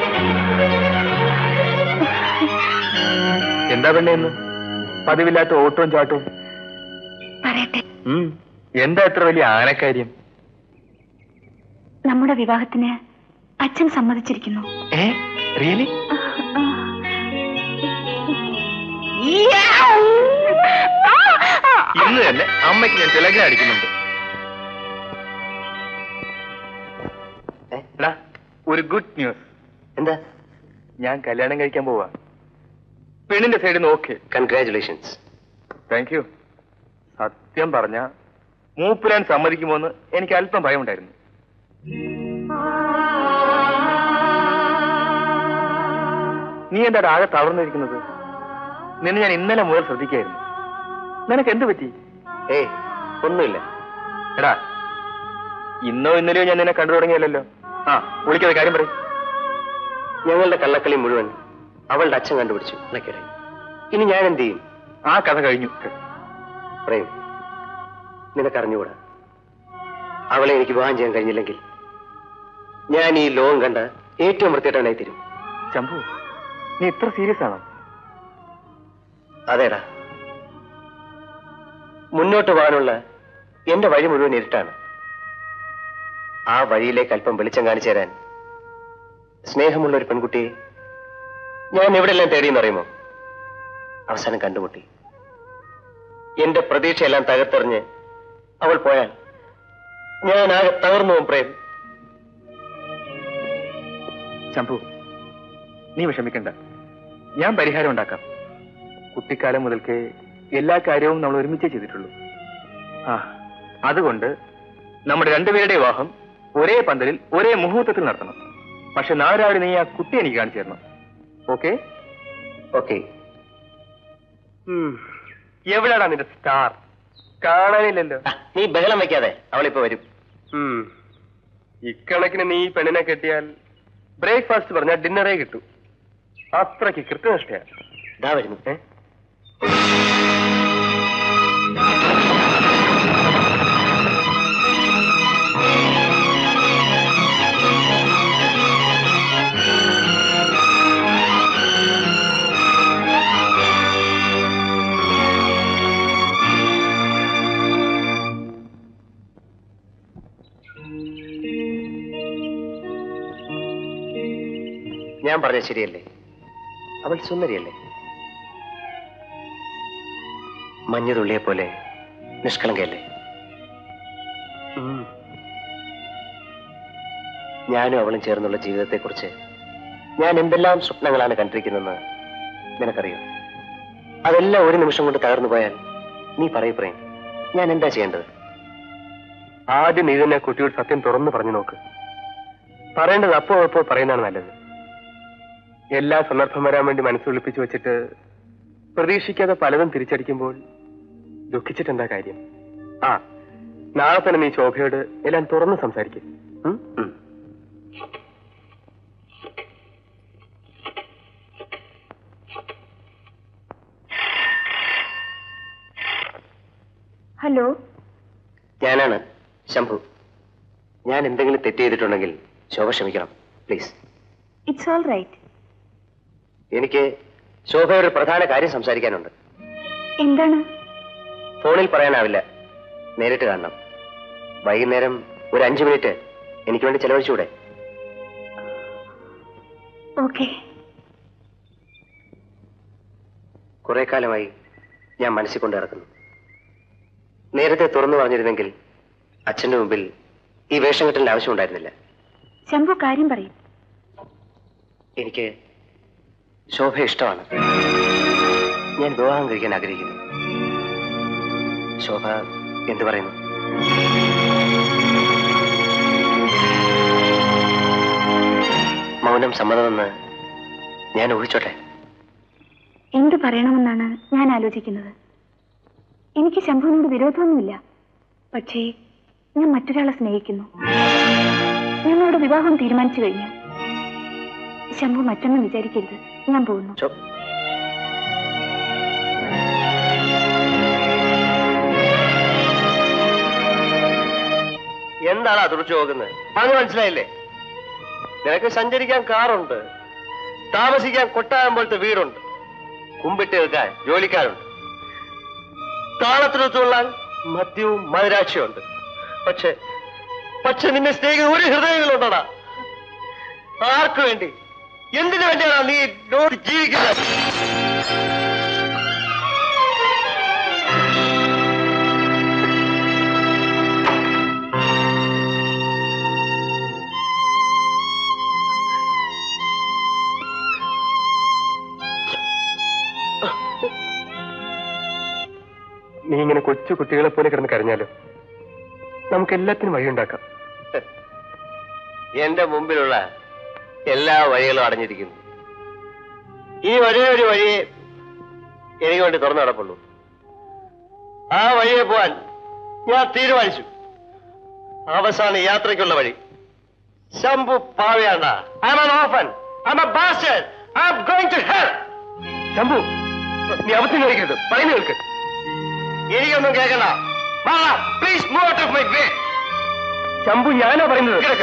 C: എന്താ പെണ്ണെ ഇന്ന് പതിവില്ലാത്ത ഓട്ടവും ചാട്ടവും
E: പറയട്ടെ
C: ഉം. എന്താ ഇത്ര വലിയ ആനക്കാര്യം
E: നമ്മുടെ വിവാഹത്തിന് അച്ഛൻ സമ്മതിച്ചിരിക്കുന്നു
C: ഏ റിയലി ഇന്ന് തന്നെ അമ്മയ്ക്ക് ഞാൻ തിലകന അടിക്കുന്നുണ്ട് എടാ, ഒരു ഗുഡ് ന്യൂസ്
B: എന്താ
C: ഞാൻ കല്യാണം കഴിക്കാൻ പോവാ പെണ്ണിന്റെ സൈഡിൽ നിന്ന് ഓക്കെ
B: കൺഗ്രാചുലേഷൻസ്
C: താങ്ക് യു സത്യം പറഞ്ഞ മൂപ്പിലാൻ സമ്മതിക്കുമോന്ന് എനിക്ക് അല്പം ഭയമുണ്ടായിരുന്നു നീ എന്താ ആകെ തളർന്നിരിക്കുന്നത് നിന്നെ ഞാൻ ഇന്നലെ മുതൽ ശ്രദ്ധിക്കായിരുന്നു നിനക്ക് എന്ത് പറ്റി
B: ഏയ് ഒന്നുമില്ല
C: എടാ ഇന്നോ ഇന്നലെയോ ഞാൻ നിന്നെ കണ്ടു തുടങ്ങിയല്ലോ ആ വിളിക്കാതെ കാര്യം പറയും
B: ഞങ്ങളുടെ കള്ളക്കളി മുഴുവൻ അവളുടെ അച്ഛൻ കണ്ടുപിടിച്ചു എന്നൊക്കെ ഇനി ഞാൻ എന്ത് ചെയ്യും
C: ആ കഥ കഴിഞ്ഞു
B: പ്രേം നിനക്കറിഞ്ഞുകൂടാ അവളെ എനിക്ക് വിവാഹം ചെയ്യാൻ കഴിഞ്ഞില്ലെങ്കിൽ ഞാൻ ഈ ലോകം കണ്ട ഏറ്റവും വൃത്തിയിട്ടവനായി തരും
C: ശംഭു നീ ഇത്ര സീരിയസ് ആണോ
B: അതേടാ മുന്നോട്ട് പോകാനുള്ള എന്റെ വഴി മുഴുവൻ ഇരുട്ടാണ് ആ വഴിയിലേക്ക് അല്പം വെളിച്ചം കാണിച്ചു തരാൻ സ്നേഹമുള്ള ഒരു പെൺകുട്ടിയെ ഞാൻ എവിടെല്ലാം തേടിയെന്നറിയുമോ അവസാനം കണ്ടുമുട്ടി എന്റെ പ്രതീക്ഷയെല്ലാം തകർത്തെറിഞ്ഞ് അവൾ പോയാൽ ഞാൻ ആകെ തകർന്നു പോകും പ്രേം
C: ശംഭു നീ വിഷമിക്കണ്ട ഞാൻ പരിഹാരം ഉണ്ടാക്കാം കുട്ടിക്കാലം മുതൽക്കേ എല്ലാ കാര്യവും നമ്മൾ ഒരുമിച്ചേ ചെയ്തിട്ടുള്ളൂ ആ അതുകൊണ്ട് നമ്മുടെ രണ്ടുപേരുടെ വിവാഹം ഒരേ പന്തലിൽ ഒരേ മുഹൂർത്തത്തിൽ നടത്തണം പക്ഷെ നാളെ രാവിലെ നീ ആ കുട്ടി എനിക്ക് കാണിച്ചു തരണം ഓക്കെ
B: ഓക്കെ
C: എവിടെയാടാ നിന്റെ സ്റ്റാർ കാണാനില്ലല്ലോ
B: നീ ബഹളം വെക്കാതെ അവളിപ്പോ വരും
C: ഉം. ഇക്കണക്കിന് നീ ഈ പെണ്ണിനെ കെട്ടിയാൽ ബ്രേക്ക്ഫാസ്റ്റ് പറഞ്ഞാൽ ഡിന്നറേ കിട്ടൂ അത്രയ്ക്ക് കൃത്യനിഷ്ഠയാ
B: ഇതാ വരുന്നു
C: ഏ
B: ഞാൻ പറഞ്ഞ ശരിയല്ലേ അവൾ സുന്ദരിയല്ലേ മഞ്ഞുതുള്ളിയെ പോലെ നിഷ്കളങ്കയല്ലേ ഉം. ഞാനും അവളും ചേർന്നുള്ള ജീവിതത്തെക്കുറിച്ച് ഞാൻ എന്തെല്ലാം സ്വപ്നങ്ങളാണ് കണ്ടിരിക്കുന്നതെന്ന് നിനക്കറിയോ അതെല്ലാം ഒരു നിമിഷം കൊണ്ട് തകർന്നു പോയാൽ നീ പറയൂ പ്രേം ഞാൻ എന്താ ചെയ്യേണ്ടത്
C: ആദ്യം നീ തന്നെ കുട്ടിയോട് സത്യം തുറന്നു പറഞ്ഞു നോക്ക് പറയേണ്ടത് അപ്പോ അപ്പോ പറയുന്നതാണ് നല്ലത് എല്ലാ സന്ദർഭം വരാൻ വേണ്ടി മനസ്സുളിപ്പിച്ചു വെച്ചിട്ട് പ്രതീക്ഷിക്കാതെ പലതും തിരിച്ചടിക്കുമ്പോൾ ദുഃഖിച്ചിട്ട് എന്താ കാര്യം ആ നാളെ തന്നെ നീ ശോഭയോട് എല്ലാം തുറന്ന് സംസാരിക്കും
B: ഉം? ഉം.
E: ഹലോ
B: ഞാനാണ് ശംഭു ഞാൻ എന്തെങ്കിലും തെറ്റ് ചെയ്തിട്ടുണ്ടെങ്കിൽ ശോഭ ക്ഷമിക്കണം പ്ലീസ്
E: ഇറ്റ്സ് ഓൾ റൈറ്റ്
B: എനിക്ക് ശോഭയോട് ഒരു പ്രധാന കാര്യം സംസാരിക്കാനുണ്ട്
E: എന്താണ്
B: ഫോണിൽ പറയാനാവില്ല നേരിട്ട് കാണണം വൈകുന്നേരം ഒരു അഞ്ചു മിനിറ്റ് എനിക്ക് വേണ്ടി ചെലവഴിച്ചുകൂടെ
E: ഓക്കെ
B: കുറെ കാലമായി ഞാൻ മനസ്സിൽ കൊണ്ട് നടക്കുന്നു നേരത്തെ തുറന്നു പറഞ്ഞിരുന്നെങ്കിൽ അച്ഛന്റെ മുമ്പിൽ ഈ വേഷം കെട്ടലിന്റെ ആവശ്യമുണ്ടായിരുന്നില്ല
E: ശംഭു കാര്യം പറയും
B: എനിക്ക് ശോഭ ഇഷ്ടമാണ് ഞാൻ വിവാഹം കഴിക്കാൻ ആഗ്രഹിക്കുന്നു ശോഭ എന്തു പറയുന്നു മൗനം സമ്മതമെന്ന് ഞാൻ ഊഹിച്ചോട്ടെ
E: എന്ത് പറയണമെന്നാണ് ഞാൻ ആലോചിക്കുന്നത് എനിക്ക് ശംഭുവിനോട് വിരോധമൊന്നുമില്ല പക്ഷേ ഞാൻ മറ്റൊരാളെ സ്നേഹിക്കുന്നു ഞങ്ങളുടെ വിവാഹം തീരുമാനിച്ചു കഴിഞ്ഞു ശംഭു മറ്റൊന്നും വിചാരിക്കരുത് ഞാൻ പോകുന്നു
B: ചോ എന്താണ് തുറച്ചു നോക്കുന്നത് അത് മനസ്സിലായില്ലേ നിനക്ക് സഞ്ചരിക്കാൻ കാറുണ്ട് താമസിക്കാൻ കൊട്ടാരം പോലത്തെ വീടുണ്ട് കുമ്പിട്ട് നിൽക്കാൻ ജോലിക്കാരുണ്ട് താളത്തിനൊത്തുകൊള്ളാൻ മദ്യവും മധുരാക്ഷിയും ഉണ്ട് പക്ഷെ പക്ഷെ നിന്നെ സ്നേഹിക്കുന്ന ഒരു ഹൃദയങ്ങളുണ്ടടാ ആർക്കു വേണ്ടി എന്തിനു വേണ്ടിയാണ് നീ ലോഡ് ജീവിക്കുന്നത്
C: നീ ഇങ്ങനെ കൊച്ചു കുട്ടികളെ പോലെ കിടന്ന് കരഞ്ഞാലോ നമുക്ക് എല്ലാത്തിനും വഴിയുണ്ടാക്കാം
B: എന്റെ മുമ്പിലുള്ള എല്ലാ വഴികളും അടഞ്ഞിരിക്കുന്നു ഈ ഒരേ ഒരു വഴിയെ എനിക്ക് വേണ്ടി തുറന്നു നടപ്പുള്ളൂ ആ വഴിയെ പോവാൻ ഞാൻ തീരുമാനിച്ചു അവസാന യാത്രയ്ക്കുള്ള വഴി ശംഭു പാവയാണ്ട I am orphan I am bastard I am going to help
C: Shambhu നീ അബദ്ധം കഴിക്കരുത് പറയുന്ന കേൾക്ക്
B: എനിക്കൊന്നും കേൾക്കണ്ട please move out of my way
C: Shambhu ഞാനാ പറയുന്നത്
B: കിടക്ക്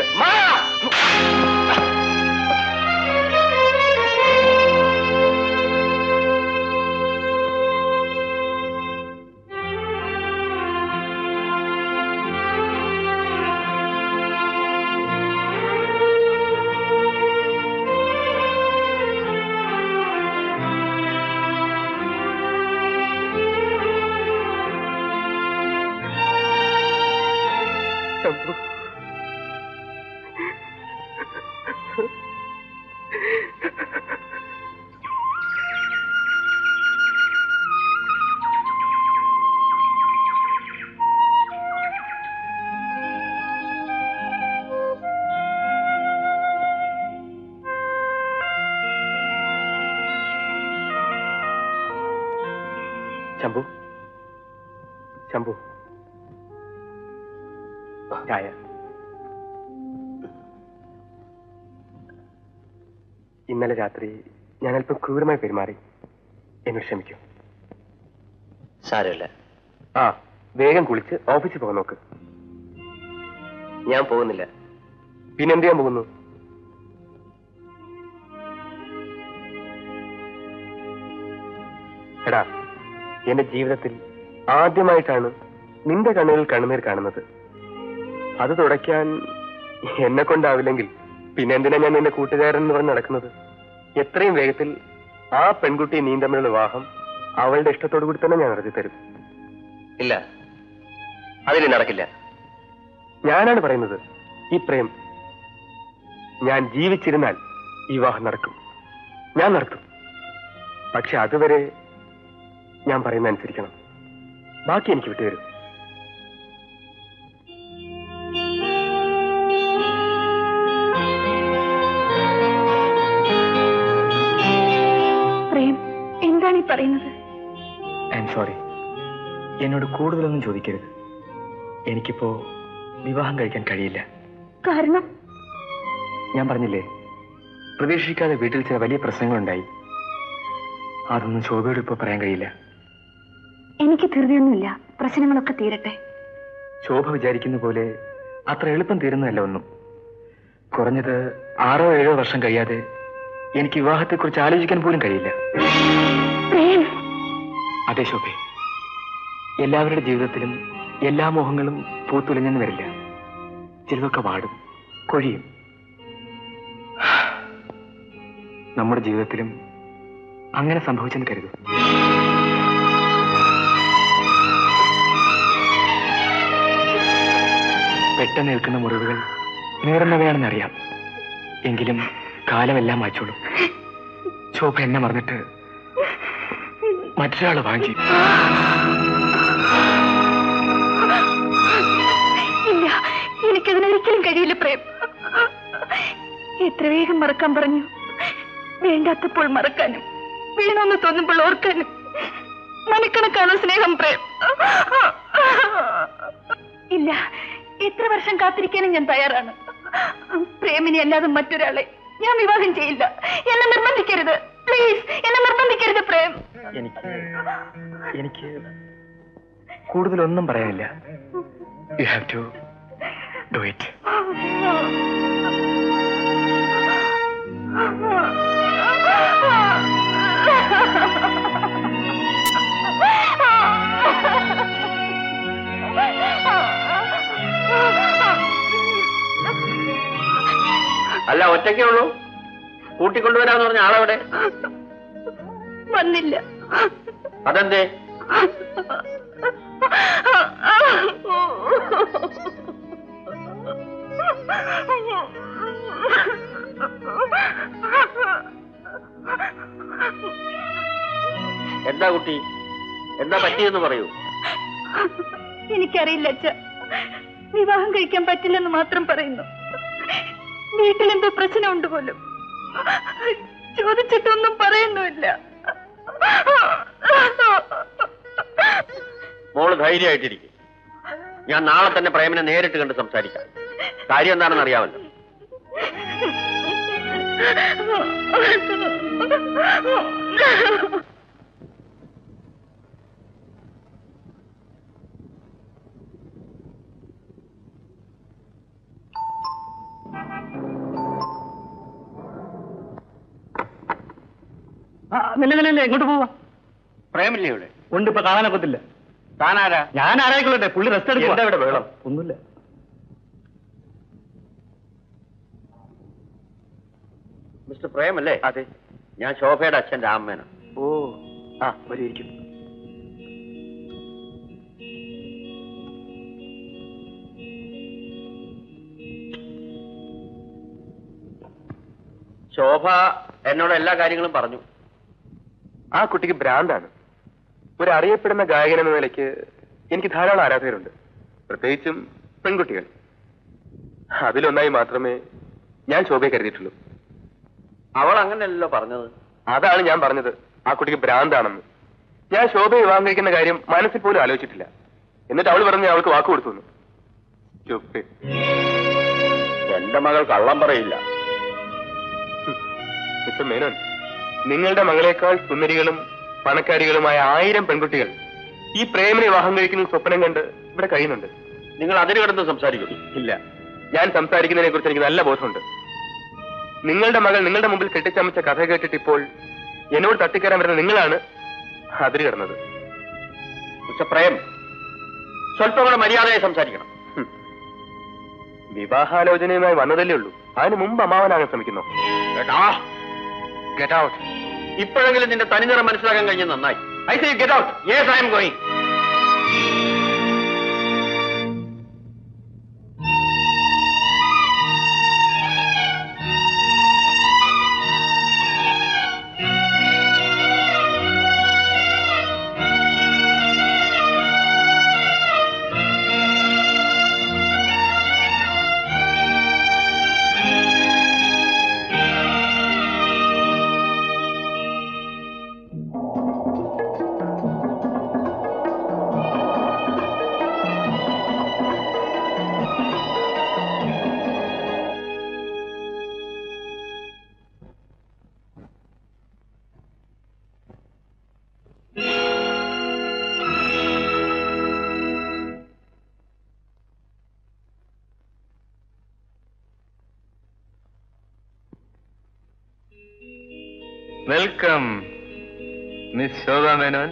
C: ശംഭു ശംഭു ശംഭു ചായ ഇന്നലെ രാത്രി ഞാൻ അല്പം ക്രൂരമായി പെരുമാറി എന്നോട് ക്ഷമിക്കൂ
B: സാരമില്ല
C: ആ വേഗം കുളിച്ച് ഓഫീസിൽ പോകാൻ നോക്ക്
B: ഞാൻ പോകുന്നില്ല
C: പിന്നെന്ത് ചെയ്യാൻ പോകുന്നു എടാ എന്റെ ജീവിതത്തിൽ ആദ്യമായിട്ടാണ് നിന്റെ കണ്ണുകളിൽ കണ്ണുനീർ കാണുന്നത് അത് തുടയ്ക്കാൻ എന്നെ കൊണ്ടാവില്ലെങ്കിൽ പിന്നെ എന്തിനാ ഞാൻ നിന്റെ കൂട്ടുകാരൻ എന്ന് പറഞ്ഞ് നടക്കുന്നത് എത്രയും വേഗത്തിൽ ആ പെൺകുട്ടി നീ തമ്മിലുള്ള വിവാഹം അവളുടെ ഇഷ്ടത്തോടു കൂടി തന്നെ ഞാൻ നടത്തി തരും
B: ഇല്ല അതിന് നടക്കില്ല
C: ഞാനാണ് പറയുന്നത് ഈ പ്രേം ഞാൻ ജീവിച്ചിരുന്നാൽ ഈ വിവാഹം നടക്കും ഞാൻ നടത്തും പക്ഷെ അതുവരെ ഞാൻ പറയുന്ന അനുസരിക്കണം ബാക്കി എനിക്ക് വിട്ടുതരും
E: പ്രേം എന്താണ് ഈ പറയുന്നത്
C: ഐ എം സോറി എന്നോട് കൂടുതലൊന്നും ചോദിക്കരുത് എനിക്കിപ്പോ വിവാഹം കഴിക്കാൻ കഴിയില്ല
E: കാരണം
C: ഞാൻ പറഞ്ഞില്ലേ പ്രതീക്ഷിക്കാതെ വീട്ടിൽ ചില വലിയ പ്രശ്നങ്ങളുണ്ടായി അതൊന്നും ശോഭയോട് ഇപ്പൊ പറയാൻ കഴിയില്ല
E: എനിക്ക് ധൃതിയൊന്നുമില്ല പ്രശ്നങ്ങളൊക്കെ തീരട്ടെ
C: ശോഭ വിചാരിക്കുന്ന പോലെ അത്ര എളുപ്പം തീരുന്നതല്ല ഒന്നും കുറഞ്ഞത് ആറോ ഏഴോ വർഷം കഴിയാതെ എനിക്ക് വിവാഹത്തെക്കുറിച്ച് ആലോചിക്കാൻ പോലും കഴിയില്ല
E: പ്രേം
C: അതെ ശോഭെ എല്ലാവരുടെ ജീവിതത്തിലും എല്ലാ മോഹങ്ങളും പൂത്തുലഞ്ഞെന്ന് വരില്ല ചിലതൊക്കെ വാടും കൊഴിയും നമ്മുടെ ജീവിതത്തിലും അങ്ങനെ സംഭവിച്ചെന്ന് കരുതും പെട്ടെന്ന് നിൽക്കുന്ന മുറിവുകൾ നീറുന്നവയാണെന്നറിയാം എങ്കിലും കാലമെല്ലാം മായ്ച്ചോളും ശോഭ എന്നെ മറന്നിട്ട് മറ്റൊരാളെ വാങ്ങി
E: ഇല്ല എനിക്കതിനൊരിക്കലും കഴിയില്ല പ്രേം എത്ര വേഗം മറക്കാൻ പറഞ്ഞു
D: വേണ്ടാത്തപ്പോൾ മറക്കാനും വീണമെന്ന് തോന്നുമ്പോൾ ഓർക്കാനും മനക്കണക്കാണോ സ്നേഹം പ്രേം ഇല്ല എത്ര വർഷം കാത്തിരിക്കാനും ഞാൻ തയ്യാറാണ് പ്രേമിനെ അല്ലാതെ മറ്റൊരാളെ ഞാൻ വിവാഹം ചെയ്യില്ല എന്നെ നിർബന്ധിക്കരുത് പ്ലീസ് എന്നെ നിർബന്ധിക്കരുത് പ്രേം
C: എനിക്ക് എനിക്ക് കൂടുതലൊന്നും പറയാനില്ല you have to do it
G: അല്ല ഒറ്റയ്ക്കേ ഉള്ളൂ കൂട്ടിക്കൊണ്ടുവരാന്ന് പറഞ്ഞ ആളെവിടെ
D: വന്നില്ല
G: അതെന്തേ എന്താ കുട്ടി എന്താ പറ്റിയെന്ന് പറയൂ
D: എനിക്കറിയില്ല അച്ഛ വിവാഹം കഴിക്കാൻ പറ്റില്ലെന്ന് മാത്രം പറയുന്നു വീട്ടിലെന്തോ പ്രശ്നമുണ്ട് പോലും ചോദിച്ചിട്ടൊന്നും പറയുന്നുമില്ല
G: മോള് ധൈര്യമായിട്ടിരിക്കും ഞാൻ നാളെ തന്നെ പ്രേമനെ നേരിട്ട് കണ്ട് സംസാരിക്കാം കാര്യം എന്താണെന്ന് അറിയാമല്ലോ
A: നില്ല നില്ല നില്ല എങ്ങോട്ട് പോവാ
G: പ്രേമില്ലേ ഇവിടെ
A: ഉണ്ട് ഇപ്പൊ കാണാനൊക്കത്തില്ല
G: താനാരാ
A: ഞാൻ ആരായിക്കൊള്ളട്ടെ പുള്ളി റെസ്റ്റ് എടുക്കുക
C: എന്താ ഇവിടെ ബഹളം?
A: ഒന്നുമില്ല
G: മിസ്റ്റർ പ്രേമല്ലേ
C: അതെ
G: ഞാൻ ശോഭയുടെ അച്ഛൻ രാമേന
C: ഓ ആ വരിയിരിക്കും
G: ശോഭ എന്നോട് എല്ലാ കാര്യങ്ങളും പറഞ്ഞു
C: ആ കുട്ടിക്ക് ഭ്രാന്താണ് ഒരു അറിയപ്പെടുന്ന ഗായകൻ എന്ന നിലയ്ക്ക് എനിക്ക് ധാരാളം ആരാധകരുണ്ട് പ്രത്യേകിച്ചും പെൺകുട്ടികൾ അതിലൊന്നായി മാത്രമേ ഞാൻ ശോഭയെ കരുതിയിട്ടുള്ളൂ
G: അവൾ അങ്ങനെയല്ലല്ലോ പറഞ്ഞത്
C: അതാണ് ഞാൻ പറഞ്ഞത് ആ കുട്ടിക്ക് ഭ്രാന്താണെന്ന് ഞാൻ ശോഭയെ വിവാഹം കഴിക്കുന്ന കാര്യം മനസ്സിൽ പോലും ആലോചിച്ചിട്ടില്ല എന്നിട്ട് അവൾ പറഞ്ഞ് അവൾക്ക് വാക്ക് കൊടുത്തു എന്ന്. ചുപ്പ്.
G: എന്റെ മകൾ കള്ളം പറയില്ല
C: മിസ്റ്റർ മേനോൻ നിങ്ങളുടെ മകളെക്കാൾ സുന്ദരികളും പണക്കാരികളുമായ ആയിരം പെൺകുട്ടികൾ ഈ പ്രേമിനെ വിവാഹം കഴിക്കുന്ന സ്വപ്നം കണ്ട് ഇവിടെ കഴിയുന്നുണ്ട്
G: നിങ്ങൾ അതിന് കിടന്ന് സംസാരിക്കുന്നു
C: ഇല്ല ഞാൻ സംസാരിക്കുന്നതിനെ കുറിച്ച് എനിക്ക് നല്ല ബോധമുണ്ട് നിങ്ങളുടെ മകൾ നിങ്ങളുടെ മുമ്പിൽ കെട്ടിച്ചമച്ച കഥ കേട്ടിട്ട് ഇപ്പോൾ എന്നോട് തട്ടിക്കയറാൻ വരുന്ന നിങ്ങളാണ് അതിര് കിടന്നത്
G: മിസ്റ്റർ പ്രേം സ്വല്പം കൂടെ മര്യാദയായി സംസാരിക്കണം
C: ഹും. വിവാഹാലോചനയുമായി വന്നതല്ലേ ഉള്ളൂ അതിന് മുമ്പ് അമ്മാവനാകാൻ ശ്രമിക്കുന്നു
G: കേട്ടാ
C: ഗെറ്റ് ഔട്ട്
G: ഇപ്പോഴെങ്കിലും നിന്റെ തനിനിറം മനസ്സിലാക്കാൻ കഴിഞ്ഞ നന്നായി
C: I say get out
G: yes I am going
C: welcome miss Shobha Menon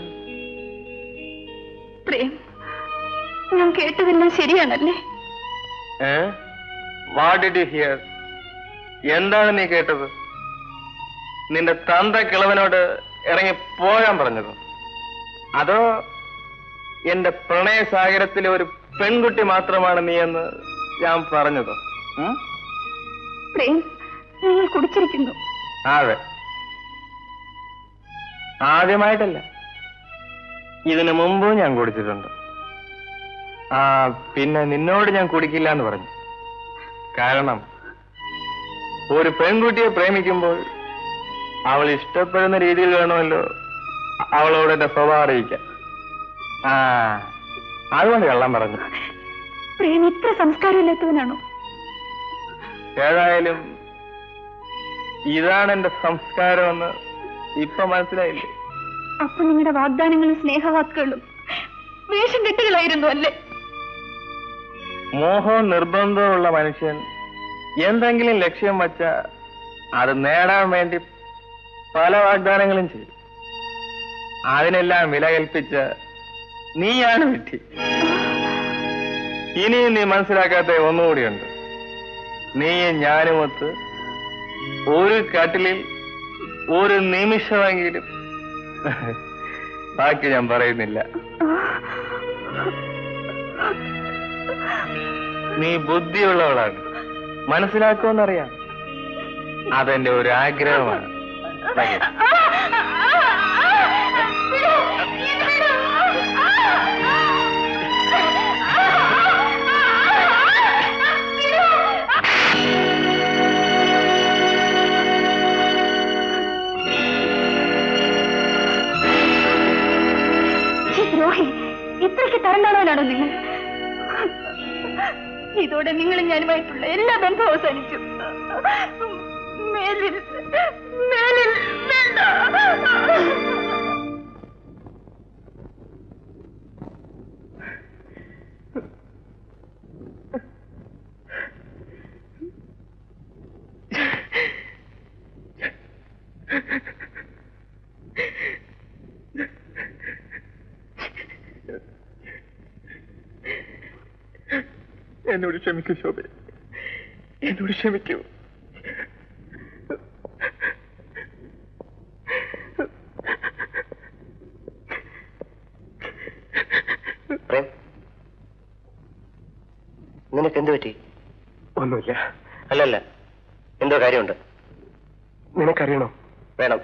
D: Prem ഞാൻ കേട്ടതെല്ലാം ശരിയാണല്ലേ
C: വാട്ട് ഡിഡ് യു ഹിയർ എന്താണ് നീ കേട്ടത് നിന്റെ തന്ത കിളവനോട് ഇറങ്ങി പോകാൻ പറഞ്ഞതോ അതോ എന്റെ പ്രണയസാഗരത്തിലെ ഒരു പെൺകുട്ടി മാത്രമാണ് നീ എന്ന് ഞാൻ പറഞ്ഞതോ ഉം?
D: പ്രേം നിങ്ങൾ കുടിച്ചിരിക്കുന്നു
C: അതെ ആദ്യമായിട്ടല്ല ഇതിനു മുമ്പും ഞാൻ കുടിച്ചിട്ടുണ്ട് ആ പിന്നെ നിന്നോട് ഞാൻ കുടിക്കില്ല എന്ന് പറഞ്ഞു കാരണം ഒരു പെൺകുട്ടിയെ പ്രേമിക്കുമ്പോൾ അവൾ ഇഷ്ടപ്പെടുന്ന രീതിയിൽ വേണമല്ലോ അവളോട് എന്റെ സ്വഭാവം അറിയിക്കാൻ ആ അതുകൊണ്ട് കള്ളം പറഞ്ഞു
D: പ്രേം ഇത്ര സംസ്കാരമില്ലാത്തവനാണോ
C: ഏതായാലും ഇതാണ് എന്റെ സംസ്കാരമെന്ന് ഇപ്പൊ മനസ്സിലായില്ലേ
D: അപ്പൊ നിങ്ങളുടെ വാഗ്ദാനങ്ങളും സ്നേഹവാക്കുകളും വേഷം കെട്ടുകളായിരുന്നു അല്ലേ
C: മോഹവും നിർബന്ധവുമുള്ള മനുഷ്യൻ എന്തെങ്കിലും ലക്ഷ്യം വച്ച അത് നേടാൻ വേണ്ടി പല വാഗ്ദാനങ്ങളും ചെയ്യും അതിനെല്ലാം വില കൽപ്പിച്ച നീയാണ് വിധി ഇനിയും നീ മനസ്സിലാക്കാത്ത ഒന്നുകൂടിയുണ്ട് നീയും ഞാനുമൊത്ത് ഒരു കട്ടിലിൽ ഒരു നിമിഷമെങ്കിലും ബാക്കി ഞാൻ പറയുന്നില്ല നീ ബുദ്ധിയുള്ളവളാണ് മനസ്സിലാക്കുമെന്നറിയാം അതെന്റെ ഒരു ആഗ്രഹമാണ് ബാക്കി.
D: ഛെ, ദ്രോഹി ഇത്രയ്ക്ക് തരണ്ടാണവനാണോ നിങ്ങൾ ഇതോടെ നിങ്ങളും ഞാനുമായിട്ടുള്ള എല്ലാ ബന്ധവും അവസാനിച്ചു മേലിൽ മേലിൽ വേണ്ട
C: എന്നോട് ക്ഷമിക്കൂ ശോഭ എന്നോട് ക്ഷമിക്കൂ
B: പ്രേം നിനക്ക് എന്ത് പറ്റി
C: ഒന്നുമില്ല
B: അല്ലല്ല എന്തോ കാര്യമുണ്ട്
C: നിനക്കറിയണോ
B: വേണം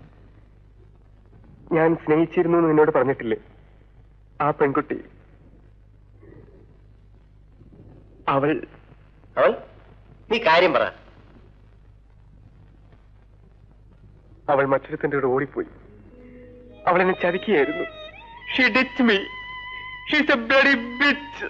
C: ഞാൻ സ്നേഹിച്ചിരുന്നു എന്ന് നിന്നോട് പറഞ്ഞിട്ടില്ലേ ആ പെൺകുട്ടി അവൾ
B: അവൾ നീ കാര്യം പറ
C: അവൾ മറ്റൊരുത്തൻ്റെ കൂടെ ഓടിപ്പോയി അവൾ എന്നെ ചതിക്കുകയായിരുന്നു she ditch me she's a bloody bitch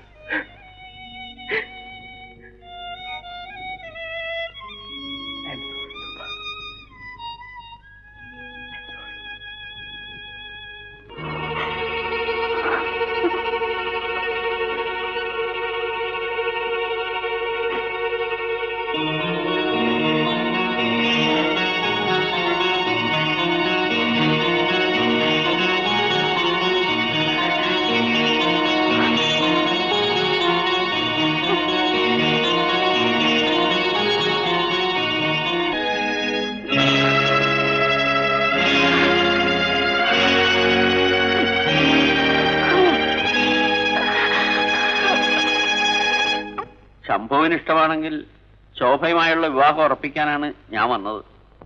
G: ശംഭുവിന് ഇഷ്ടമാണെങ്കിൽ ശോഭയുമായുള്ള വിവാഹം ഉറപ്പിക്കാനാണ് ഞാൻ വന്നത്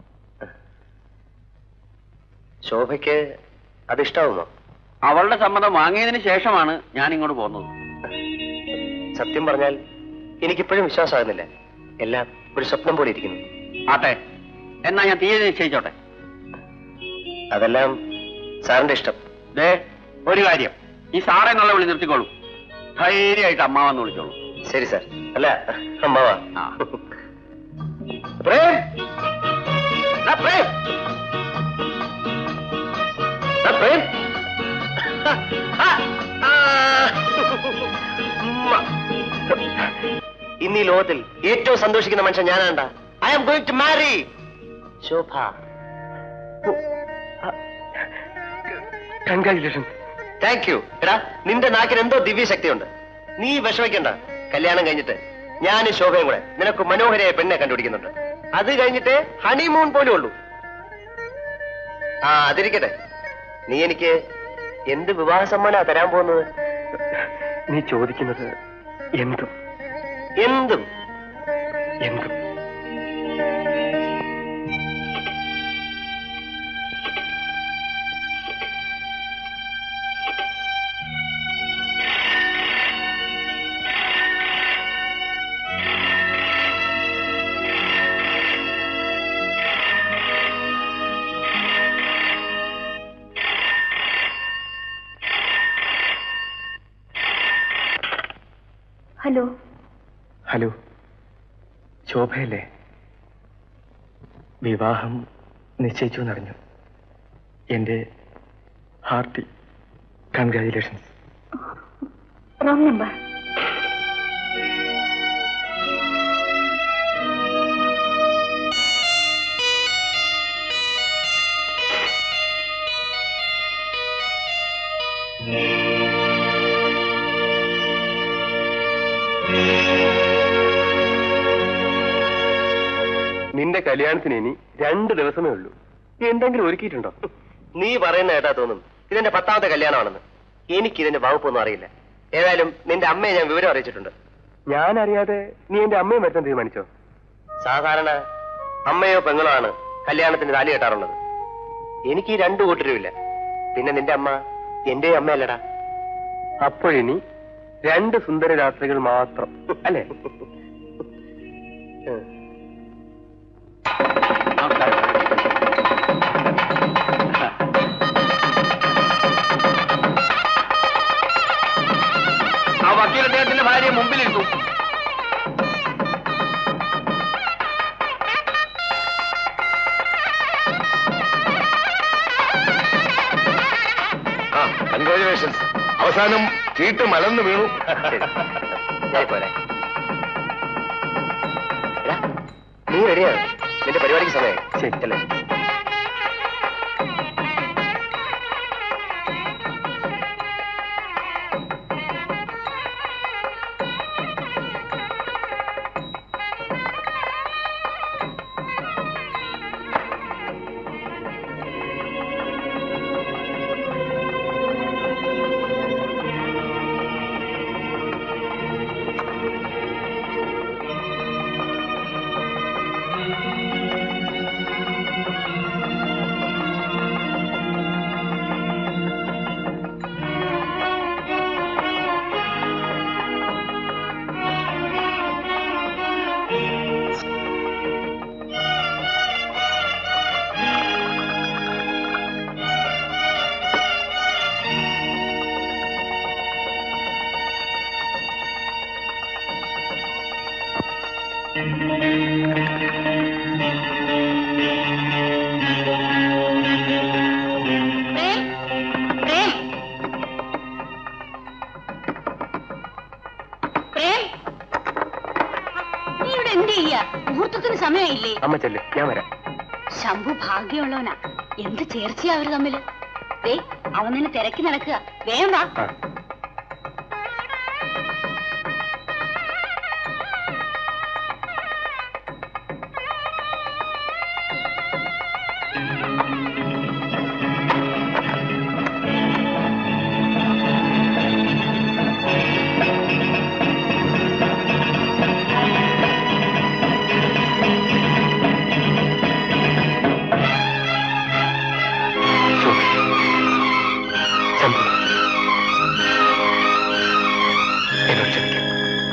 B: ശോഭയ്ക്ക് അതിഷ്ടാവുമോ
G: അവളുടെ സമ്മതം വാങ്ങിയതിന് ശേഷമാണ് ഞാൻ ഇങ്ങോട്ട് പോകുന്നത്
B: സത്യം പറഞ്ഞാൽ എനിക്കിപ്പോഴും വിശ്വാസമാകുന്നില്ല എല്ലാം ഒരു സ്വപ്നം പോലെ ഇരിക്കുന്നു
G: ആട്ടെ എന്നാ ഞാൻ തീയതി നിശ്ചയിച്ചോട്ടെ
B: അതെല്ലാം സാറിന്റെ ഇഷ്ടം
G: ദേ ഒരു കാര്യം ഈ സാറെ എന്നുള്ള വിളി നിർത്തിക്കോളൂ ധൈര്യമായിട്ട് അമ്മാവെന്ന് വിളിച്ചോളൂ
B: ശരി സാർ അല്ല അമ്മാവാ
G: ആ.
B: പ്രേം ദാ പ്രേം ദാ പ്രേം ആ, ആ. ഉമ്മ. ഇന്ന് ഈ ലോകത്തിൽ ഏറ്റവും സന്തോഷിക്കുന്ന മനുഷ്യൻ ഞാനാണ്ട I am going to marry Shobha
C: congratulations
B: thank you എടാ നിന്റെ നാക്കിന് എന്തോ ദിവ്യശക്തിയുണ്ട് നീ വിഷമിക്കണ്ട കല്യാണം കഴിഞ്ഞിട്ട് ഞാൻ ശോഭയും കൂടെ നിനക്ക് മനോഹരമായ പെണ്ണെ കണ്ടുപിടിക്കുന്നുണ്ട് അത് കഴിഞ്ഞിട്ട് ഹണിമൂൺ പോലും ഉള്ളൂ ആ അതിരിക്കട്ടെ നീ എനിക്ക് എന്ത് വിവാഹ സമ്മാനാ തരാൻ പോകുന്നത്
C: നീ ചോദിക്കുന്നത് എന്തും
B: എന്തും
C: എന്തും
E: ഹലോ
C: ഹലോ ശോഭയല്ലേ വിവാഹം നിശ്ചയിച്ചു എന്നറിഞ്ഞു എൻ്റെ ഹാർട്ടി കൺഗ്രാചുലേഷൻസ്
E: റോങ് നമ്പർ
B: നിന്റെ കല്യാണത്തിന് ഇനി രണ്ട് ദിവസമേ ഉള്ളൂ നീ എന്തെങ്കിലും ഒരുക്കിയിട്ടുണ്ടോ നീ പറയുന്ന കേട്ടാ തോന്നും ഇതെന്റെ പത്താമത്തെ കല്യാണമാണെന്ന് എനിക്ക് ഇതിന്റെ വകുപ്പൊന്നും അറിയില്ല ഏതായാലും നിന്റെ അമ്മയെ ഞാൻ വിവരം അറിയിച്ചിട്ടുണ്ട് ഞാൻ അറിയാതെ നീ എന്റെ അമ്മയെ വരുത്താൻ തീരുമാനിച്ചോ സാധാരണ അമ്മയോ പെങ്ങളോ ആണ് കല്യാണത്തിന് താലി കെട്ടാറുള്ളത് എനിക്ക് ഈ രണ്ടു കൂട്ടരുമില്ല പിന്നെ നിന്റെ അമ്മ എന്റെ അമ്മയല്ലടാ അപ്പോഴിനി രണ്ട് സുന്ദര രാത്രികൾ മാത്രം അല്ലേ ഉം.
G: ആ വക്കീൽ അദ്ദേഹത്തിന്റെ ഭാര്യയെ മുമ്പിലിരുത്തു
C: ആ കൺഗ്രാചുലേഷൻസ് അവസാനം ചീട്ട് മലന്ന് വീണു
B: ശരി. ഞാൻ പോരെ എടാ, നീ റെഡിയാണ് നിന്റെ പരിപാടിക്ക് സമയം ശരി അല്ലേ
D: പ്രേം പ്രേം പ്രേം നീ ഇവിടെ എന്ത് ചെയ്യാ മുഹൂർത്തത്തിന് സമയമില്ലേ
B: അമ്മ ചെല്ല് ഞാൻ വരാം
D: ശംഭു ഭാഗ്യമുള്ളവനാ എന്ത് ചേർച്ചയാ അവര് തമ്മില് ദേ അവൻ നിന്നെ തിരക്കി നടക്കുക വേഗം വാ
B: ആ ശംഭു എന്നോട് ക്ഷമിക്കും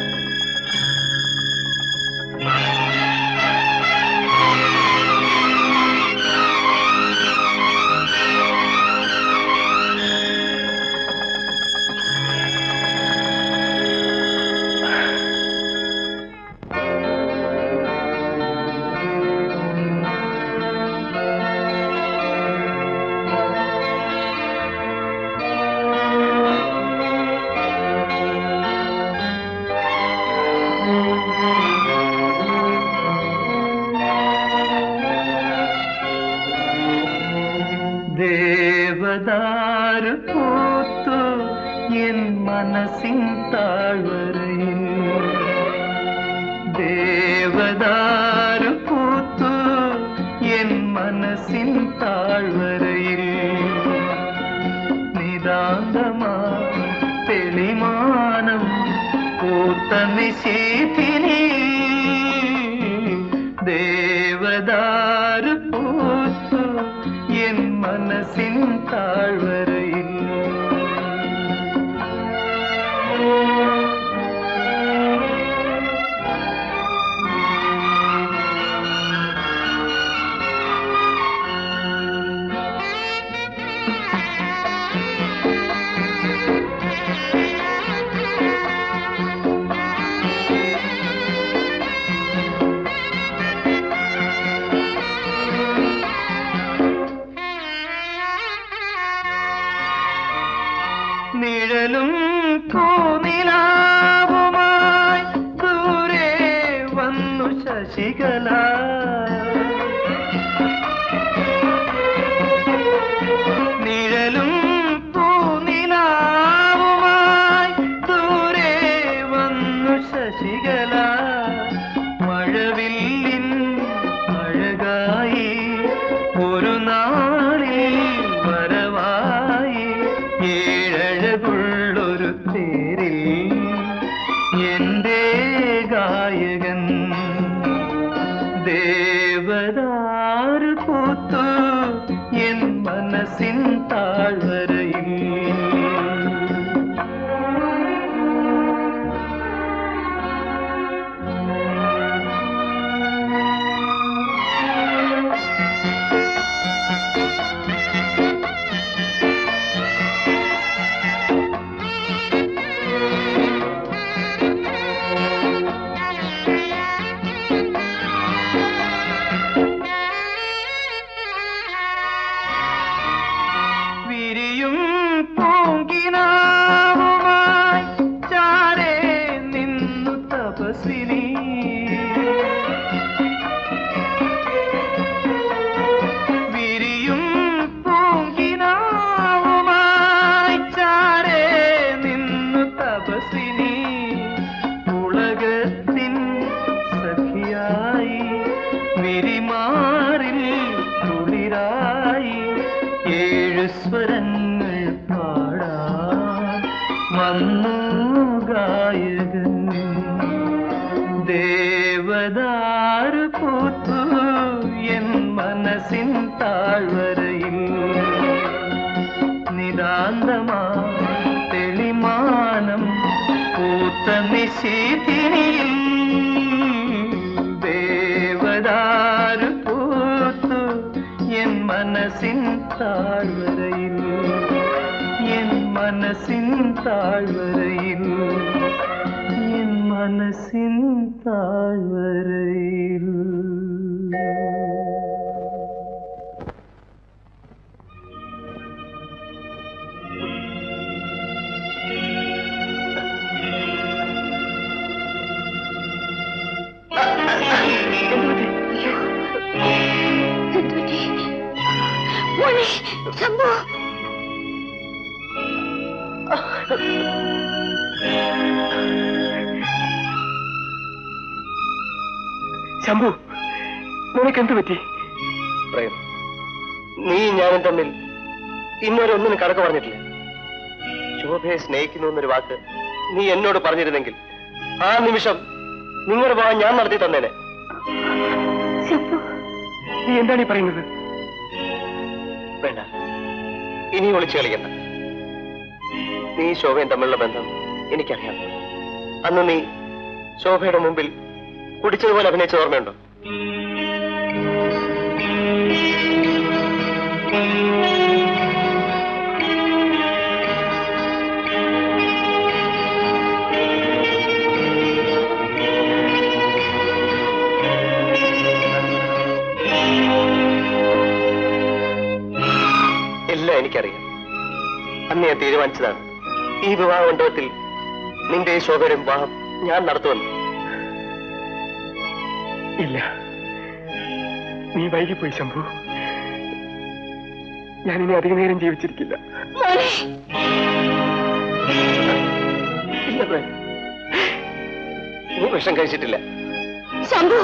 H: ദേവദാരു പൂത്തു എൻ മനസ്സിൻ താഴ്വരയിൽ ദേവദാരു പൂത്തു എൻ മനസ്സിൻ താഴ്വരയിൽ നിതാന്തമാ തെളിമാനം പൂത്ത നിശീഥിനി ദേവദാരു പൂത്തു എൻ മനസ്സിൻ താഴ്വരയിൽ
I: Thank you.
H: ദേവദാരു പൂത്തു എൻ മനസ്സിൻ താഴ്വരയിൽ വിരിയും പൂങ്കിനാവുമായി ചാരേ നിന്നു തപസ്വിനി വിരിയും പൂങ്കിനാവുമായി ചാരേ നിന്നു തപസ്വിനി ഉലകത്തിൻ സഖിയായി വിരിമാറിൽ കുളിരായി ഏഴു സ്വരങ്ങൾ പാടാൻ വന്നു ഗായകൻ ദേവദാരു പൂത്തു എൻ മനസ്സിൻ താഴ്വരയിൽ നിതാന്തമാ തെളിമാനം പൂത്ത നിശീതിനിയിൽ ദേവദാരു പൂത്തു എൻ മനസ്സിൻ താഴ്വരയിൽ എൻ മനസ്സിൻ താഴ്വരയിൽ എൻ മനസ്സിൻ താഴ്വരയിൽ
D: മോനെ ശംഭു
A: ശംഭു നിനക്ക് എന്ത് പറ്റി
B: പ്രേം നീ ഞാനും തമ്മിൽ ഇന്നുവരെ ഒന്നിനും കണക്ക് പറഞ്ഞിട്ടില്ല ശോഭയെ സ്നേഹിക്കുന്നു എന്നൊരു വാക്ക് നീ എന്നോട് പറഞ്ഞിരുന്നെങ്കിൽ ആ നിമിഷം നിങ്ങളുടെ ഭാഗം ഞാൻ നടത്തി തന്നേനെ
D: ശംഭു
A: നീ എന്താണ് ഈ പറയുന്നത്
B: വേണ്ട ഇനി ഒളിച്ചു കളിക്കണ്ട നീ ശോഭയും തമ്മിലുള്ള ബന്ധം എനിക്കറിയാം അന്ന് നീ ശോഭയുടെ മുമ്പിൽ കുടിച്ചതുപോലെ അഭിനയിച്ച ഓർമ്മയുണ്ടോ എല്ലാം എനിക്കറിയാം അന്ന് ഞാൻ തീരുമാനിച്ചതാണ് ഈ വിവാഹ മണ്ഡപത്തിൽ നിന്റെ ഈ ശോഭയുടെ വിവാഹം ഞാൻ നടത്തുമെന്ന്
A: ഇല്ല നീ വൈകിപ്പോയി ശംഭു ഞാൻ ഇനി അധിക നേരം ജീവിച്ചിരിക്കില്ല
D: മോനെ
B: ഇല്ല പ്രേം നീ വിഷം കഴിച്ചിട്ടില്ല
D: ശംഭു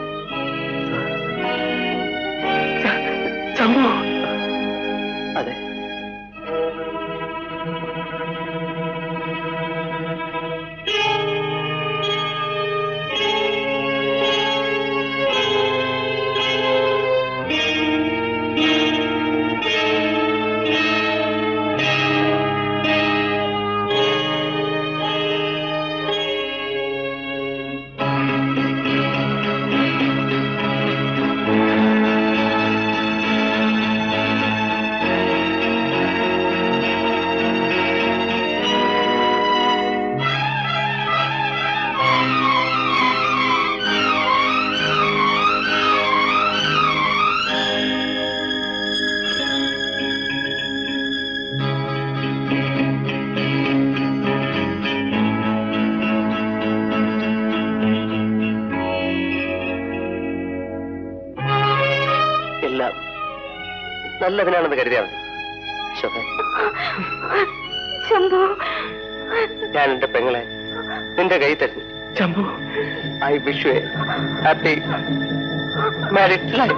A: ശംഭു
B: അതെ എല്ലാം നല്ലതിനാണെന്ന് കരുതിയാൽ മതി ശോഭ
D: ശംഭു
B: ഞാൻ എന്റെ പെങ്ങളെ നിന്റെ കൈ തരുന്നു
A: Shambhu
B: I wish you happy married life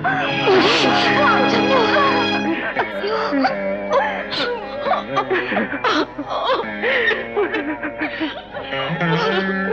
D: Shambhu